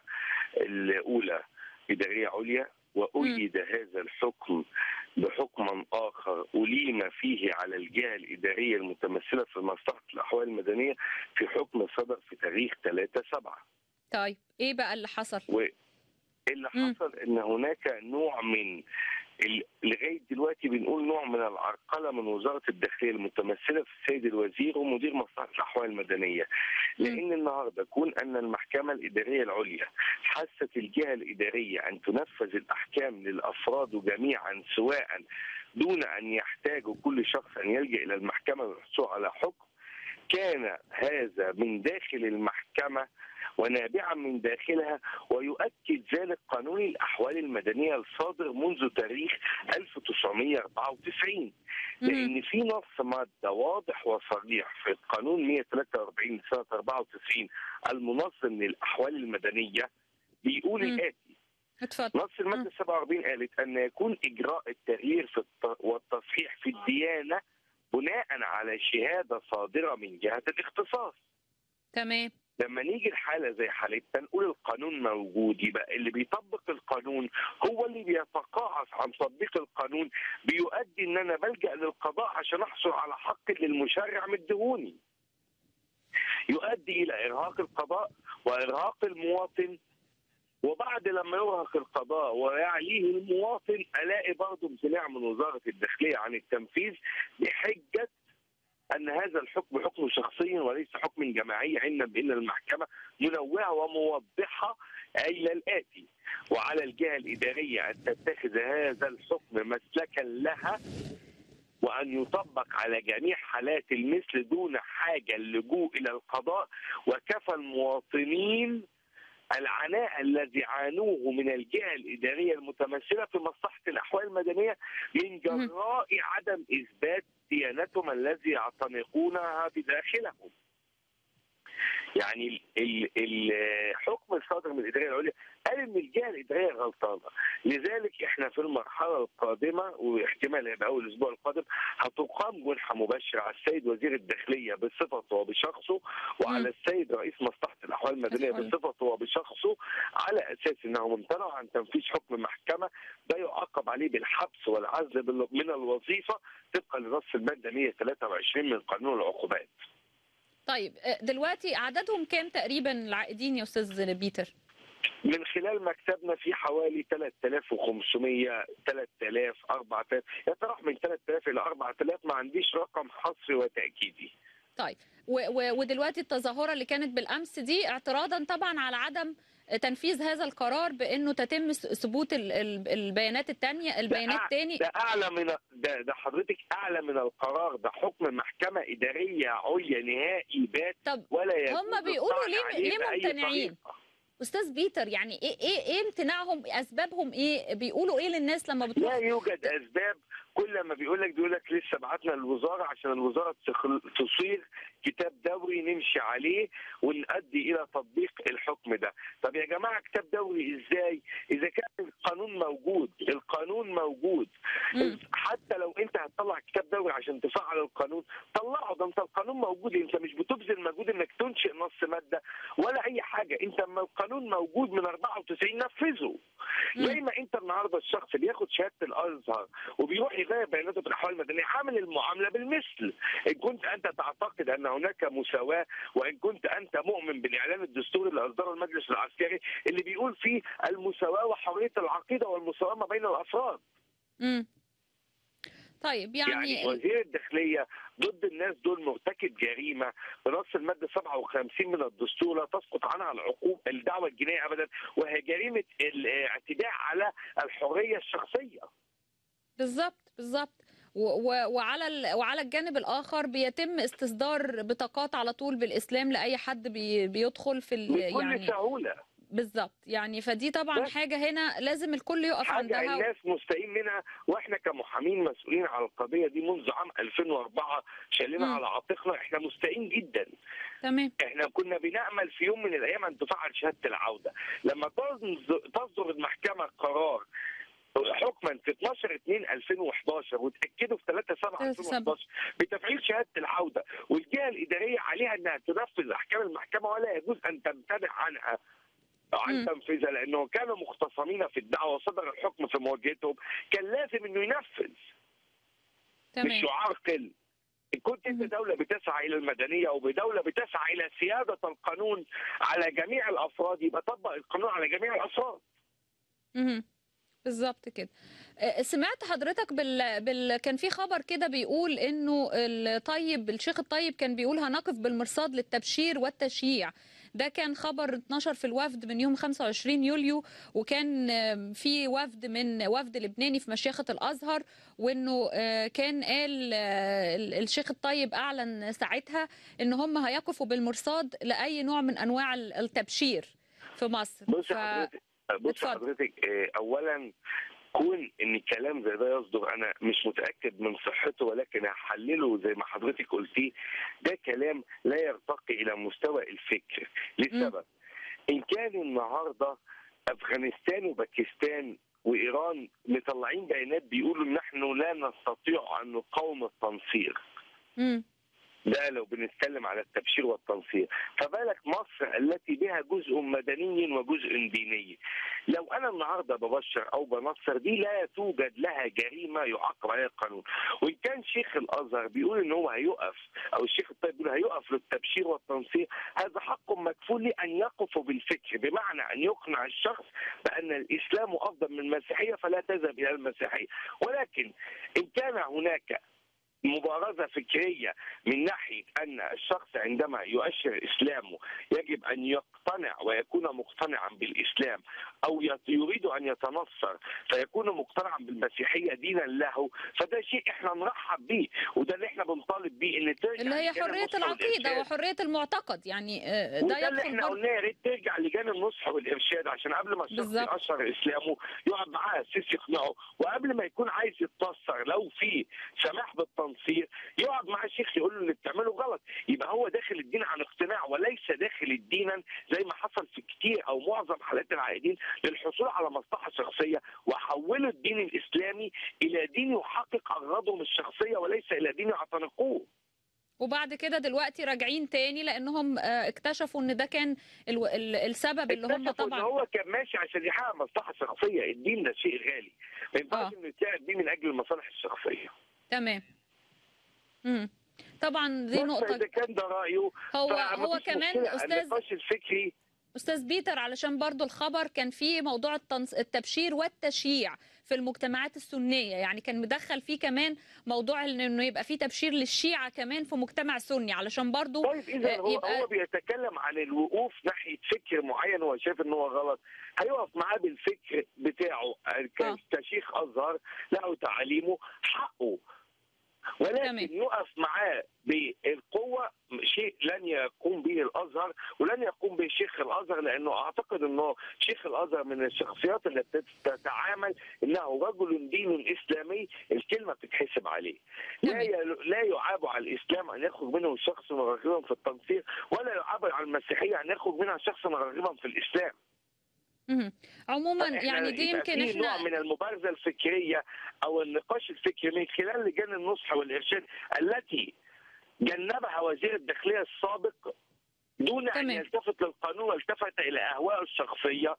الأولى إدارية عليا وأيد هذا الحكم بحكم آخر أليم فيه على الجهة الإدارية المتمثلة في مصلحة الأحوال المدنية في حكم صدر في تاريخ 3 7 طيب ايه بقى اللي حصل و اللي مم. حصل ان هناك نوع من ال- لغايه دلوقتي بنقول نوع من العرقله من وزاره الداخليه المتمثله في السيد الوزير ومدير مصلحه الاحوال المدنيه لان النهارده كون ان المحكمه الاداريه العليا حست الجهه الاداريه ان تنفذ الاحكام للافراد جميعا سواء دون ان يحتاج كل شخص ان يلجا الى المحكمه للحصول على حكم كان هذا من داخل المحكمه ونابعا من داخلها ويؤكد ذلك قانون الاحوال المدنيه الصادر منذ تاريخ 1994 لان في نص ماده واضح وصريح في القانون 143 سنه 94 المنظم للاحوال المدنيه بيقول مم. الاتي اتفضل نص الماده 47 قالت ان يكون اجراء التغيير في الت- والتصحيح في الديانه بناء على شهاده صادره من جهه الاختصاص تمام لما نيجي الحاله زي حالتنا نقول القانون موجود يبقى اللي بيطبق القانون هو اللي بيتقاعس عن تطبيق القانون بيؤدي ان انا بلجا للقضاء عشان احصل على حق اللي المشرع مديهوني يؤدي الى ارهاق القضاء وارهاق المواطن وبعد لما يرهق القضاء ويعليه المواطن الاقي برضه امتناع من وزاره الداخليه عن التنفيذ بحجه ان هذا الحكم حكم شخصي وليس حكم جماعي علما بان المحكمه منوعه وموضحه الى الاتي وعلى الجهه الاداريه ان تتخذ هذا الحكم مسلكا لها وان يطبق على جميع حالات المثل دون حاجه اللجوء الى القضاء وكفى المواطنين العناء الذي عانوه من الجهه الاداريه المتمثله في مصلحه الاحوال المدنيه من جراء عدم اثبات ديانتهم الذي يعتنقونها بداخلهم. يعني ال- ال- الحكم الصادر من الاداريه العليا قال ان الجهه الاداريه غلطانه، لذلك احنا في المرحله القادمه واحتمال يبقى اول الاسبوع القادم هتقام جنحه مباشره على السيد وزير الداخليه بصفته وبشخصه وعلى السيد رئيس مصلحه الاحوال المدنيه أحوال. بصفته وبشخصه على اساس انهم امتنعوا عن تنفيذ حكم محكمه ده يعاقب عليه بالحبس والعزل بال- من الوظيفه طبقا لنص الماده 123 من قانون العقوبات. طيب آه، دلوقتي عددهم كام تقريبا العائدين يا استاذ بيتر من خلال مكتبنا في حوالي 3500 3000 4000 يتراوح من 3000 الى 4000 ما عنديش رقم حصري وتاكيدي طيب و و ودلوقتي التظاهره اللي كانت بالامس دي اعتراضا طبعا على عدم تنفيذ هذا القرار بانه تتم س- ثبوت ال- ال- البيانات الثانيه البيانات ده أع- تاني ده اعلى من ده, ده حضرتك اعلى من القرار ده حكم محكمه اداريه عليا نهائي بات طب ولا يجوز هم بيقولوا الطعن ليه- عليه ليه بأي ممتنعين؟ طريقة. استاذ بيتر يعني ايه ايه ايه امتناعهم اسبابهم ايه بيقولوا ايه للناس لما لا بتروح يوجد اسباب كل ما بيقول لك بيقول لك لسه بعتنا الوزاره عشان الوزاره تخل- تصيغ كتاب دوري نمشي عليه ونؤدي الى تطبيق الحكم ده طب يا جماعه كتاب دوري ازاي اذا كان القانون موجود القانون موجود مم. حتى لو انت هتطلع كتاب دوري عشان تفعل القانون طلعه ده انت القانون موجود انت مش بتبذل مجهود انك تنشئ نص ماده ولا اي حاجه انت اما القانون موجود من 94 نفذه مم. زي ما انت النهارده الشخص اللي ياخد شهاده الازهر وبيروح يغير بياناته في الاحوال المدنيه عامل المعامله بالمثل ان كنت انت تعتقد ان هناك مساواه وان كنت انت مؤمن بالاعلان الدستوري اللي اصدره المجلس العسكري اللي بيقول فيه المساواه وحريه العقيده والمساواه ما بين الافراد مم. طيب يعني, يعني وزير الداخليه ضد الناس دول مرتكب جريمه بنص الماده 57 من الدستور لا تسقط عنها العقوبه الدعوه الجنائيه ابدا وهي جريمه الاعتداء على الحريه الشخصيه بالظبط بالظبط و- و- وعلى ال- وعلى الجانب الاخر بيتم استصدار بطاقات على طول بالاسلام لاي حد بي بيدخل في ال- بكل يعني سهوله بالظبط يعني فدي طبعا بس. حاجه هنا لازم الكل يقف حاجه عندها الناس مستائين منها واحنا كمحامين مسؤولين على القضيه دي منذ عام 2004 شايلينها مم. على عاتقنا احنا مستائين جدا تمام احنا كنا بنامل في يوم من الايام ان تفعل شهاده العوده لما تصدر- تصدر المحكمه قرار حكما في 12 2 2011 وتاكدوا في 3 7 3 2011 بتفعيل شهاده العوده والجهه الاداريه عليها انها تنفذ احكام المحكمه ولا يجوز ان تمتنع عنها أو عن مم. تنفيذها لانه كانوا مختصمين في الدعوه وصدر الحكم في مواجهتهم كان لازم انه ينفذ مش تمام يعرقل إن كنت انت مم. دوله بتسعى الى المدنيه وبدوله بتسعى الى سياده القانون على جميع الافراد يبقى طبق القانون على جميع الافراد مهم. بالظبط كده آه، سمعت حضرتك بال... بال... كان في خبر كده بيقول انه الطيب الشيخ الطيب كان بيقول هنقف بالمرصاد للتبشير والتشييع ده كان خبر اتنشر في الوفد من يوم 25 يوليو وكان آم، في وفد من وفد لبناني في مشيخة الأزهر وانه آه، كان قال آه، ال- الشيخ الطيب أعلن ساعتها ان هم هيقفوا بالمرصاد لأي نوع من أنواع ال- التبشير في مصر بص ف- حضرتك بص اتفضل. حضرتك آه، اولا كون ان كلام زي ده يصدر انا مش متاكد من صحته ولكن هحلله زي ما حضرتك قلتيه ده كلام لا يرتقي الى مستوى الفكر لسبب ان كان النهارده افغانستان وباكستان وايران مطلعين بيانات بيقولوا نحن لا نستطيع ان نقاوم التنصير مم. ده لو بنتكلم على التبشير والتنصير فبالك مصر التي بها جزء مدني وجزء ديني لو انا النهارده ببشر او بنصر دي لا توجد لها جريمه يعاقب عليها القانون وان كان شيخ الازهر بيقول ان هو هيقف او الشيخ الطيب بيقول هيقف للتبشير والتنصير هذا حق مكفول لي ان يقف بالفكر بمعنى ان يقنع الشخص بان الاسلام افضل من المسيحيه فلا تذهب الى المسيحيه ولكن ان كان هناك مبارزة فكرية من ناحية أن الشخص عندما يؤشر إسلامه يجب أن يقتنع ويكون مقتنعا بالإسلام أو يت- يريد أن يتنصر فيكون مقتنعا بالمسيحية دينا له فده شيء احنا نرحب به وده اللي احنا بنطالب بيه ان ترجع اللي هي لجان حرية النصح العقيدة والإرشاد. وحرية المعتقد يعني آه، ده وده اللي يدخل احنا برضه قلناه يا ريت ترجع لجان النصح والارشاد عشان قبل ما الشخص بالظبط. يأشر اسلامه يقعد معاه اسيس يقنعه وقبل ما يكون عايز يتنصر لو في سماح بالتنصير يقعد مع الشيخ يقول له اللي بتعمله غلط يبقى هو داخل الدين عن اقتناع وليس داخل الدين زي ما حصل في كتير او معظم حالات العائدين للحصول على مصلحه شخصيه وحولوا الدين الاسلامي الى دين يحقق اغراضهم الشخصيه وليس الى دين يعتنقوه وبعد كده دلوقتي راجعين تاني لانهم آه، اكتشفوا ان ده كان الو... ال- السبب اللي هم اكتشفوا ان طبعا هو كان ماشي عشان يحقق مصلحه شخصيه الدين ده شيء غالي ما ينفعش آه. انه يتعب بيه من اجل المصالح الشخصيه تمام امم طبعا دي بس نقطة اذا كان ده رايه هو فمفيش هو كمان مشكلة. استاذ النقاش الفكري استاذ بيتر علشان برضو الخبر كان فيه موضوع التنص... التبشير والتشييع في المجتمعات السنية يعني كان مدخل فيه كمان موضوع إن- انه يبقى فيه تبشير للشيعة كمان في مجتمع سني علشان برضو طيب اذا آه، هو يبقى- هو بيتكلم عن الوقوف ناحيه فكر معين هو شايف ان هو غلط هيقف معاه بالفكر بتاعه ك- آه. كشيخ ازهر له تعليمه حقه ولكن تمام. يقف معاه بالقوه شيء لن يقوم به الازهر ولن يقوم به شيخ الازهر لانه اعتقد انه شيخ الازهر من الشخصيات اللي تتعامل انه رجل دين اسلامي الكلمه بتتحسب عليه لا تمام. ي- لا يعاب على الاسلام ان يخرج منه شخص راغبا في التنصير ولا يعاب على المسيحيه ان يخرج منها شخص راغبا في الاسلام مهم. عموما إحنا يعني دي يبقى يمكن في نوع احنا من المبارزه الفكريه او النقاش الفكري من خلال لجان النصح والارشاد التي جنبها وزير الداخليه السابق دون ان تمام. يلتفت للقانون والتفت الى اهوائه الشخصيه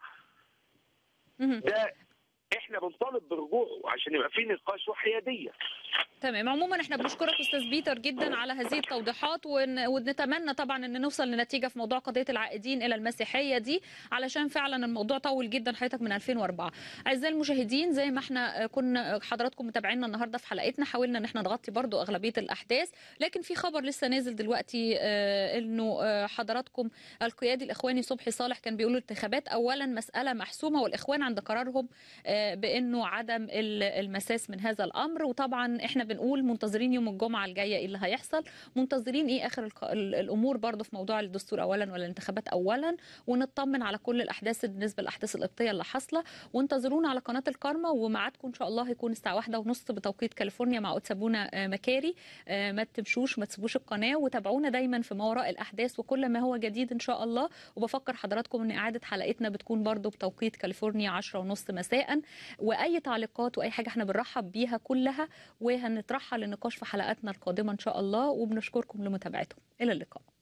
مهم. ده احنا بنطالب برجوعه عشان يبقى في نقاش وحياديه تمام عموما احنا بنشكرك استاذ بيتر جدا على هذه التوضيحات ون... ونتمنى طبعا ان نوصل لنتيجه في موضوع قضيه العائدين الى المسيحيه دي علشان فعلا الموضوع طول جدا حضرتك من 2004 اعزائي المشاهدين زي ما احنا كنا حضراتكم متابعينا النهارده في حلقتنا حاولنا ان احنا نغطي برضو اغلبيه الاحداث لكن في خبر لسه نازل دلوقتي آه، انه آه، حضراتكم القيادي الاخواني صبحي صالح كان بيقول الانتخابات اولا مساله محسومه والاخوان عند قرارهم آه، بانه عدم ال- المساس من هذا الامر وطبعا احنا بنقول منتظرين يوم الجمعه الجايه ايه اللي هيحصل منتظرين ايه اخر الق- ال- الامور برضه في موضوع الدستور اولا ولا الانتخابات اولا ونطمن على كل الاحداث بالنسبه للاحداث القبطيه اللي حاصله وانتظرونا على قناه الكارما وميعادكم ان شاء الله هيكون الساعه واحدة ونص بتوقيت كاليفورنيا مع أتسابونا آه، مكاري آه، ما تمشوش ما تسيبوش القناه وتابعونا دايما في ما وراء الاحداث وكل ما هو جديد ان شاء الله وبفكر حضراتكم ان اعاده حلقتنا بتكون برضه بتوقيت كاليفورنيا 10 ونص مساء واي تعليقات واي حاجه احنا بنرحب بيها كلها وهنطرحها للنقاش في حلقاتنا القادمه ان شاء الله وبنشكركم لمتابعتكم الى اللقاء